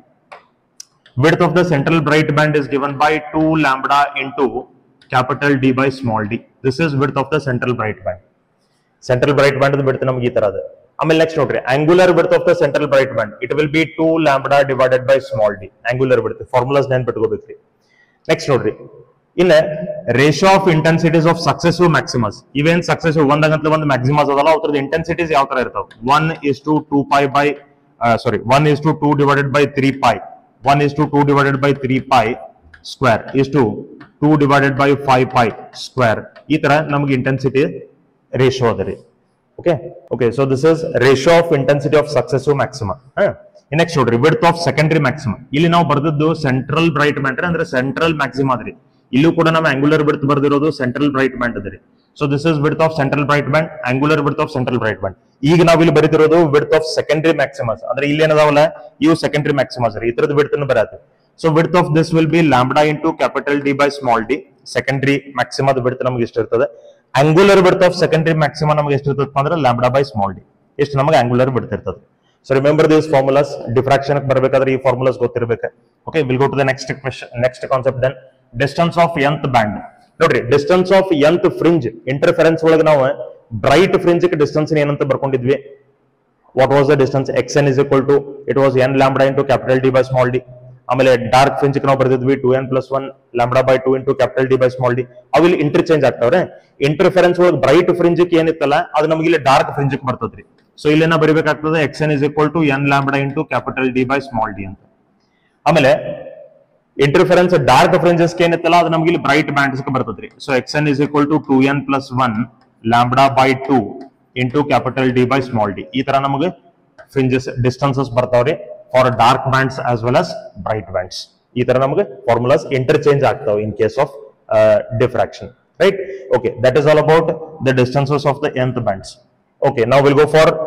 width of the central bright band is given by 2 lambda into capital D by small d this is width of the central bright band central bright band width ನಮ್ಗೆ ಈ ತರ ಅದ ಆಮೇಲೆ next ನೋಡ್ರಿ angular width of the central bright band it will be 2 lambda divided by small d angular width formulas ನೆನ್ಪಿಟ್ಕೋಬೇಕ್ರಿ next ನೋಡ್ರಿ ಇನ್ನ ratio of intensities of successive maximas ಇವೇನ್ ಸಕ್ಸೆಸಿವ್ ಒಂದಾಗಂತಲ ಒಂದು ಮ್ಯಾಕ್ಸಿಮಸ್ ಅದಲ್ಲ ಅವ್ರದ್ದು ಇಂಟೆನ್ಸಿಟೀಸ್ ಯಾವ ತರ ಇರ್ತಾವ one is to two pi by sorry one is to two divided by three pi one is to two divided by three pi square is to two divided by five pi square ಈ ತರ ನಮ್ಗೆ intensity ratio ಅದ ರೀ okay okay so this is ratio of intensity of successive maxima next ನೋಡ್ರಿ width of secondary maxima ಇಲ್ಲಿ ನಾವು ಬರ್ದದ್ದು central bright band ಅಂದ್ರೆ ಸೆಂಟ್ರಲ್ ಮ್ಯಾಕ್ಸಿಮ ಅದ್ರಿ ಇಲ್ಲೂ ಕೂಡ ನಾವು ಆಂಗುಲರ್ ಬಿಡ್ತ್ ಬರ್ದಿರೋದು ಸೆಂಟ್ರಲ್ ಬ್ರೈಟ್ ಬ್ಯಾಂಡ್ ಅದ್ರಿ so this is width of central bright band angular width of central bright band ಈಗ ನಾವು ಇಲ್ಲಿ ಬರೀತಿರೋದು ವಿಡ್ತ್ ಆಫ್ ಸೆಕೆಂಡರಿ ಮ್ಯಾಕ್ಸಿಮಸ್ ಅಂದ್ರೆ ಇಲ್ಲಿ ಏನದಾವಲ್ಲ ಇವು ಸೆಕೆಂಡರಿ ಮ್ಯಾಕ್ಸಿಮಸ್ ರೀ ಇತರದ್ದು ವಿಡ್ತ್ ಬರತ್ತೆ so width of this will be lambda into capital D by small d secondary ಮ್ಯಾಕ್ಸಿಮದ ವಿಡ್ತ್ ನಮ್ಗೆ ಎಷ್ಟು ಇರ್ತದೆ angular width of secondary maxima ನಮ್ಗೆ ಎಷ್ಟು ಇರ್ತದೆ ಅಂದ್ರೆ ಲ್ಯಾಂಬ್ಡಾ ಬೈ ಸ್ಮಾಲ್ ಡಿ ಎಷ್ಟು ನಮಗೆ ಆಂಗುಲರ್ ವಿಡ್ತ್ ಇರ್ತದೆ so remember this formulas diffraction ಬರಬೇಕಾದ್ರೆ ಈ ಫಾರ್ಮುಲಾಸ್ ಗೊತ್ತಿರಬೇಕು okay will go to the next question next concept then distance of nth band ನೋಡ್ರಿ distance of nth fringe interference ಒಳಗೆ ನಾವು bright fringe distance ಏನಂತ ಬರ್ಕೊಂಡಿದ್ವಿ what was the distance x n is equal to it was n lambda into capital D by small d ಆಮೇಲೆ dark fringe ನಾವು ಬರ್ದಿದ್ವಿ two n plus one lambda by two into capital D by small d ಅವು ಇಲ್ಲಿ interchange ಆಗ್ತಾವ್ರೆ interference ಒಳಗೆ bright fringe ಏನಿತ್ತಲ್ಲ ಅದು ನಮಗೆ ಇಲ್ಲಿ ಡಾರ್ಕ್ ಫ್ರಿಂಜ್ ಬರ್ತದ್ರಿ ಸೊ ಇಲ್ಲೇನ ಬರಿಬೇಕಾಗ್ತದೆ x n is equal to n lambda into capital D by small d ಅಂತ ಆಮೇಲೆ ಇಂಟರ್ಫರೆನ್ಸ್ ಡಾರ್ಕ್ ಫ್ರಿಂಜಸ್ ಏನಿತ್ತಲ್ಲ ಅದು ನಮ್ಗೆ ಇಲ್ಲಿ ಬ್ರೈಟ್ ಬ್ಯಾಂಡ್ಸ್ ಬರ್ತದ್ರಿ so x n is equal to two n plus one lambda by two into capital D by small d ಈ ತರ ನಮಗೆ ಫ್ರಿಂಜಸ್ ಡಿಸ್ಟೆನ್ಸಸ್ ಬರ್ತಾವ್ರಿ for dark bands as well as bright bands ಈ ತರ ನಮಗೆ formulas interchange ಆಗ್ತಾವೆ in case of diffraction right okay that is all about the distances of the nth bands okay ನಾವು will go for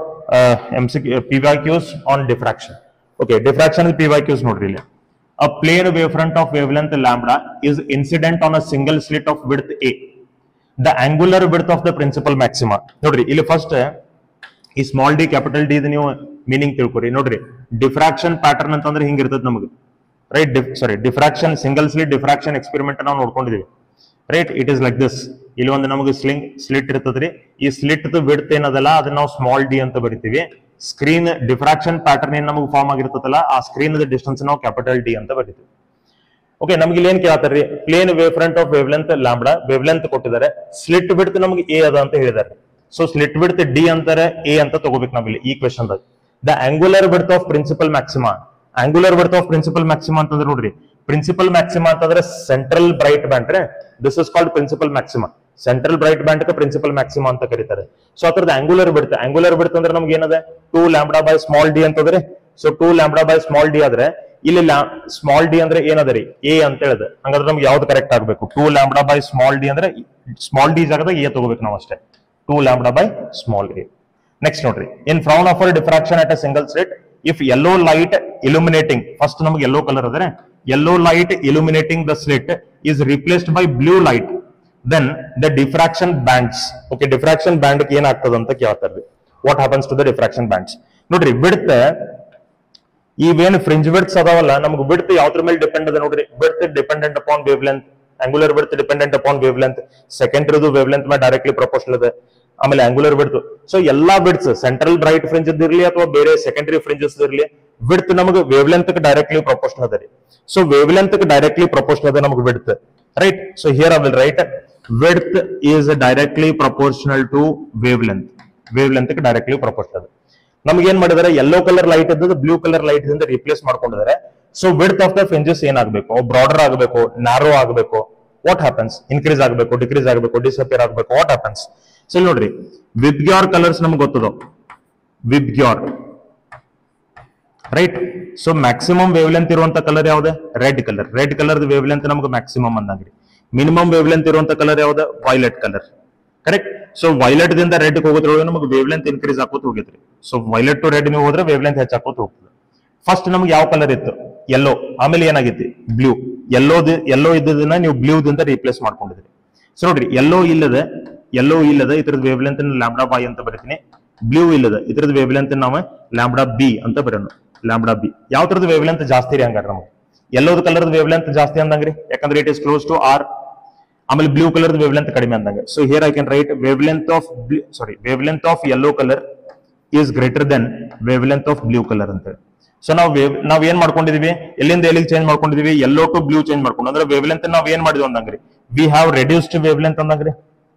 MC P Y Qs on diffraction okay diffraction P Y Qs ನೋಡ್ರಿ ಇಲ್ಲಿ A plane wavefront of wavelength lambda is incident on a single slit of width a. The angular width of the principal maxima. ನೋಡ್ರಿ ಇಲ್ಲಿ first ಈ small d capital D ನೀವು meaning ತಿಳ್ಕೊರಿ ನೋಡ್ರಿ diffraction pattern ಅಂತಂದ್ರೆ ಹಿಂಗಿರ್ತದೆ ನಮಗೆ right sorry diffraction single slit diffraction experiment ನಾವು ನೋಡ್ಕೊಂಡಿದೀವಿ right it is like this ಇಲ್ಲಿ ಒಂದು ನಮಗೆ ಸ್ಲಿಂಗ್ ಸ್ಲಿಟ್ ಇರ್ತದ್ರಿ ಈ ಸ್ಲಿಟ್ ವಿಡ್ತ್ ಏನದಲ್ಲ ಅದನ್ನ ನಾವು ಸ್ಮಾಲ್ ಡಿ ಅಂತ ಬರಿತೀವಿ ಸ್ಕ್ರೀನ್ ಡಿಫ್ರಾಕ್ಷನ್ ಪ್ಯಾಟರ್ನ್ ಏನ್ ನಮಗೆ ಫಾರ್ಮ್ ಆಗಿರ್ತದಲ್ಲ ಆ ಸ್ಕ್ರೀನ್ ಡಿಸ್ಟೆನ್ಸ್ ನಾವು ಕ್ಯಾಪಿಟಲ್ ಡಿ ಅಂತ ಬರಿತೀವಿ ಓಕೆ ನಮ್ಗೆ ಇಲ್ಲಿ ಏನ್ ಕೇಳ್ತಾರ್ರಿ plane wave front of wave length lambda wave length ಕೊಟ್ಟಿದ್ದಾರೆ ಸ್ಲಿಟ್ ಬಿಡ್ತ್ ನಮ್ಗೆ ಎ ಅದ ಅಂತ ಹೇಳಿದ್ದಾರೆ ಸೊ ಸ್ಲಿಟ್ ಬಿಡ್ತ್ ಡಿ ಅಂತಾರೆ ಎ ಅಂತ ತಗೋಬೇಕು ನಾವಿಲ್ಲಿ ಈ question the angular width of principal maxima angular width of principal maxima ಅಂತಂದ್ರೆ ನೋಡ್ರಿ ಪ್ರಿನ್ಸಿಪಲ್ ಮ್ಯಾಕ್ಸಿಮಾ ಅಂತಂದ್ರೆ ಸೆಂಟ್ರಲ್ ಬ್ರೈಟ್ ಬ್ಯಾಂಡ್ ರೇ this is called principal maxima central bright band principal maxima ಅಂತ ಕರೀತಾರೆ ಸೊ ಅದ್ರದ್ದು ಆಂಗುಲರ್ ಬಿಡ್ತೆ ಆಂಗುಲರ್ ಬಿಡ್ತ್ ಅಂದ್ರೆ ನಮ್ಗೆ ಏನದೆ two lambda by small d ಅಂತಂದ್ರೆ so two lambda by small d ಆದ್ರೆ ಇಲ್ಲಿ ಸ್ಮಾಲ್ ಡಿ ಅಂದ್ರೆ ಏನದ ರೀ ಎ ಅಂತ ಹೇಳಿದೆ ಹಂಗಾದ್ರೆ ನಮ್ಗೆ ಯಾವ್ದು ಕರೆಕ್ಟ್ ಆಗ್ಬೇಕು two lambda by small d ಅಂದ್ರೆ ಸ್ಮಾಲ್ ಡಿ ಜಾಗದಾಗ ಎ ತಗೋಬೇಕು ನಾವು ಅಷ್ಟೇ two lambda by small a next ನೋಡ್ರಿ in Fraunhofer diffraction at a single slit if yellow light illuminating first ನಮ್ಗೆ ಯೆಲ್ಲೋ ಕಲರ್ ಅದ್ರೆ yellow light illuminating the slit is replaced by blue light then the diffraction bands okay diffraction band ಏನಾಗ್ತದ ಅಂತ ಕೇಳ್ತಾರ್ರಿ what happens to the diffraction bands ನೋಡ್ರಿ width ಇವೇನ್ fringe ಬಿಡ್ಸ್ ಅದಾವಲ್ಲ ನಮ್ಗೆ ಬಿಡ್ತ್ ಯಾವ್ದ್ರ ಮೇಲೆ depend ಅದ ನೋಡ್ರಿ width dependent upon wavelength angular width dependent upon wavelength ಸೆಕೆಂಡ್ರಿದು ವೇವ್ ಲೆಂತ್ ಮೇಲೆ ಡೈರೆಕ್ಟ್ಲಿ ಪ್ರಪೋರ್ಷನಲ್ ಇದೆ ಆಮೇಲೆ ಆಂಗುಲರ್ ಬಿಡ್ತು ಸೊ ಎಲ್ಲಾ ಬಿಡ್ಸ್ ಸೆಂಟ್ರಲ್ ಬ್ರೈಟ್ ಫ್ರಿಂಜ್ ಇರ್ಲಿ ಅಥವಾ ಬೇರೆ ಸೆಕೆಂಡರಿ ಫ್ರಿಂಜಸ್ ಇರ್ಲಿ ಬಿಡ್ತ್ ನಮಗೆ ವೇವ್ ಲೆಂತ್ ಡೈರೆಕ್ಟ್ಲಿ ಪ್ರಪೋರ್ಷನ್ ಅದ ರೀ so wavelength directly proportion ಅದ ನಮಗೆ width right so here I will write width is directly proportional to wavelength wavelength directly proportion ಅದ ನಮ್ಗೆ ಏನ್ ಮಾಡಿದಾರೆ ಯೆಲ್ಲೋ ಕಲರ್ ಲೈಟ್ ಇದ್ದದ್ದು ಬ್ಲೂ ಕಲರ್ ಲೈಟ್ ಇಂದ ರಿಪ್ಲೇಸ್ ಮಾಡ್ಕೊಂಡಿದ್ದಾರೆ so width of the fringes ಏನಾಗಬೇಕು ಬ್ರಾಡರ್ ಆಗಬೇಕು narrow ಆಗಬೇಕು ವಾಟ್ ಹ್ಯಾಪನ್ಸ್ ಇನ್ಕ್ರೀಸ್ ಆಗಬೇಕು ಡಿಕ್ರೀಸ್ ಆಗಬೇಕು ಡಿಸಪಿಯರ್ ಆಗಬೇಕು ವಾಟ್ ಹ್ಯಾಪನ್ಸ್ ಸೊ ಇಲ್ಲಿ ನೋಡ್ರಿ ವಿಬ್ಗ್ಯಾರ್ ಕಲರ್ಸ್ ನಮ್ಗೆ ಗೊತ್ತದ ವಿಬ್ಗ್ಯಾರ್ right so maximum wavelength ಇರುವಂತ ಕಲರ್ ಯಾವ್ದು red colour red colour wavelength ನಮಗೆ ಮ್ಯಾಕ್ಸಿಮಮ್ ಅಂದಂಗ್ರಿ ಮಿನಿಮಮ್ ವೇವ್ ಲೆಂತ್ ಇರುವಂತ ಕಲರ್ ಯಾವ್ದು violet colour correct so violet ದಿಂದ ರೆಡ್ ಹೋಗೋದ್ರೊಳಗೆ ನಮಗೆ ವೇವ್ ಲೆಂತ್ ಇನ್ಕ್ರೀಸ್ ಆಕೋತ ಹೋಗಿದ್ರಿ ಸೊ ವೈಲೆಟ್ ಟು ರೆಡ್ ನೀವು ಹೋದ್ರೆ ವೇವ್ ಲೆಂತ್ ಹೆಚ್ಚಾಕೋತ ಹೋಗ್ತದೆ ಫಸ್ಟ್ ನಮ್ಗೆ ಯಾವ ಕಲರ್ ಇತ್ತು ಯೆಲ್ಲೋ ಆಮೇಲೆ ಏನಾಗೈತಿ ಬ್ಲೂ ಯೆಲ್ಲೋದ್ ಯೆಲ್ಲೋ ಇದ್ದದನ್ನ ನೀವು ಬ್ಲೂ ದಿಂದ ರೀಪ್ಲೇಸ್ ಮಾಡ್ಕೊಂಡಿದ್ರಿ ಸೊ ನೋಡ್ರಿ ಯೆಲ್ಲೋ ಇಲ್ಲದ ಯೆಲ್ಲೋ ಇಲ್ಲದ ಇದ್ರದ್ದು ವೇವ್ ಲೆಂತ್ ಲ್ಯಾಂಬ್ಡಾ ಬಾಯ್ ಅಂತ ಬರೀತೀನಿ ಬ್ಲೂ ಇಲ್ಲದ ಇದ್ರದ್ದು ವೇವ್ ಲೆಂತ್ ನಾವು ಲ್ಯಾಂಬ್ಡಾ ಬಿ ಅಂತ ಬರೋಣ ಲ್ಯಾಂಬ್ಡಾ ಬಿ ಯಾವ ತರದ ವೇವ್ ಲೆಂತ್ ಜಾಸ್ತಿ ರೀ ಹಂಗಾರೆ ನಮಗೆ ಯೆಲ್ಲೋದ್ ಕಲರ್ ವೇವ್ ಲೆಂತ್ ಜಾಸ್ತಿ ಅಂದಂಗ್ರಿ ಯಾಕಂದ್ರೆ it is close to R ಆಮೇಲೆ ಬ್ಲೂ ಕಲರ್ ವೇವ್ ಲೆಂತ್ ಕಡಿಮೆ ಅಂದಂಗೆ so here I can write wavelength of sorry wavelength of yellow colour is greater then wavelength of blue colour ಅಂತ so ನಾವು wave ನಾವ್ ಏನ್ ಮಾಡ್ಕೊಂಡಿದೀವಿ ಎಲ್ಲಿಂದ ಎಲ್ಲಿಗೆ ಚೇಂಜ್ ಮಾಡ್ಕೊಂಡಿದೀವಿ ಯೆಲ್ಲೋ ಟು ಬ್ಲೂ ಚೇಂಜ್ ಮಾಡ್ಕೊಂಡು ಅಂದ್ರೆ ವೇವ್ ಲೆಂತ್ ನಾವ್ ಏನ್ ಮಾಡಿದ್ವಿ ಅಂದಂಗ್ರಿ we have reduced wavelength ಅಂದಂಗ್ರಿ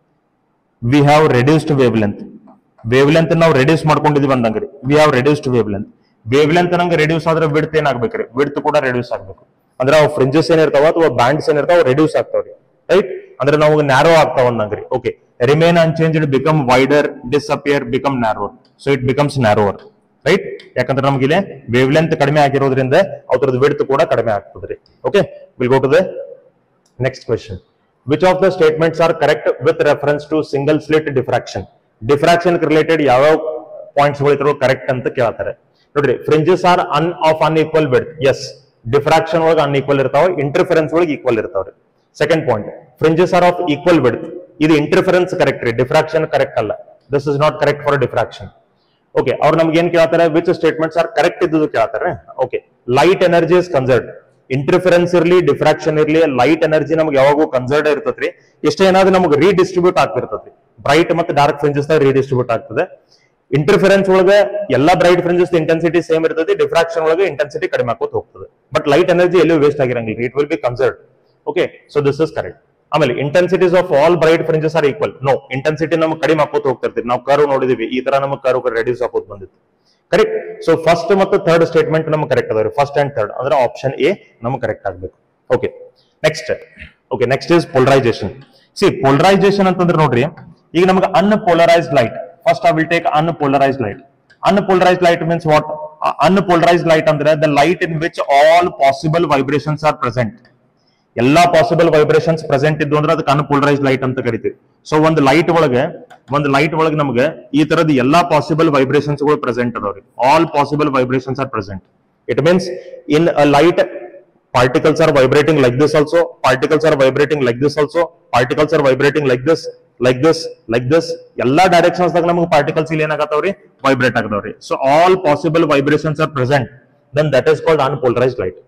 we have reduced wavelength wavelength ನಾವು ರೆಡ್ಯೂಸ್ ಮಾಡ್ಕೊಂಡಿದೀವಿ ಅಂದಂಗ್ರಿ we have reduced wavelength wavelength ನಂಗೆ ರೆಡ್ಯೂಸ್ ಆದ್ರೆ ವಿಡ್ತ್ ಏನಾಗ್ಬೇಕ್ರಿ ವಿಡ್ತ್ ಕೂಡ ರೆಡ್ಯೂಸ್ ಆಗ್ಬೇಕು ಅಂದ್ರೆ ಅವು ಫ್ರಿಂಜಸ್ ಏನಿರ್ತಾವ ಅಥವಾ ಬ್ಯಾಂಡ್ಸ್ ಏನಿರ್ತಾವ ರೆಡ್ಯೂಸ್ ಆಗ್ತಾವ್ರಿ ರೈಟ್ ಅಂದ್ರೆ ನಾವು ನ್ಯಾರೋ ಆಗ್ತಾವ ಅಂದಂಗ್ರಿ okay remain unchanged become wider disappear become narrower so it becomes narrower right ಯಾಕಂದ್ರೆ ನಮ್ಗೆ ಇಲ್ಲಿ ವೇವ್ ಲೆಂತ್ ಕಡಿಮೆ ಆಗಿರೋದ್ರಿಂದ ಅದ್ರದ್ದು ವಿಡ್ತ್ ಕೂಡ ಕಡಿಮೆ ಆಗ್ತದ್ರಿ okay will go to the next question which of the statements are correct with reference to single slit diffraction diffraction related ಯಾವ ಪಾಯಿಂಟ್ಸ್ ಗಳು ಕರೆಕ್ಟ್ ಅಂತ ಕೇಳ್ತಾರೆ ನೋಡ್ರಿ ಫ್ರಿಂಜಸ್ ಆರ್ ಅನ್ ಆಫ್ ಅನ್ಈಕ್ವಲ್ ವಿಡ್ತ್ ಎಸ್ ಡಿಫ್ರಾಕ್ಷನ್ ಒಳಗೆ ಅನ್ಈಕ್ವಲ್ ಇರ್ತಾವ ಇಂಟರ್ಫರೆನ್ಸ್ ಒಳಗೆ ಈಕ್ವಲ್ ಇರ್ತಾವ್ರಿ second point fringes are of equal width ಇದು ಇಂಟರ್ಫರೆನ್ಸ್ ಕರೆಕ್ಟ್ ರೀ ಡಿಫ್ರಾಕ್ಷನ್ ಕರೆಕ್ಟ್ ಅಲ್ಲ this is not correct for diffraction okay ಅವ್ರು ನಮ್ಗೆ ಏನ್ ಕೇಳ್ತಾರೆ ವಿಚ್ ಸ್ಟೇಟ್ಮೆಂಟ್ಸ್ ಆರ್ ಕರೆಕ್ಟ್ ಇದ್ದು ಕೇಳ್ತಾರೆ okay light energy is conserved interference ಇರ್ಲಿ ಡಿಫ್ರಾಕ್ಷನ್ ಇರ್ಲಿ ಲೈಟ್ ಎನರ್ಜಿ ನಮ್ಗೆ ಯಾವಾಗೂ ಕನ್ಸರ್ಡ್ ಇರ್ತದ್ರಿ ಎಷ್ಟೇ ಏನಾದ್ರು ನಮ್ಗೆ ರೀಡಿಸ್ಟ್ರಿಬ್ಯೂಟ್ ಆಗ್ತಿರ್ತದ್ರಿ ಬ್ರೈಟ್ ಮತ್ತೆ ಡಾರ್ಕ್ ಫ್ರಿಂಜಸ್ ರೀಡಿಸ್ಟ್ರಿಬ್ಯೂಟ್ ಆಗ್ತದೆ ಇಂಟರ್ಫರೆನ್ಸ್ ಒಳಗೆ ಎಲ್ಲಾ ಬ್ರೈಟ್ ಫ್ರಿಂಜಸ್ ಇಂಟೆನ್ಸಿಟಿ ಸೇಮ್ ಇರ್ತದೆ ಡಿಫ್ರಾಕ್ಷನ್ ಒಳಗೆ ಇಂಟೆನ್ಸಿಟಿ ಕಡಿಮೆ ಆಕೋತ ಹೋಗ್ತದೆ ಬಟ್ ಲೈಟ್ ಎನರ್ಜಿ ಎಲ್ಲೂ ವೇಸ್ಟ್ ಆಗಿರಂಗಿಲ್ಲ it will be conserved okay so this is correct ಆಮೇಲೆ intensities of all bright fringes are equal no intensity ನಮ್ಗೆ ಕಡಿಮೆ ಆಕೋತ ಹೋಗ್ತಿರ್ತೀವಿ ನಾವು ಕರು ನೋಡಿದೀವಿ ಈ ತರ ನಮಗೆ ಕರು ರೆಡ್ಯೂಸ್ ಆಕೋತ್ ಬಂದಿತ್ತು ಕರೆಕ್ಟ್ ಸೊ ಫಸ್ಟ್ ಮತ್ತು ಥರ್ಡ್ ಸ್ಟೇಟ್ಮೆಂಟ್ ನಮ್ಗೆ ಕರೆಕ್ಟ್ ಅದಾವ್ರಿ ಫಸ್ಟ್ ಅಂಡ್ ಥರ್ಡ್ ಅಂದ್ರೆ ಆಪ್ಷನ್ ಎ ನಮ್ಗೆ ಕರೆಕ್ಟ್ ಆಗ್ಬೇಕು okay next okay next is polarization c polarization ಅಂತಂದ್ರೆ ನೋಡ್ರಿ ಈಗ ನಮ್ಗೆ unpolarized light first I will take unpolarized light unpolarized light means what unpolarized light ಅಂದ್ರೆ the light in which all possible vibrations are present ಎಲ್ಲಾ possible vibrations present ಇದ್ದು ಅಂದ್ರೆ ಅದಕ್ಕೆ unpolarised light ಅಂತ ಕರಿತೀವಿ ಸೊ ಒಂದು ಲೈಟ್ ಒಳಗೆ ಒಂದು ಲೈಟ್ ಒಳಗೆ ನಮಗೆ ಈ ತರದ ಎಲ್ಲಾ ಪಾಸಿಬಲ್ ವೈಬ್ರೇಷನ್ಸ್ ಗಳು ಪ್ರೆಸೆಂಟ್ ಅದಾವ್ರಿ all possible vibrations are present it means in a light particles are vibrating like this also particles are vibrating like this also particles are vibrating like this like this like this ಎಲ್ಲಾ directions ದಾಗ ನಮಗೆ particles ಇಲ್ಲಿ ಏನಾಗತ್ತವ್ರಿ vibrate ಆಗದವ್ರಿ so all possible vibrations are present then that is called unpolarized light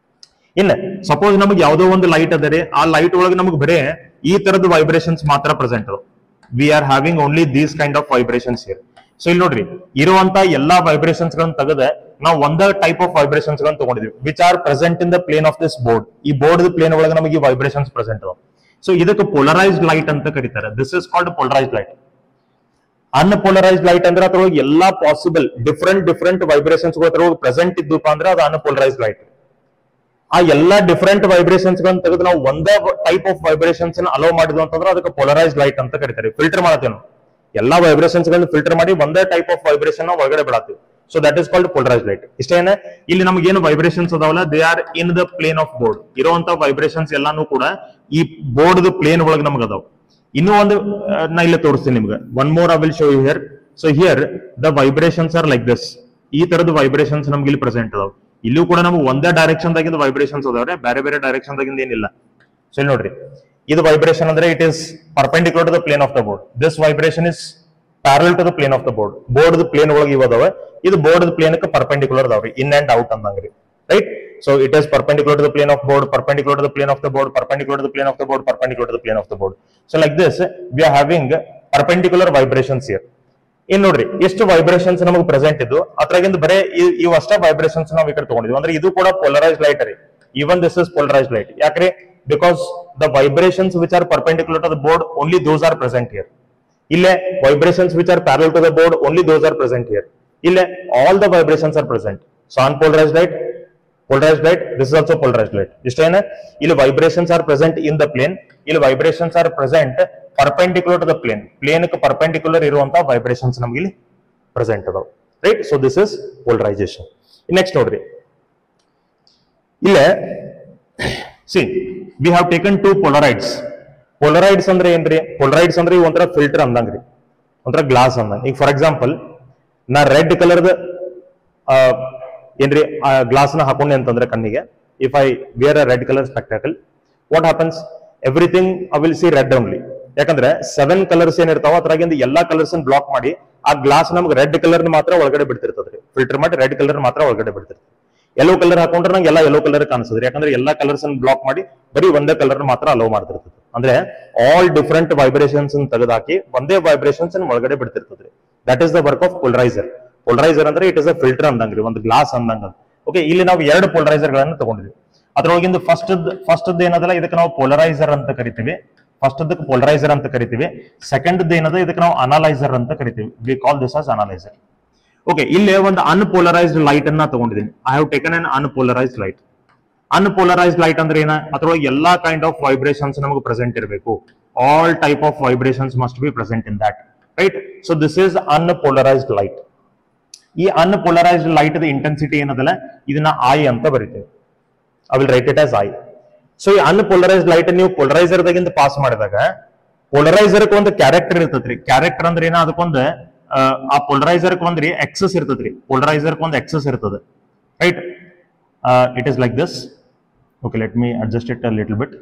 ಇನ್ನ suppose ನಮಗೆ ಯಾವುದೋ ಒಂದು ಲೈಟ್ ಅದ ರೀ ಆ ಲೈಟ್ ಒಳಗೆ ನಮಗೆ ಬರೇ ಈ ತರದ ವೈಬ್ರೇಷನ್ಸ್ ಮಾತ್ರ ಪ್ರೆಸೆಂಟ್ ಅದ we are having only these kind of vibrations here so ಇಲ್ಲಿ ನೋಡ್ರಿ ಇರುವಂತ ಎಲ್ಲಾ ವೈಬ್ರೇಷನ್ಸ್ ಗಳನ್ನ ತೆಗೆದ ನಾವು ಒಂದ ಟೈಪ್ ಆಫ್ ವೈಬ್ರೇಷನ್ಸ್ ಗಳನ್ನ ತಗೊಂಡಿದ್ವಿ which are present in the plane of this board ಈ ಬೋರ್ಡ್ ಪ್ಲೇನ್ ಒಳಗೆ ನಮಗೆ ಈ ವೈಬ್ರೇಷನ್ಸ್ ಪ್ರೆಸೆಂಟ್ ಅದಾವ ಸೊ ಇದಕ್ಕೆ ಪೋಲರೈಸ್ಡ್ ಲೈಟ್ ಅಂತ ಕರೀತಾರೆ this is called polarized light unpolarized light ಅಂದ್ರೆ ಅದ್ರೊಳಗೆ ಎಲ್ಲಾ ಪಾಸಿಬಲ್ ಡಿಫ್ರೆಂಟ್ ಡಿಫ್ರೆಂಟ್ ವೈಬ್ರೇಷನ್ಸ್ ಅದ್ರೊಳಗೆ ಪ್ರೆಸೆಂಟ್ ಇದ್ದಪ್ಪ ಅಂದ್ರೆ ಅದು ಅನ್ಪೋಲರೈಸ್ಡ್ ಲೈಟ್ ಆ ಎಲ್ಲಾ ಡಿಫ್ರೆಂಟ್ ವೈಬ್ರೇಷನ್ಸ್ ಗಳನ್ನ ತೆಗೆದು ನಾವು ಒಂದೇ ಟೈಪ್ ಆಫ್ ವೈಬ್ರೇಷನ್ಸ್ ಅಲೋ ಮಾಡಿದ್ವು ಅಂತಂದ್ರೆ ಅದಕ್ಕೆ ಪೋಲರೈಸ್ಡ್ ಲೈಟ್ ಅಂತ ಕರೀತಾರೆ ಫಿಲ್ಟರ್ ಮಾಡತ್ತೇವೆ ನಾವು ಎಲ್ಲಾ ವೈಬ್ರೇಷನ್ಸ್ ಗಳನ್ನ ಫಿಲ್ಟರ್ ಮಾಡಿ ಒಂದೇ ಟೈಪ್ ಆಫ್ ವೈಬ್ರೇಷನ್ ಒಳಗಡೆ ಬಿಡತ್ತೀವಿ so that is called polarized light ಇಷ್ಟೇನೆ ಇಲ್ಲಿ ನಮ್ಗೆ ಏನು ವೈಬ್ರೇಷನ್ಸ್ ಅದಾವಲ್ಲ they are in the plane of board ಇರುವಂತ ವೈಬ್ರೇಷನ್ಸ್ ಎಲ್ಲಾನು ಕೂಡ ಈ ಬೋರ್ಡ್ ಪ್ಲೇನ್ ಒಳಗೆ ನಮ್ಗೆ ಅದಾವ ಇನ್ನೂ ಒಂದು ಆ, ನಾ ಇಲ್ಲಿ ತೋರಿಸ್ತೀನಿ ನಿಮ್ಗೆ one more I will show you here so here the vibrations are like this ಈ ತರದ ವೈಬ್ರೇಷನ್ಸ್ ನಮ್ಗೆ ಇಲ್ಲಿ ಪ್ರೆಸೆಂಟ್ ಅದಾವ ಇಲ್ಲೂ ಕೂಡ ನಮ್ಗೆ ಒಂದೇ ಡೈರೆಕ್ಷನ್ ದಾಗಿಂದ ವೈಬ್ರೇಷನ್ಸ್ ಅದಾವ್ರೆ ಬೇರೆ ಬೇರೆ ಡೈರೆಕ್ಷನ್ ದಾಗಿಂದ ಏನಿಲ್ಲ ಸೊ ಇಲ್ಲಿ ನೋಡ್ರಿ ಇದು ವೈಬ್ರೇಷನ್ ಅಂದ್ರೆ it is perpendicular to the plane of the board this vibration is parallel to the plane of the board board plane ಒಳಗೆ ಇವ್ ಅದಾವ ಇದು ಬೋರ್ಡ್ ಪ್ಲೇನ್ ಪರ್ಪೆಂಡಿಕ್ಯುಲರ್ ಅದಾವ್ರಿ ಇನ್ ಅಂಡ್ ಔಟ್ ಅಂದಂಗ್ರಿ right so it is perpendicular to the plane of board perpendicular to the plane of the board perpendicular to the plane of the board perpendicular to the plane of the board so like this we are having perpendicular vibrations here in ನೋಡ್ರಿ ಎಷ್ಟು vibrations ನಮಗೆ present ಇದ್ದು ಅದ್ರಾಗಿಂದ ಬರೇ E- ಇವ್ ಅಷ್ಟ vibrations ನಾವು ಈ ಕಡೆ ತಗೊಂಡಿದ್ವಿ ಅಂದ್ರೆ ಇದು ಕೂಡ ಪೋಲರೈಸ್ ಲೈಟ್ ರೀ even this is polarized light ಯಾಕ್ರಿ because the vibrations which are perpendicular to the board only those are present here ಇಲ್ಲೇ vibrations which are parallel to the board only those are present here ಇಲ್ಲೇ all the vibrations are present so unpolarized light polarized light this is also polarized light ಇಷ್ಟೇನೆ ಇಲ್ಲಿ vibrations are present in the plane ಇಲ್ಲಿ vibrations are present perpendicular to the plane plane ಕ್ಕೆ perpendicular ಇರುವಂತ vibrations ನಮ್ಗೆ ಇಲ್ಲಿ present ಅದಾವ right so this is polarization next ನೋಡ್ರಿ ಇಲ್ಲೇ c we have taken two polaroids polaroids ಅಂದ್ರೆ ಏನ್ರಿ ಪೊಲರೈಡ್ಸ್ ಅಂದ್ರೆ ಇವ್ ಒಂಥರ ಫಿಲ್ಟರ್ ಅಂದಂಗ್ರಿ ಒಂಥರ ಗ್ಲಾಸ್ ಅಂದಂಗ ಈಗ ಫಾರ್ ಎಕ್ಸಾಂಪಲ್ ನಾ ರೆಡ್ ಕಲರ್ದ ಏನ್ರಿ ಗ್ಲಾಸ್ ನ ಹಾಕೊಂಡೆ ಅಂತಂದ್ರೆ ಕಣ್ಣಿಗೆ if I wear a red colour spectacle what happens everything I will see red only ಯಾಕಂದ್ರೆ ಸೆವೆನ್ ಕಲರ್ಸ್ ಏನಿರ್ತಾವ ಅದ್ರಾಗಿಂದ ಎಲ್ಲಾ ಕಲರ್ಸ್ ಬ್ಲಾಕ್ ಮಾಡಿ ಆ ಗ್ಲಾಸ್ ನಮ್ಗೆ ರೆಡ್ ಕಲರ್ ಮಾತ್ರ ಒಳಗಡೆ ಬಿಡ್ತಿರ್ತದ್ರಿ ಫಿಲ್ಟರ್ ಮಾಡಿ ರೆಡ್ ಕಲರ್ ಮಾತ್ರ ಒಳಗಡೆ ಬಿಡ್ತಿರ್ತದೆ ಯೆಲ್ಲೋ ಕಲರ್ ಹಾಕೊಂಡ್ರೆ ನಂಗೆ ಎಲ್ಲ ಯೆಲ್ಲೋ ಕಲರ್ ಕಾಣಿಸ್ತದ್ರಿ ಯಾಕಂದ್ರೆ ಎಲ್ಲಾ ಕಲರ್ಸ್ ಬ್ಲಾಕ್ ಮಾಡಿ ಬರೀ ಒಂದೇ ಕಲರ್ ಮಾತ್ರ ಅಲೋ ಮಾಡ್ತಿರ್ತದೆ ಅಂದ್ರೆ ಆಲ್ ಡಿಫ್ರೆಂಟ್ ವೈಬ್ರೇಷನ್ಸ್ ತೆಗೆದಾಕಿ ಒಂದೇ ವೈಬ್ರೇಷನ್ಸ್ ಒಳಗಡೆ ಬಿಡ್ತಿರ್ತದ್ರಿ that is the work of polarizer polarizer ಅಂದ್ರೆ ಇಟ್ ಇಸ್ ಅ ಫಿಲ್ಟರ್ ಅಂದಂಗ್ರಿ ಒಂದು ಗ್ಲಾಸ್ ಅಂದಂಗ ಓಕೆ ಇಲ್ಲಿ ನಾವು ಎರಡು ಪೊಲರೈಸರ್ ಗಳನ್ನ ತಗೊಂಡಿದ್ವಿ ಅದ್ರೊಳಗಿಂದ ಫಸ್ಟ್ ಫಸ್ಟ್ ಏನದಲ್ಲ ಇದಕ್ಕೆ ನಾವು ಪೊಲರೈಸರ್ ಅಂತ ಕರಿತೀವಿ ಫಸ್ಟ್ ಪೊಲರೈಸರ್ ಅಂತ ಕರಿತೀವಿ ಸೆಕೆಂಡ್ ಏನದ ಇದಕ್ಕೆ ನಾವು ಅನಲೈಸರ್ ಅಂತ ಕರಿತೀವಿ we call this as analyser okay ಇಲ್ಲಿ ಒಂದು ಅನ್ಪೋಲರೈಸ್ಡ್ ಲೈಟ್ ಅನ್ನ ತಗೊಂಡಿದ್ದೀನಿ I have taken an unpolarized light unpolarized light ಅಂದ್ರೆ ಏನ ಅದ್ರೊಳಗೆ ಎಲ್ಲಾ ಕೈಂಡ್ ಆಫ್ ವೈಬ್ರೇಷನ್ಸ್ ನಮಗೆ ಪ್ರೆಸೆಂಟ್ ಇರಬೇಕು all type of vibrations must be present in that right so this is unpolarized light ಈ ಅನ್ಪೋಲರೈಸ್ಡ್ ಲೈಟ್ ಇಂಟೆನ್ಸಿಟಿ ಏನದಲ್ಲ ಇದನ್ನ ಐ ಅಂತ ಬರಿತೇವೆ I will write it as I so ಈ ಅನ್ಪೋಲರೈಸ್ಡ್ ಲೈಟ್ ನೀವು polariser ದಾಗಿಂದ ಪಾಸ್ ಮಾಡಿದಾಗ ಪೊಲರೈಸರ್ ಒಂದು ಕ್ಯಾರೆಕ್ಟರ್ ಇರ್ತದ್ರಿ ಕ್ಯಾರೆಕ್ಟರ್ ಅಂದ್ರೆ ಏನ ಅದಕ್ಕೊಂದು ಆ, ಆ ಪೊಲರೈಸರ್ ಒಂದ್ರಿ ಎಕ್ಸಸ್ ಇರ್ತದ್ರಿ ಪೊಲರೈಸರ್ ಒಂದು ಎಕ್ಸಸ್ ಇರ್ತದೆ right it is like this okay let me adjust it a little bit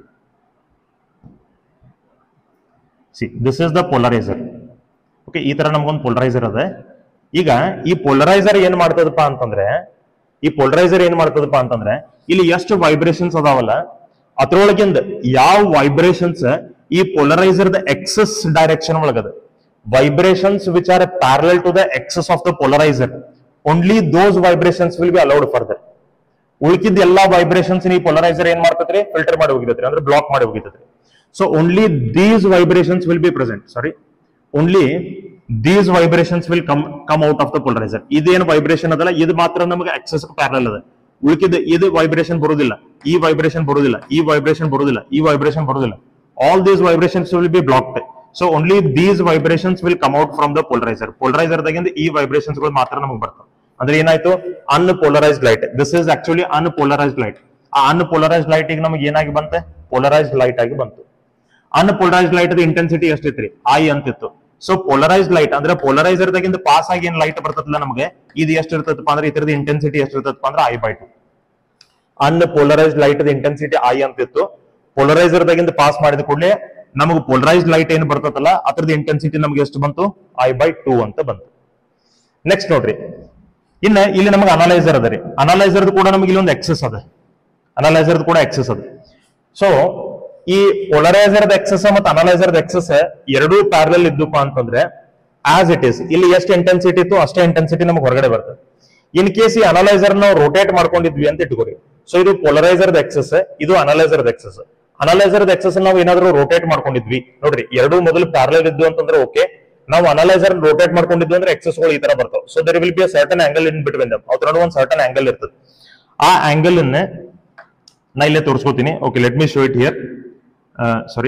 see this is the polarizer okay ಈ ತರ ನಮ್ಗೊಂದು ಪೊಲರೈಸರ್ ಅದ ಈಗ ಈ ಪೊಲರೈಸರ್ ಏನ್ ಮಾಡ್ತದಪ್ಪ ಅಂತಂದ್ರೆ ಈ ಪೊಲರೈಸರ್ ಏನ್ ಮಾಡ್ತದಪ್ಪ ಅಂತಂದ್ರೆ ಇಲ್ಲಿ ಎಷ್ಟು ವೈಬ್ರೇಷನ್ಸ್ ಅದಾವಲ್ಲ ಅದ್ರೊಳಗಿಂದ ಯಾವ ವೈಬ್ರೇಷನ್ಸ್ ಈ ಪೊಲರೈಸರ್ ದ ಎಕ್ಸಸ್ ಡೈರೆಕ್ಷನ್ ಒಳಗದ vibrations which are parallel to the axis of the polarizer only those vibrations will be allowed further ಉಳ್ಕಿದ ಎಲ್ಲಾ ವೈಬ್ರೇಷನ್ಸ್ ಈ ಪೊಲರೈಸರ್ ಏನ್ ಮಾಡ್ತೈತ್ರಿ ಫಿಲ್ಟರ್ ಮಾಡಿ ಹೋಗಿದತ್ರಿ ಅಂದ್ರೆ ಬ್ಲಾಕ್ ಮಾಡಿ ಹೋಗಿದತ್ರಿ so only these vibrations will be present sorry only these vibrations will come come out of the polarizer ಇದೇನು vibration ಅದಲ್ಲ ಇದು ಮಾತ್ರ ನಮಗೆ ಎಕ್ಸಸ್ ಪ್ಯಾರಲ್ ಅದ ಉಳ್ಕಿದ ಇದು ವೈಬ್ರೇಷನ್ ಬರುದಿಲ್ಲ ಈ ವೈಬ್ರೇಷನ್ ಬರುದಿಲ್ಲ ಈ ವೈಬ್ರೇಷನ್ ಬರುದಿಲ್ಲ ಈ ವೈಬ್ರೇಷನ್ ಬರುದಿಲ್ಲ all these vibrations will be blocked so only these vibrations will come out from the polarizer polarizer ದಾಗಿಂದ ಈ ವೈಬ್ರೇಷನ್ಸ್ ಗಳು ಮಾತ್ರ ನಮಗೆ ಬರ್ತವೆ ಅಂದ್ರೆ ಏನಾಯ್ತು unpolarized light this is actually unpolarized light ಆ ಅನ್ಪೋಲರೈಸ್ಡ್ ಲೈಟ್ ಈಗ ನಮಗೆ ಏನಾಗಿ ಬಂತೆ ಪೋಲರೈಸ್ಡ್ ಲೈಟ್ ಆಗಿ ಬಂತು ಅನ್ಪೋಲರೈಸ್ಡ್ ಲೈಟ್ ಇಂಟೆನ್ಸಿಟಿ ಎಷ್ಟಿತ್ರಿ ಐ ಅಂತಿತ್ತು ಸೊ ಪೋಲರೈಸ್ಡ್ ಲೈಟ್ ಅಂದ್ರೆ ಪೋಲರೈಸರ್ ದಾಗಿಂದ ಪಾಸ್ ಆಗಿ ಏನ್ ಲೈಟ್ ಬರ್ತದಲ್ಲ ನಮಗೆ ಇದು ಎಷ್ಟು ಇರ್ತದಪ್ಪ ಅಂದ್ರೆ ಇದ್ರದ ಇಂಟೆನ್ಸಿಟಿ ಎಷ್ಟು ಇರ್ತದಪ್ಪ ಅಂದ್ರೆ I by two unpolarized light intensity I ಅಂತಿತ್ತು ಪೋಲರೈಸರ್ ದಾಗಿಂದ ಪಾಸ್ ಮಾಡಿದ ಕೂಡಲೇ ನಮಗೆ ಪೋಲರೈಸ್ಡ್ ಲೈಟ್ ಏನ್ ಬರ್ತದಲ್ಲ ಅದ್ರದ್ದು ಇಂಟೆನ್ಸಿಟಿ ನಮಗೆ ಎಷ್ಟು ಬಂತು ಐ ಬೈ ಟೂ ಅಂತ ಬಂತು ನೆಕ್ಸ್ಟ್ ನೋಡ್ರಿ ಇನ್ನ ಇಲ್ಲಿ ನಮಗೆ ಅನಲೈಸರ್ ಅದ ರೀ ಅನಲೈಸರ್ ಕೂಡ ನಮಗೆ ಇಲ್ಲಿ ಒಂದು ಎಕ್ಸಸ್ ಅದ ಅನಲೈಸರ್ ಕೂಡ ಎಕ್ಸಸ್ ಅದ ಸೊ ಈ ಪೊಲರೈಸರ್ ಎಕ್ಸಸ್ ಮತ್ತು ಅನಲೈಸರ್ ಎಕ್ಸಸ್ ಎರಡೂ ಪ್ಯಾರಲ್ ಇದ್ದಪ್ಪ ಅಂತಂದ್ರೆ ಆಸ್ ಇಟ್ ಇಸ್ ಇಲ್ಲಿ ಎಷ್ಟು ಇಂಟೆನ್ಸಿಟಿ ಇತ್ತು ಅಷ್ಟೇ ಇಂಟೆನ್ಸಿಟಿ ನಮಗೆ ಹೊರಗಡೆ ಬರ್ತದೆ ಇನ್ ಕೇಸ್ ಈ ಅನಲೈಸರ್ ನಾವು ರೋಟೇಟ್ ಮಾಡ್ಕೊಂಡಿದ್ವಿ ಅಂತ ಇಟ್ಕೋರಿ ಸೊ ಇದು ಪೊಲರೈಸರ್ ಎಕ್ಸಸ್ ಇದು ಅನಲೈಸರ್ ಎಕ್ಸಸ್ ಅನಲೈಸರ್ ಎಕ್ಸಸ್ ನಾವು ಏನಾದ್ರು ರೋಟೇಟ್ ಮಾಡ್ಕೊಂಡಿದ್ವಿ ನೋಡ್ರಿ ಎರಡು ಮೊದಲು ಪ್ಯಾರಲ್ ಇದ್ದು ಅಂತಂದ್ರೆ ಓಕೆ ನಾವು ಅನಲೈಸರ್ ರೋಟೇಟ್ ಮಾಡ್ಕೊಂಡಿದ್ವಿ ಅಂದ್ರೆ ಎಕ್ಸಸ್ ಗಳು ಈ ತರ ಬರ್ತಾವ so there will be a certain angle in between them ಅದ್ರ ನಡುವೆ ಒಂದು ಸರ್ಟನ್ ಆಂಗಲ್ ಇರ್ತದೆ ಆ ಆಂಗಲ್ ಅನ್ನ ನಾ ಇಲ್ಲೇ ತೋರಿಸ್ಕೊತೀನಿ okay let me show it here sorry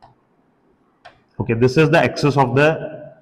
okay this is the axis of the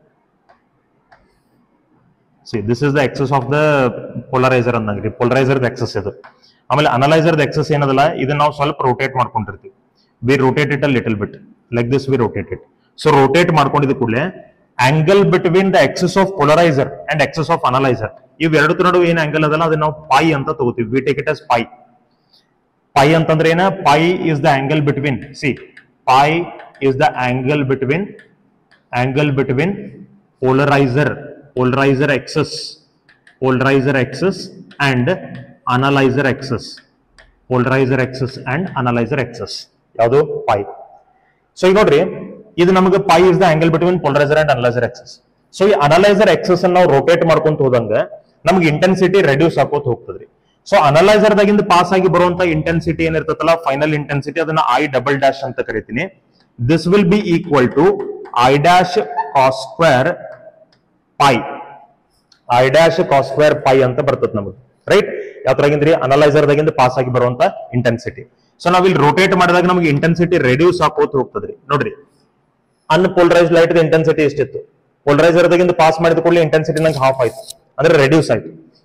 C this is the axis of the polarizer ಅಂದಂಗ್ರಿ ಪೊಲರೈಸರ್ ಎಕ್ಸಸ್ ಇದು ಆಮೇಲೆ ಅನಲೈಸರ್ ಎಕ್ಸಸ್ ಏನದಲ್ಲ ಇದನ್ನ ನಾವು ಸ್ವಲ್ಪ ರೋಟೇಟ್ ಮಾಡ್ಕೊಂಡಿರ್ತೀವಿ we rotate it a little bit like this we rotate it so rotate ಮಾಡ್ಕೊಂಡಿದ್ದ ಕೂಡಲೇ angle between the axis of polarizer and axis of analyzer ಇವೆರಡು ನಡುವೆ ಏನ್ ಆಂಗಲ್ ಅದಲ್ಲ ಅದನ್ನ ನಾವು ಪೈ ಅಂತ ತಗೋತೀವಿ we take it as phi phi ಅಂತಂದ್ರೆ ಏನ phi is the angle between C phi is the angle between angle between polarizer polarizer axis polarizer axis and analyzer axis polarizer axis and analyzer axis ಯಾವುದು phi so ಈಗ ನೋಡ್ರಿ ಇದು ನಮಗೆ phi is the angle between polarizer and analyzer axis so ಈ analyzer axis ನಾವು rotate ಮಾಡ್ಕೊಂತ ಹೋದಂಗ ನಮ್ಗೆ ಇಂಟೆನ್ಸಿಟಿ ರೆಡ್ಯೂಸ್ ಆಕೋತ ಹೋಗ್ತದ್ರಿ ಸೊ ಅನಲೈಸರ್ ದಾಗಿಂದ ಪಾಸ್ ಆಗಿ ಬರುವಂತ ಇಂಟೆನ್ಸಿಟಿ ಏನಿರ್ತದಲ್ಲ ಫೈನಲ್ ಇಂಟೆನ್ಸಿಟಿ ಅದನ್ನ ಐ ಡಬಲ್ ಡ್ಯಾಶ್ ಅಂತ ಕರಿತೀನಿ this will be equal to I dash cos square phi I dash cos square phi ಅಂತ ಬರ್ತದೆ ನಮಗೆ ರೈಟ್ ಯಾವ ತರಗಿಂದ್ರಿ ಅನಲೈಸರ್ ದಾಗಿಂದ ಪಾಸ್ ಆಗಿ ಬರುವಂತ ಇಂಟೆನ್ಸಿಟಿ ಸೊ ನಾವ್ ಇಲ್ಲಿ ರೋಟೇಟ್ ಮಾಡಿದಾಗ ನಮಗೆ ಇಂಟೆನ್ಸಿಟಿ ರೆಡ್ಯೂಸ್ ಆಕೋತ ಹೋಗ್ತದ್ರಿ ನೋಡ್ರಿ ಅನ್ಪೋಲರೈಸ್ಡ್ ಲೈಟ್ ಇಂಟೆನ್ಸಿಟಿ ಎಷ್ಟಿತ್ತು ಪೋಲರೈಸರ್ ದಾಗಿಂದ ಪಾಸ್ ಮಾಡಿದ ಕೂಡಲೇ ಇಂಟೆನ್ಸಿಟಿ ನಂಗೆ ಹಾಫ್ ಆಯ್ತು ಅಂದ್ರೆ ರೆಡ್ಯೂಸ್ ಆಯ್ತು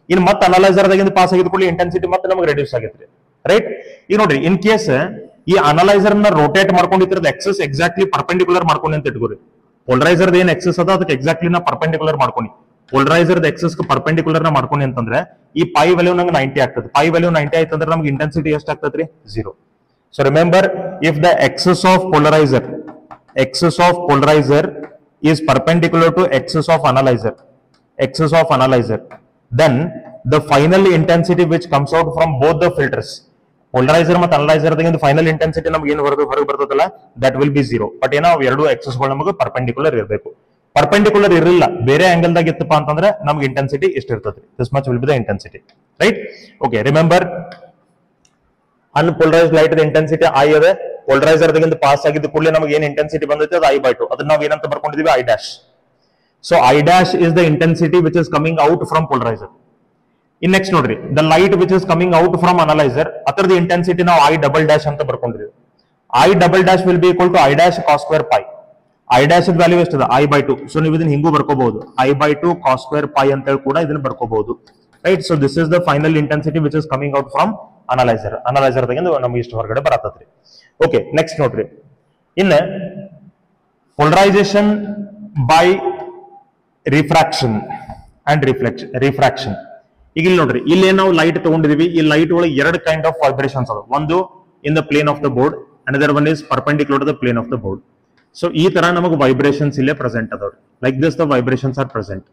ಇನ್ ಮತ್ತೆ ಅನಲೈಸರ್ ದಾಗಿಂದ ಪಾಸ್ ಆಗಿದ ಕೂಡಲೇ ಇಂಟೆನ್ಸಿಟಿ ಮತ್ತೆ ನಮಗೆ ರೆಡ್ಯೂಸ್ ಆಗೈತ್ರಿ ರೈಟ್ ಈಗ ನೋಡ್ರಿ ಇನ್ ಕೇಸ್ ಈ ಅನಲೈಸರ್ ನ ರೋಟೇಟ್ ಮಾಡ್ಕೊಂಡಿದ್ರದ ಎಕ್ಸಸ್ ಎಕ್ಸಾಕ್ಟ್ಲಿ ಪರ್ಪೆಂಡಿಕ್ಯುಲರ್ ಮಾಡ್ಕೊಂಡು ಅಂತ ಇಟ್ಕೋರಿ ಪೋಲರೈಸರ್ ಏನ್ ಎಕ್ಸಸ್ ಅದ ಅದಕ್ಕೆ ಎಕ್ಸಾಕ್ಟ್ಲಿ ನಾ ಪರ್ಪೆಂಡಿಕ್ಯುಲರ್ ಮಾಡ್ಕೊಂಡು ಪೋಲರೈಸರ್ ಎಕ್ಸಸ್ ಪರ್ಪೆಂಡಿಕ್ಯುಲರ್ ನ ಮಾಡ್ಕೊಂಡು ಅಂತಂದ್ರೆ ಈ ಪೈ ವ್ಯಾಲ್ಯೂ ನಂಗೆ ನೈಂಟಿ ಆಗ್ತದೆ ಪೈ ವ್ಯಾಲ್ಯೂ ನೈಂಟಿ ಆಯ್ತು ಅಂದ್ರೆ ನಮ್ಗೆ ಇಂಟೆನ್ಸಿಟಿ ಎಷ್ಟು ಆಗ್ತದ್ರಿ zero so remember if the axis of polarizer axis of polarizer is perpendicular to axis of analyzer axis of analyzer then the final intensity which comes out from both the filters polarizer ಮತ್ತು analyzer ದಾಗಿಂದ final intensity ನಮ್ಗೆ ಏನು ಹೊರಗೆ ಹೊರಗೆ ಬರ್ತದಲ್ಲ that will be zero but ಏನೋ ಅವು ಎರಡು ಎಕ್ಸಸ್ ಗಳು ನಮಗೆ ಪರ್ಪೆಂಡಿಕ್ಯುಲರ್ ಇರಬೇಕು ಪರ್ಪೆಂಡಿಕ್ಯುಲರ್ ಇರಲಿಲ್ಲ ಬೇರೆ ಆಂಗಲ್ ದಾಗ ಇತ್ತಪ್ಪ ಅಂತಂದ್ರೆ ನಮ್ಗೆ ಇಂಟೆನ್ಸಿಟಿ ಎಷ್ಟು ಇರ್ತದೆ this much will be the intensity right okay remember unpolarized light intensity I ಅದ ಪೋಲರೈಸರ್ ದಾಗಿಂದ ಪಾಸ್ ಆಗಿದ್ದ ಕೂಡಲೇ ನಮಗೆ ಏನ್ ಇಂಟೆನ್ಸಿಟಿ ಬಂದೈತೆ ಅದು ಐ ಬೈ ಟು ಅದನ್ನ ನಾವು ಏನಂತ ಬರ್ಕೊಂಡಿದೀವಿ I dash so I dash is the intensity which is coming out from polarizer in next ನೋಡ್ರಿ the light which is coming out from analyzer ಅದರದ ಇಂಟೆನ್ಸಿಟಿ ನಾವು ಐ ಡಬಲ್ ಡ್ಯಾಶ್ ಅಂತ ಬರ್ಕೊಂಡಿದ್ವಿ I double dash will be equal to I dash cos square phi I dash value ಎಷ್ಟಿದೆ I by two so ನೀವು ಇದನ್ನ ಹಿಂಗೂ ಬರ್ಕೋಬಹುದು I by two cos square phi ಅಂತ ಹೇಳಿ ಕೂಡ ಇದನ್ನ ಬರ್ಕೋಬಹುದು right so this is the final intensity which is coming out from analyzer analyzer ದಾಗಿಂದ ನಮ್ಗೆ ಇಷ್ಟು ಹೊರಗಡೆ ಬರತ್ತತ್ರಿ ಓಕೆ ನೆಕ್ಸ್ಟ್ ನೋಡ್ರಿ ಇನ್ನ polarization by refraction and reflection refraction ಈಗ ಇಲ್ಲಿ ನೋಡ್ರಿ ಇಲ್ಲಿ ನಾವು ಲೈಟ್ ತಗೊಂಡಿದೀವಿ ಈ ಲೈಟ್ ಒಳಗೆ ಎರಡು ಕೈಂಡ್ ಆಫ್ ವೈಬ್ರೇಷನ್ಸ್ ಅದ ಒಂದು in the plane of the board another one is perpendicular to the plane of the board so ಈ ತರ ನಮಗೆ ವೈಬ್ರೇಷನ್ಸ್ ಇಲ್ಲೇ ಪ್ರೆಸೆಂಟ್ ಅದಾವ್ರಿ like this the vibrations are present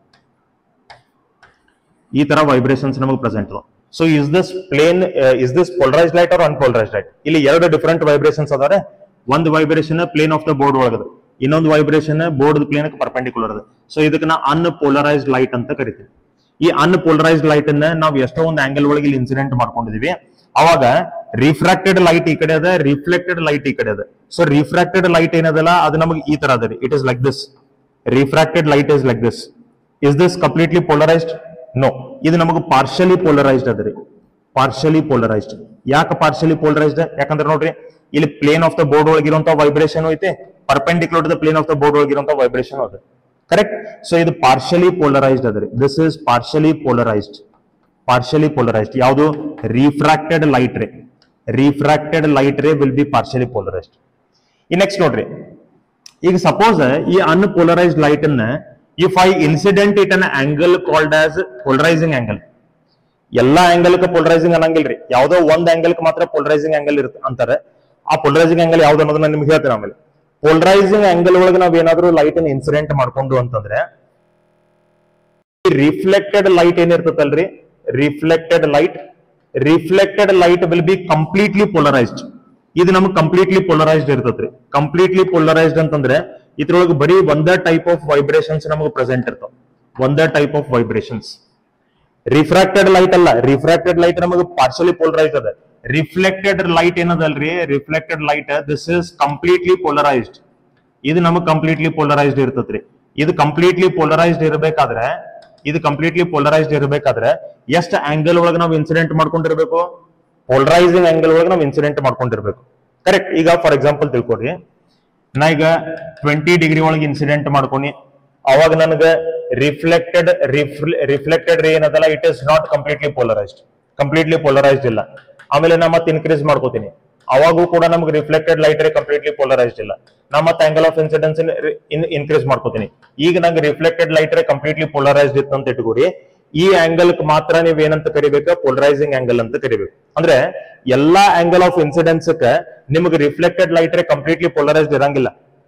ಈ ತರ ವೈಬ್ರೇಷನ್ಸ್ ನಮಗೆ ಪ್ರೆಸೆಂಟ್ ಅದಾವ so is this plane is this polarized light or unpolarized light ಇಲ್ಲಿ ಎರಡು ಡಿಫರೆಂಟ್ ವೈಬ್ರೇಷನ್ಸ್ ಅದಾವೆ ಒಂದು vibration plane of the board ಒಳಗದ ಇನ್ನೊಂದು ವೈಬ್ರೇಷನ್ ಬೋರ್ಡ್ ಪ್ಲೇನ್ ಪರ್ಪೆಂಡಿಕ್ಯುಲರ್ ಅದ ಸೊ ಇದಕ್ಕೆ ನಾ ಅನ್ಪೋಲರೈಸ್ಡ್ ಲೈಟ್ ಅಂತ ಕರಿತೀವಿ ಈ ಅನ್ಪೋಲರೈಸ್ಡ್ ಲೈಟ್ ಅನ್ನ ನಾವು ಎಷ್ಟೋ ಒಂದು ಆಂಗಲ್ ಒಳಗೆ ಇಲ್ಲಿ ಇನ್ಸಿಡೆಂಟ್ ಮಾಡ್ಕೊಂಡಿದೀವಿ ಅವಾಗ ರಿಫ್ರಾಕ್ಟೆಡ್ ಲೈಟ್ ಈ ಕಡೆ ಅದ ರಿಫ್ಲೆಕ್ಟೆಡ್ ಲೈಟ್ ಈ ಕಡೆ ಅದ ಸೊ ರಿಫ್ರಾಕ್ಟೆಡ್ ಲೈಟ್ ಏನದಲ್ಲ ಅದು ನಮಗೆ ಈ ತರ ಅದ ರೀ it is like this refracted light is like this is this completely polarized no ಇದು ನಮಗೆ ಪಾರ್ಷಲಿ ಪೋಲರೈಸ್ಡ್ ಅದ ರೀ ಪಾರ್ಷಲಿ ಪೋಲರೈಸ್ಡ್ ಯಾಕೆ ಪಾರ್ಷಲಿ ಪೋಲರೈಸ್ಡ್ ಯಾಕಂದ್ರೆ ನೋಡ್ರಿ ಇಲ್ಲಿ ಪ್ಲೇನ್ ಆಫ್ ದ ಬೋರ್ಡ್ ಒಳಗಿರುವಂತ ವೈಬ್ರೇಷನ್ ಐತೆ perpendicular to the plane of the board ಒಳಗಿರುವಂತ ವೈಬ್ರೇಷನ್ ಅದ ಕರೆಕ್ಟ್ ಸೊ ಇದು ಪಾರ್ಷಲಿ ಪೋಲರೈಸ್ಡ್ ಅದ ರೀ this is partially polarized partially polarized ಯಾವುದು refracted light ray refracted light ray will be partially polarized ಈ next ನೋಡ್ರಿ ಈಗ ಸಪೋಸ್ ಈ ಅನ್ಪೋಲರೈಸ್ಡ್ ಲೈಟ್ ಅನ್ನ if I incident it an angle called as polarizing angle ಎಲ್ಲಾ angle polarizing ಅನ್ನಂಗಿಲ್ರಿ ಯಾವ್ದೋ ಒಂದ್ ಆಂಗಲ್ ಮಾತ್ರ ಪೋಲರೈಸಿಂಗ್ ಆಂಗಲ್ ಇರುತ್ತೆ ಅಂತಾರೆ ಆ ಪೋಲರೈಸಿಂಗ್ ಆಂಗಲ್ ಯಾವ್ದು ಅನ್ನೋದನ್ನ ನಿಮ್ಗೆ ಹೇಳ್ತೇನೆ ಆಮೇಲೆ ಪೋಲರೈಸಿಂಗ್ ಆಂಗಲ್ ಒಳಗೆ ನಾವ್ ಏನಾದ್ರೂ ಲೈಟ್ ಅನ್ನ ಇನ್ಸಿಡೆಂಟ್ ಮಾಡ್ಕೊಂಡು ಅಂತಂದ್ರೆ ರಿಫ್ಲೆಕ್ಟೆಡ್ ಲೈಟ್ ಏನಿರ್ತದಲ್ರಿ reflected light reflected light will be completely polarized ಇದು ನಮ್ಗೆ ಕಂಪ್ಲೀಟ್ಲಿ ಪೋಲರೈಸ್ಡ್ ಇರ್ತದ್ರಿ ಕಂಪ್ಲೀಟ್ಲಿ ಪೋಲರೈಸ್ಡ್ ಅಂತಂದ್ರೆ ಇದ್ರೊಳಗೆ ಬರೀ ಒಂದೇ ಟೈಪ್ ಆಫ್ ವೈಬ್ರೇಷನ್ಸ್ ನಮಗೆ ಪ್ರೆಸೆಂಟ್ ಇರ್ತಾವ ಒಂದೇ type of vibrations refracted light ಅಲ್ಲ ರಿಫ್ರಾಕ್ಟೆಡ್ ಲೈಟ್ ನಮಗೆ ಪಾರ್ಷಲಿ ಪೋಲರೈಸ್ಡ್ ಅದ ರಿಫ್ಲೆಕ್ಟೆಡ್ ಲೈಟ್ ಏನದಲ್ರಿ reflected light this is completely polarized ಇದು ನಮಗೆ ಕಂಪ್ಲೀಟ್ಲಿ ಪೋಲರೈಸ್ಡ್ ಇರ್ತದ್ರಿ ಇದು ಕಂಪ್ಲೀಟ್ಲಿ ಪೋಲರೈಸ್ಡ್ ಇರಬೇಕಾದ್ರೆ ಇದು ಕಂಪ್ಲೀಟ್ಲಿ ಪೋಲರೈಸ್ಡ್ ಇರಬೇಕಾದ್ರೆ ಎಷ್ಟು ಆಂಗಲ್ ಒಳಗೆ ನಾವು ಇನ್ಸಿಡೆಂಟ್ ಮಾಡ್ಕೊಂಡಿರ್ಬೇಕು ಪೋಲರೈಸಿಂಗ್ ಆಂಗಲ್ ಒಳಗೆ ನಾವು ಇನ್ಸಿಡೆಂಟ್ ಮಾಡ್ಕೊಂಡಿರ್ಬೇಕು ಕರೆಕ್ಟ್ ಈಗ ಫಾರ್ ಎಕ್ಸಾಂಪಲ್ ತಿಳ್ಕೊರಿ ನಾ ಈಗ ಟ್ವೆಂಟಿ ಡಿಗ್ರಿ ಒಳಗೆ ಇನ್ಸಿಡೆಂಟ್ ಮಾಡ್ಕೊನಿ ಅವಾಗ ನನಗೆ ರಿಫ್ಲೆಕ್ಟೆಡ್ ರಿಫ್ಲೆಕ್ಟೆಡ್ ರೇ ಏನದಲ್ಲ it is not completely polarized completely polarized ಇಲ್ಲ ಆಮೇಲೆ ನಾ ಮತ್ತೆ ಇನ್ಕ್ರೀಸ್ ಮಾಡ್ಕೋತೀನಿ ಅವಾಗೂ ಕೂಡ ನಮ್ಗೆ reflected light ray completely polarized ಇಲ್ಲ ನಾ ಮತ್ತೆ ಆಂಗಲ್ ಆಫ್ ಇನ್ಸಿಡೆನ್ಸ್ ಇನ್ಕ್ರೀಸ್ ಮಾಡ್ಕೋತೀನಿ ಈಗ ನಂಗೆ reflected light ray completely polarized ಇತ್ತು ಅಂತ ಇಟ್ಕೋರಿ ಈ ಆಂಗಲ್ ಮಾತ್ರ ನೀವ್ ಏನಂತ ಕರಿಬೇಕು ಪೋಲರೈಸಿಂಗ್ ಆಂಗಲ್ ಅಂತ ಕರಿಬೇಕು ಅಂದ್ರೆ ಎಲ್ಲಾ ಆಂಗಲ್ ಆಫ್ ಇನ್ಸಿಡೆನ್ಸ್ ನಿಮಗೆ reflected light ray completely polarized ಇರಂಗಿಲ್ಲ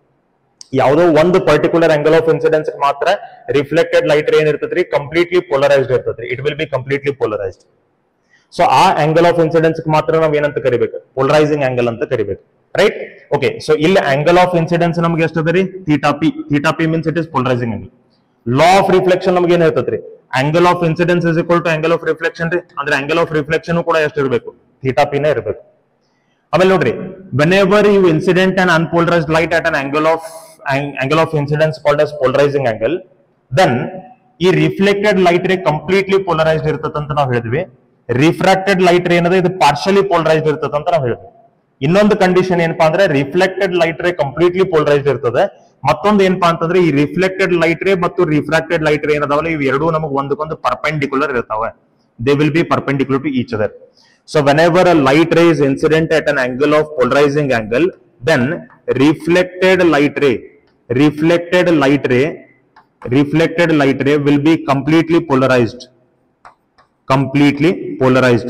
ಯಾವುದೋ ಒಂದು ಪರ್ಟಿಕ್ಯುಲರ್ ಆಂಗಲ್ ಆಫ್ ಇನ್ಸಿಡೆನ್ಸ್ ಮಾತ್ರ ರಿಫ್ಲೆಕ್ಟೆಡ್ ಲೈಟ್ ರೇ ಏನಿರ್ತದ್ರಿ ಕಂಪ್ಲೀಟ್ಲಿ ಪೋಲರೈಸ್ಡ್ ಇರ್ತದ್ರಿ it will be completely polarized so ಆ ಆಂಗಲ್ ಆಫ್ ಇನ್ಸಿಡೆನ್ಸ್ ಮಾತ್ರ ನಾವ್ ಏನಂತ ಕರಿಬೇಕು ಪೋಲರೈಸಿಂಗ್ ಆಂಗಲ್ ಅಂತ ಕರಿಬೇಕು ರೈಟ್ ಓಕೆ ಸೊ ಇಲ್ಲಿ ಆಂಗಲ್ ಆಫ್ ಇನ್ಸಿಡೆನ್ಸ್ ನಮ್ಗೆ ಎಷ್ಟದ ರೀ theta P theta P means it is polarizing angle law of reflection ನಮ್ಗೆ ಏನ್ ಹೇಳ್ತದ್ರಿ angle of incidence is equal to angle of reflection ರೀ ಅಂದ್ರೆ ಆಂಗಲ್ ಆಫ್ ರಿಫ್ಲೆಕ್ಷನ್ ಕೂಡ ಎಷ್ಟು ಇರಬೇಕು ಥೀಟಾ ಪಿನೇ ಇರಬೇಕು ಆಮೇಲೆ ನೋಡ್ರಿ whenever you incident and unpolarized light at an angle of angle of incidence called as polarizing angle then ಈ reflected light ray completely polarized ಇರ್ತದಂತ ನಾವು ಹೇಳಿದ್ವಿ ರಿಫ್ರಾಕ್ಟೆಡ್ ಲೈಟ್ ರೇ ಏನದ ಇದು ಪಾರ್ಷಲಿ ಪೋಲರೈಸ್ಡ್ ಇರ್ತದಂತ ನಾವು ಹೇಳಿದ್ವಿ ಇನ್ನೊಂದು ಕಂಡೀಷನ್ ಏನಪ್ಪಾ ಅಂದ್ರೆ reflected light ray completely polarized ಇರ್ತದೆ ಮತ್ತೊಂದು ಏನಪ್ಪಾ ಅಂತಂದ್ರೆ ಈ ರಿಫ್ಲೆಕ್ಟೆಡ್ ಲೈಟ್ ರೇ ಮತ್ತು ರಿಫ್ರಾಕ್ಟೆಡ್ ಲೈಟ್ ರೇ ಏನದಾವಲ್ಲ ಇವ್ ಎರಡೂ ನಮಗೆ ಒಂದಕ್ಕೊಂದು ಪರ್ಪೆಂಡಿಕ್ಯುಲರ್ ಇರ್ತಾವೆ they will be perpendicular to each other. So whenever a light ray is incident at an angle of polarizing angle, then reflected light ray, reflected light ray, reflected light ray will be completely polarized. Completely polarized.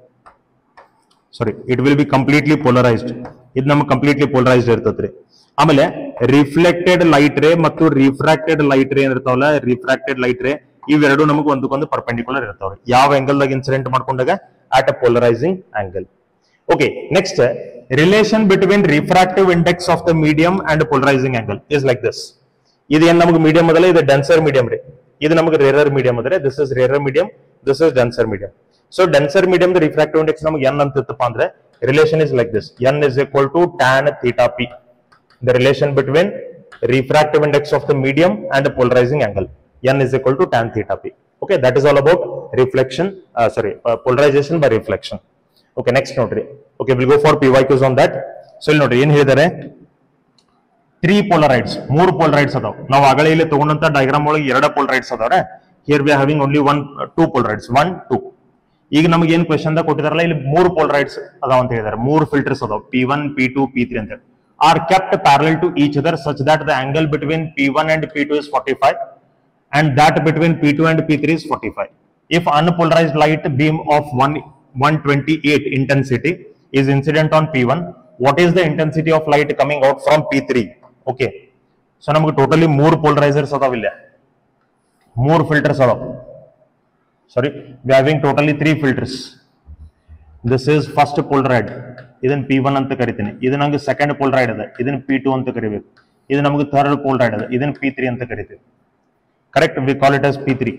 Sorry it will be completely polarized ಇದು ನಮ್ಗೆ completely polarized ಇರ್ತದ್ರಿ ಆಮೇಲೆ reflected light ರೇ ಮತ್ತು refracted light ರೇ ಇರ್ತಾವಲ್ಲ refracted light ರೇ ಇವೆರಡು ನಮಗೆ ಒಂದಕ್ಕೊಂದು ಪರ್ಪೆಂಡಿಕ್ಯುಲರ್ ಇರ್ತಾವ್ರಿ ಯಾವ angle ದಾಗ ಇನ್ಸಿಡೆಂಟ್ ಮಾಡ್ಕೊಂಡಾಗ at a polarizing angle okay next relation between refractive index of the medium and polarizing angle is like this ಇದು ಏನ್ ನಮಗೆ ಮೀಡಿಯಂ ಅದಲ್ಲ ಇದು ಡೆನ್ಸರ್ ಮೀಡಿಯಂ ರೀ ಇದು ನಮಗೆ ರೇರರ್ ಮೀಡಿಯಂ ಅದ್ರೆ this is rarer medium this is denser medium so denser medium refractive index ನಮಗೆ ಎನ್ ಅಂತ ಇತ್ತಪ್ಪ ಅಂದ್ರೆ relation is like this n is equal to tan theta P the relation between refractive index of the medium and the polarizing angle n is equal to tan theta p okay that is all about reflection uh, sorry uh, polarization by reflection okay next ನೋಡ್ರಿ okay we'll go for pyqs on that so ಇಲ್ಲಿ ನೋಡ್ರಿ ಏನ್ ಹೇಳಿದ್ದಾರೆ three ಪೋಲರೈಡ್ಸ್ ಮೂರು ಪೋಲರೈಡ್ಸ್ ಅದಾವ ನಾವು ಆಗಲೇ ಇಲ್ಲಿ ತಗೊಂಡಂತ ಡಯಾಗ್ರಾಮ್ ಒಳಗೆ ಎರಡು ಪೋಲರೈಡ್ಸ್ ಅದಾವ್ರೆ here we having only one two polaroids one two ಈಗ ನಮಗೆ ಏನ್ ಕ್ವೆಶನ್ ದಾಗ ಕೊಟ್ಟಿದಾರಲ್ಲ ಇಲ್ಲಿ ಮೂರು ಪೋಲರೈಡ್ಸ್ ಅದಾವ ಅಂತ ಹೇಳಿದಾರೆ ಮೂರು ಫಿಲ್ಟರ್ಸ್ ಅದಾವ P one P two P three ಅಂತ ಹೇಳಿ are kept parallel to each other such that the angle between P one and P two is forty five and that between P2 and P3 is 45. If unpolarized light beam of one, 128 intensity is incident on P1, what is the intensity of light coming out from P3? Okay. So ನಮಗೆ totally ಮೂರು polarizers ಅದಾವ ಇಲ್ಲ ಮೂರು filters ಅದಾವ sorry we having totally three filters this is first polaroid ಇದನ್ನ P one ಅಂತ ಕರಿತೀನಿ ಇದು ನಂಗೆ ಸೆಕೆಂಡ್ ಪೋಲ್ರೈಡ್ ಅದ ಇದನ್ನ ಪಿ ಟು ಅಂತ ಕರಿಬೇಕು ಇದು ನಮಗೆ ಥರ್ಡ್ ಪೋಲ್ರೈಡ್ ಅದ ಇದನ್ನ ಪಿ ತ್ರೀ ಅಂತ ಕರಿತೀವಿ correct we call it as P three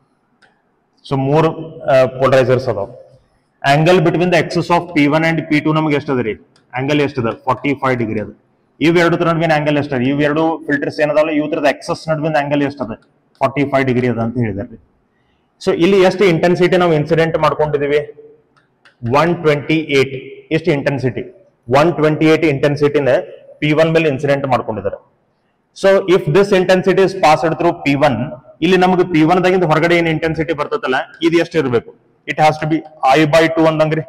so ಮೂರು ಪೋಲರೈಸರ್ಸ್ ಅದಾವ angle between the axis of P one and P two ನಮ್ಗೆ ಎಷ್ಟದ ರೀ ಆಂಗಲ್ ಎಷ್ಟದ ಫಾರ್ಟಿ ಫೈವ್ ಡಿಗ್ರಿ ಅದ ಇವೆರಡು ನಡುವಿನ ಆಂಗಲ್ ಎಷ್ಟದ ಇವೆರಡು ಫಿಲ್ಟರ್ಸ್ ಏನದಾವಲ್ಲ ಇವ್ ತರದ ಎಕ್ಸಸ್ ನಡುವಿನ ಆಂಗಲ್ ಎಷ್ಟದ ಫಾರ್ಟಿ ಫೈವ್ ಡಿಗ್ರಿ ಅದ ಅಂತ ಹೇಳಿದಾರೆ ಸೊ ಇಲ್ಲಿ ಎಷ್ಟು ಇಂಟೆನ್ಸಿಟಿ ನಾವು ಇನ್ಸಿಡೆಂಟ್ ಮಾಡ್ಕೊಂಡಿದೀವಿ ಒನ್ ಟ್ವೆಂಟಿ ಏಟ್ ಎಷ್ಟು ಇಂಟೆನ್ಸಿಟಿ ಒನ್ ಟ್ವೆಂಟಿ ಏಟ್ ಇಂಟೆನ್ಸಿಟಿನ ಪಿ ಒನ್ ಮೇಲೆ ಇನ್ಸಿಡೆಂಟ್ ಮಾಡ್ಕೊಂಡಿದ್ದಾರೆ so if this intensity is passed through P one ಇಲ್ಲಿ ನಮಗೆ ಪಿ ಒನ್ ದಾಗಿಂದ ಹೊರಗಡೆ ಏನ್ ಇಂಟೆನ್ಸಿಟಿ ಬರ್ತದಲ್ಲ ಇದು ಎಷ್ಟು ಇರಬೇಕು it has to be I by two ಅಂದಂಗ್ರಿ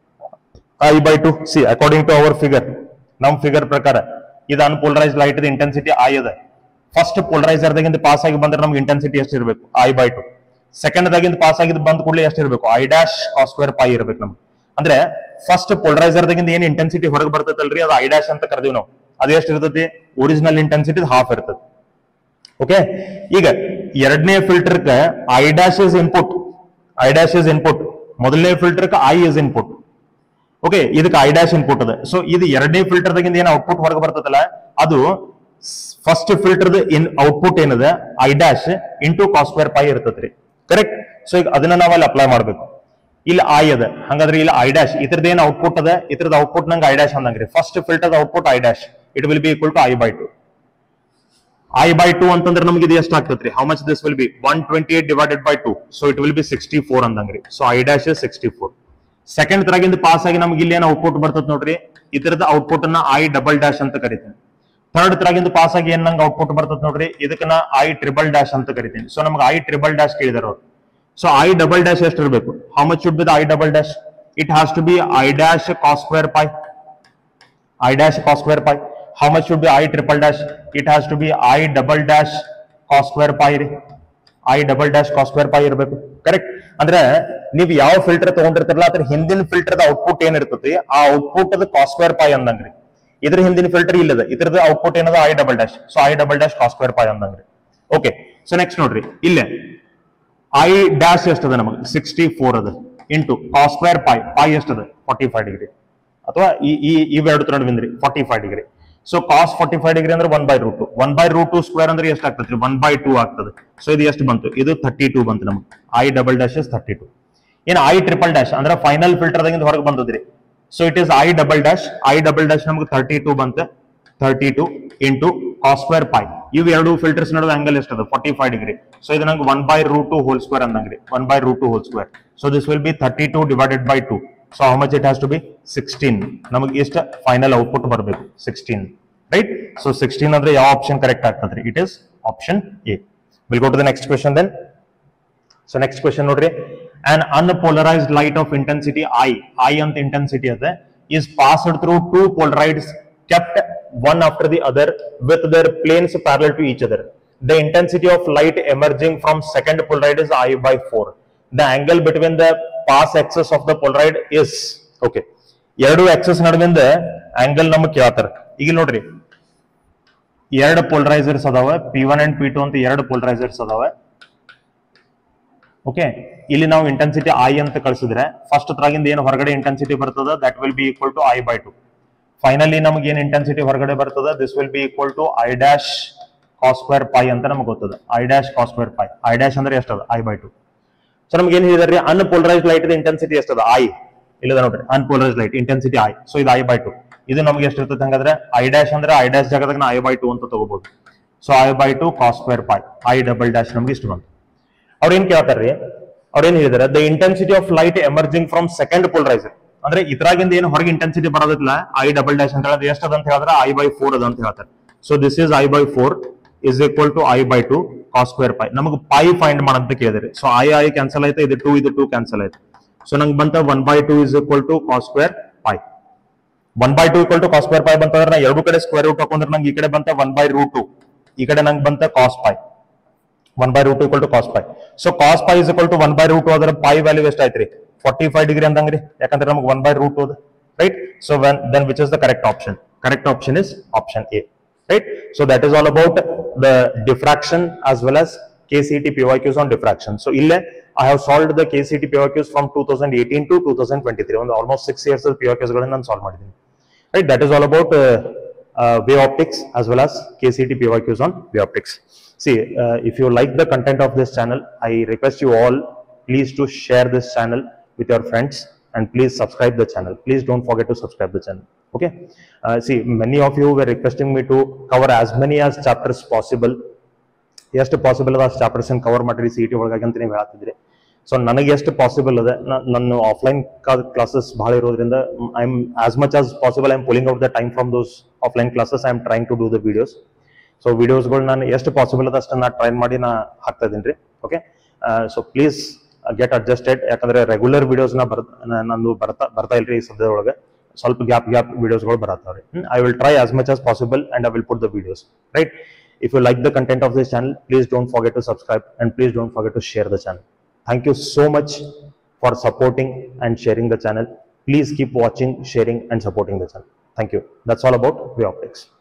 I by two see according to our figure ನಮ್ ಫಿಗರ್ ಪ್ರಕಾರ ಇದು ಅನ್ಪೋಲರೈಸ್ ಲೈಟ್ ಇಂಟೆನ್ಸಿಟಿ ಐ ಅದ ಫಸ್ಟ್ ಪೋಲರೈಸರ್ ದಾಗಿಂದ ಪಾಸ್ ಆಗಿ ಬಂದ್ರೆ ನಮ್ಗೆ ಇಂಟೆನ್ಸಿಟಿ ಎಷ್ಟು ಇರಬೇಕು ಐ ಬೈ ಟು ಸೆಕೆಂಡ್ ದಾಗಿಂದ ಪಾಸ್ ಆಗಿದ್ ಬಂದ ಕೂಡಲೇ ಎಷ್ಟು ಇರಬೇಕು ಐ ಡ್ಯಾಶ್ ಸ್ಕ್ವೇರ್ ಪೈ ಇರಬೇಕು ನಮ್ಗೆ ಅಂದ್ರೆ ಫಸ್ಟ್ ಪೋಲರೈಸರ್ ದಾಗಿಂದ ಏನ್ ಇಂಟೆನ್ಸಿಟಿ ಹೊರಗೆ ಬರ್ತೈತಲ್ರಿ ಅದು ಐ ಡ್ಯಾಶ್ ಅಂತ ಕರೆದಿವಿ ನಾವು ಅದು ಎಷ್ಟು ಇರ್ತೈತಿ ಒರಿಜಿನಲ್ ಇಂಟೆನ್ಸಿಟಿ ಹಾಫ್ ಇರ್ತದೆ ಓಕೆ ಈಗ ಎರಡನೇ filter I dash is input I dash is input ಮೊದಲನೇ filter I is input okay ಇದಕ್ಕೆ ಐ ಡ್ಯಾಶ್ ಇನ್ಪುಟ್ ಅದ ಸೊ ಇದು ಎರಡನೇ ಫಿಲ್ಟರ್ ದಾಗಿಂದ ಏನ್ ಔಟ್ಪುಟ್ ಹೊರಗೆ ಬರ್ತದಲ್ಲ ಅದು ಫಸ್ಟ್ ಫಿಲ್ಟರ್ ಇನ್ ಔಟ್ಪುಟ್ ಏನದ I dash into cos square phi ಇರ್ತದ್ರಿ ಕರೆಕ್ಟ್ ಸೊ ಈಗ ಅದನ್ನ ನಾವು ಅಲ್ಲಿ ಅಪ್ಲೈ ಮಾಡ್ಬೇಕು ಇಲ್ಲಿ ಐ ಅದ ಹಂಗಾದ್ರೆ ಇಲ್ಲಿ ಐ ಡ್ಯಾಶ್ ಇದ್ರದ್ದು ಏನ್ ಔಟ್ಪುಟ್ ಅದ ಇದ್ರದ್ದು ಔಟ್ಪುಟ್ ನಂಗೆ ಐ ಡ್ಯಾಶ್ ಅಂದಂಗ್ರಿ first filter output I dash it will be equal to I by two I by two ಅಂತಂದ್ರೆ ನಮ್ಗೆ ಇದು ಎಷ್ಟು ಆಗ್ತದ್ರಿ how much this will be one twenty eight divided by two so it will be sixty four ಅಂದಂಗ್ರಿ so I dash is sixty four second ತರಗಿಂದ pass ಆಗಿ ನಮ್ಗೆ ಇಲ್ಲಿ ಏನೋ ಔಟ್ಪುಟ್ ಬರ್ತದ ನೋಡ್ರಿ ಇದರದ ಔಟ್ಪುಟ್ ಅನ್ನ ಐ ಡಬಲ್ ಡ್ಯಾಶ್ ಅಂತ ಕರಿತೀನಿ ಥರ್ಡ್ ತರಗಿಂದ ಪಾಸ್ ಆಗಿ ಏನ್ ನಂಗೆ ಔಟ್ಪುಟ್ ಬರ್ತದ ನೋಡ್ರಿ ಇದಕ್ಕೆ ನಾ ಐ ಟ್ರಿಬಲ್ ಡ್ಯಾಶ್ ಅಂತ ಕರಿತೀನಿ ಸೊ ನಮ್ಗೆ ಐ ಟ್ರಿಬಲ್ ಡ್ಯಾಶ್ ಕೇಳಿದಾರ ಅವ್ರು ಸೊ ಐ ಡಬಲ್ ಡ್ಯಾಶ್ ಎಷ್ಟು ಇರಬೇಕು how much should be the I double dash it has to be I dash cos square phi I dash cos square phi how much should be I triple dash it has to be I double dash cos square phi ರೀ I double dash cos square phi ಇರಬೇಕು correct ಅಂದ್ರೆ ನೀವು ಯಾವ filter ತಗೊಂಡಿರ್ತಿರಲ್ಲ ಅದ್ರ ಹಿಂದಿನ filter output ಏನ್ ಇರ್ತೈತಿ ಆ ಔಟ್ಪುಟ್ ಅದು ಕಾಸ್ ಸ್ಕ್ವೇರ್ ಪೈ ಅಂದಂಗ್ರಿ ಇದ್ರ ಹಿಂದಿನ ಫಿಲ್ಟರ್ ಇಲ್ಲದ ಇದ್ರದ್ದು ಔಟ್ಪುಟ್ ಏನದ I double dash so I double dash cos square phi ಅಂದಂಗ್ರಿ ಓಕೆ ಸೊ ನೆಕ್ಸ್ಟ್ ನೋಡ್ರಿ ಇಲ್ಲೇ ಐ ಡ್ಯಾಶ್ ಎಷ್ಟದ ನಮಗೆ ಸಿಕ್ಸ್ಟಿ ಫೋರ್ ಅದ into cos square pi phi ಎಷ್ಟದ ಫಾರ್ಟಿ ಫೈವ್ ಡಿಗ್ರಿ ಅಥವಾ ಈ ಈ ಇವೆರಡು ನಡುವಿಂದ್ರಿ forty five degree so cos forty five degree ಅಂದ್ರೆ one by root one by root two square ಅಂದ್ರೆ ಎಷ್ಟು ಆಗ್ತದೆ ಒನ್ ಬೈ ಟೂ ಆಗ್ತದೆ ಸೊ ಇದು ಎಷ್ಟು ಬಂತು ಇದು ಥರ್ಟಿ ಟೂ ಬಂತು ನಮ್ಗೆ I double dash is thirty two ಏನ್ ಐ ಟ್ರಿಪಲ್ ಡ್ಯಾಶ್ ಅಂದ್ರೆ ಫೈನಲ್ ಫಿಲ್ಟರ್ ದಾಗಿಂದ ಹೊರಗೆ ಬಂದದ್ರಿ so it is I double dash I double dash ನಮ್ಗೆ ಥರ್ಟಿ ಟೂ ಬಂತು thirty two into cos square phi ಇವು ಎರಡು ಫಿಲ್ಟರ್ಸ್ ನಡುವೆ ಆಂಗಲ್ ಎಷ್ಟದ ಫಾರ್ಟಿ ಫೈವ್ ಡಿಗ್ರಿ ಸೊ ಇದು ನಂಗೆ one by root two whole square ಅಂದಂಗ್ರಿ one by root two whole square so this will be thirty two divided by two so how much it has to be sixteen ನಮಗೆ ಎಷ್ಟು final output ಬರಬೇಕು sixteen right so sixteen ಅಂದ್ರೆ ಯಾವ option correct ಆಗ್ತದ್ರಿ it is option A will go to the next question then so next question ನೋಡ್ರಿ an unpolarized light of intensity I, I ಅಂತ intensity ಅದ is passed through two polarides kept one after the other with their planes parallel to each other. The intensity of light emerging from second polaroid is I by 4. The angle between the pass axis of the polaroid is okay. ಎರಡು axes ನಡುವಿಂದ angle ನಮಗೆ ಕೇಳ್ತಾರ ಈಗ ಇಲ್ಲಿ ನೋಡ್ರಿ ಎರಡು polarisers ಅದಾವ P one and P two ಅಂತ ಎರಡು ಪೋಲರೈಸರ್ಸ್ ಅದಾವ ಓಕೆ ಇಲ್ಲಿ ನಾವು ಇಂಟೆನ್ಸಿಟಿ ಐ ಅಂತ ಕಳಿಸಿದ್ರೆ ಫಸ್ಟ್ ತ್ರಾಗಿಂದ ಏನು ಹೊರಗಡೆ ಇಂಟೆನ್ಸಿಟಿ ಬರ್ತದ that will be equal to I by two finally ನಮ್ಗೆ ಏನ್ ಇಂಟೆನ್ಸಿಟಿ ಹೊರಗಡೆ ಬರ್ತದ this will be equal to I dash cos square phi ಅಂತ ನಮ್ಗೆ ಗೊತ್ತದ I dash cos square phi I dash ಅಂದ್ರೆ ಎಷ್ಟದ ಐ ಬೈ ಟು ಸೊ ನಮ್ಗೆ ಏನ್ ಹೇಳಿದಾರೆ ಅನ್ಪೋಲರೈಸ್ಡ್ ಲೈಟ್ ಇಂಟೆನ್ಸಿಟಿ ಎಷ್ಟದ ಐ ಇಲ್ಲದ ನೋಡ್ರಿ unpolarised light intensity I so ಇದು ಐ ಬೈ ಟು ಇದು ನಮ್ಗೆ ಎಷ್ಟು ಇರ್ತದೆ ಹಂಗಾದ್ರೆ ಐ ಡ್ಯಾಶ್ ಅಂದ್ರೆ ಐ ಡ್ಯಾಶ್ ಜಾಗದಾಗ ನಾ ಐ ಬೈ ಟು ಅಂತ ತಗೋಬಹುದು so I by two cos square phi I double dash ನಮ್ಗೆ ಇಷ್ಟು ಬಂತು ಅವ್ರೇನ್ ಕೇಳ್ತಾರ್ರಿ ಅವ್ರೇನ್ ಹೇಳಿದಾರೆ the intensity of light emerging from second polariser ಅಂದ್ರೆ ಇದ್ರಾಗಿಂದ ಏನು ಹೊರಗೆ ಇಂಟೆನ್ಸಿಟಿ ಬರೋದಿಲ್ಲ ಐ ಡಬಲ್ ಡ್ಯಾಶ್ ಅಂತ ಹೇಳಿದ್ರೆ ಎಷ್ಟು ಅದ ಅಂತ ಹೇಳಿದ್ರೆ ಐ ಬೈ ಫೋರ್ ಅದ ಅಂತ ಹೇಳ್ತಾರೆ so this is I by four is equal to I by two cos square phi ನಮಗೆ ಪೈ ಫೈಂಡ್ ಮಾಡಂತ ಕೇಳಿದ್ರಿ ಸೊ ಐ ಐ ಕ್ಯಾನ್ಸಲ್ ಆಯ್ತು ಇದು ಟೂ ಇದು ಟೂ ಕ್ಯಾನ್ಸಲ್ ಆಯ್ತು ಸೊ ನಂಗೆ ಬಂತ one by two is equal to cos square phi one by two equal to cos square phi ಬಂತಂದ್ರೆ ನಾ ಎರಡು ಕಡೆ ಸ್ಕ್ವೇರ್ ರೂಟ್ ಹಾಕೊಂಡ್ರೆ ನಂಗೆ ಈ ಕಡೆ ಬಂತ ಒನ್ ಬೈ ರೂಟ್ ಟು ಈ ಕಡೆ ನಂಗೆ ಬಂತ cos phi one by root equal to cos phi so cos phi is equal to one by root ಅದರ ಪೈ ವ್ಯಾಲ್ಯೂ ಎಷ್ಟು ಆಯ್ತ್ರಿ ಫಾರ್ಟಿ ಫೈವ್ ಡಿಗ್ರಿ ಅಂದಂಗ್ರಿ ಯಾಕಂದ್ರೆ ನಮ್ಗೆ ಒನ್ ಬೈ ರೂಟ್ ಹೋದ right so when then which is the correct option correct option is option A right so that is all about the diffraction as well as KCT PYQs on diffraction so ille I have solved the KCT PYQs from 2018 to 2023 ಒಂದು almost 6 years of PYQs ಗಳನ್ನ ನಾನು solve ಮಾಡಿದ್ದೀನಿ right that is all about uh, uh, wave optics as well as KCT PYQs on wave optics see uh, if you like the content of this channel I request you all please to share this channel with your friends and please subscribe the channel please don't forget to subscribe the channel okay uh, see many of you were requesting me to cover as many as chapters possible ಎಷ್ಟು possible ಅದ ಅಷ್ಟು chapters cover ಮಾಡಿರಿ C T ಒಳಗಾಗಿ ಅಂತ ನೀವು ಹೇಳ್ತಿದ್ರಿ so ನನಗೆ ಎಷ್ಟು possible ಅದ ನ- ನನ್ನ ಆಫ್ಲೈನ್ ಕ್ಲಾಸಸ್ ಬಹಳ ಇರೋದ್ರಿಂದ I am as much as possible I am pulling out the time from those offline classes I am trying to do the videos so ವಿಡಿಯೋಸ್ಗಳು ನಾನು ಎಷ್ಟು ಪಾಸಿಬಲ್ ಅದ ಅಷ್ಟು ನಾನು ಟ್ರೈ ಮಾಡಿ ನಾ ಹಾಕ್ತಾ ಇದೀನಿ ರೀ okay so please get adjusted ಯಾಕಂದ್ರೆ ರೆಗ್ಯುಲರ್ ವಿಡಿಯೋಸ್ ನ ಬರ್ ನ- ನಂದು ಬರ್ತಾ ಬರ್ತಾ ಇಲ್ರಿ ಈ ಸದ್ಯದೊಳಗೆ ಸ್ವಲ್ಪ ಗ್ಯಾಪ್ ಗ್ಯಾಪ್ ವಿಡಿಯೋಸ್ಗಳು ಬರತ್ತಾವ್ರಿ I will try as much as possible and I will put the videos right if you like the content of this channel please don't forget to subscribe and please don't forget to share the channel thank you so much for supporting and sharing the channel please keep watching sharing and supporting the channel thank you that's all about way optics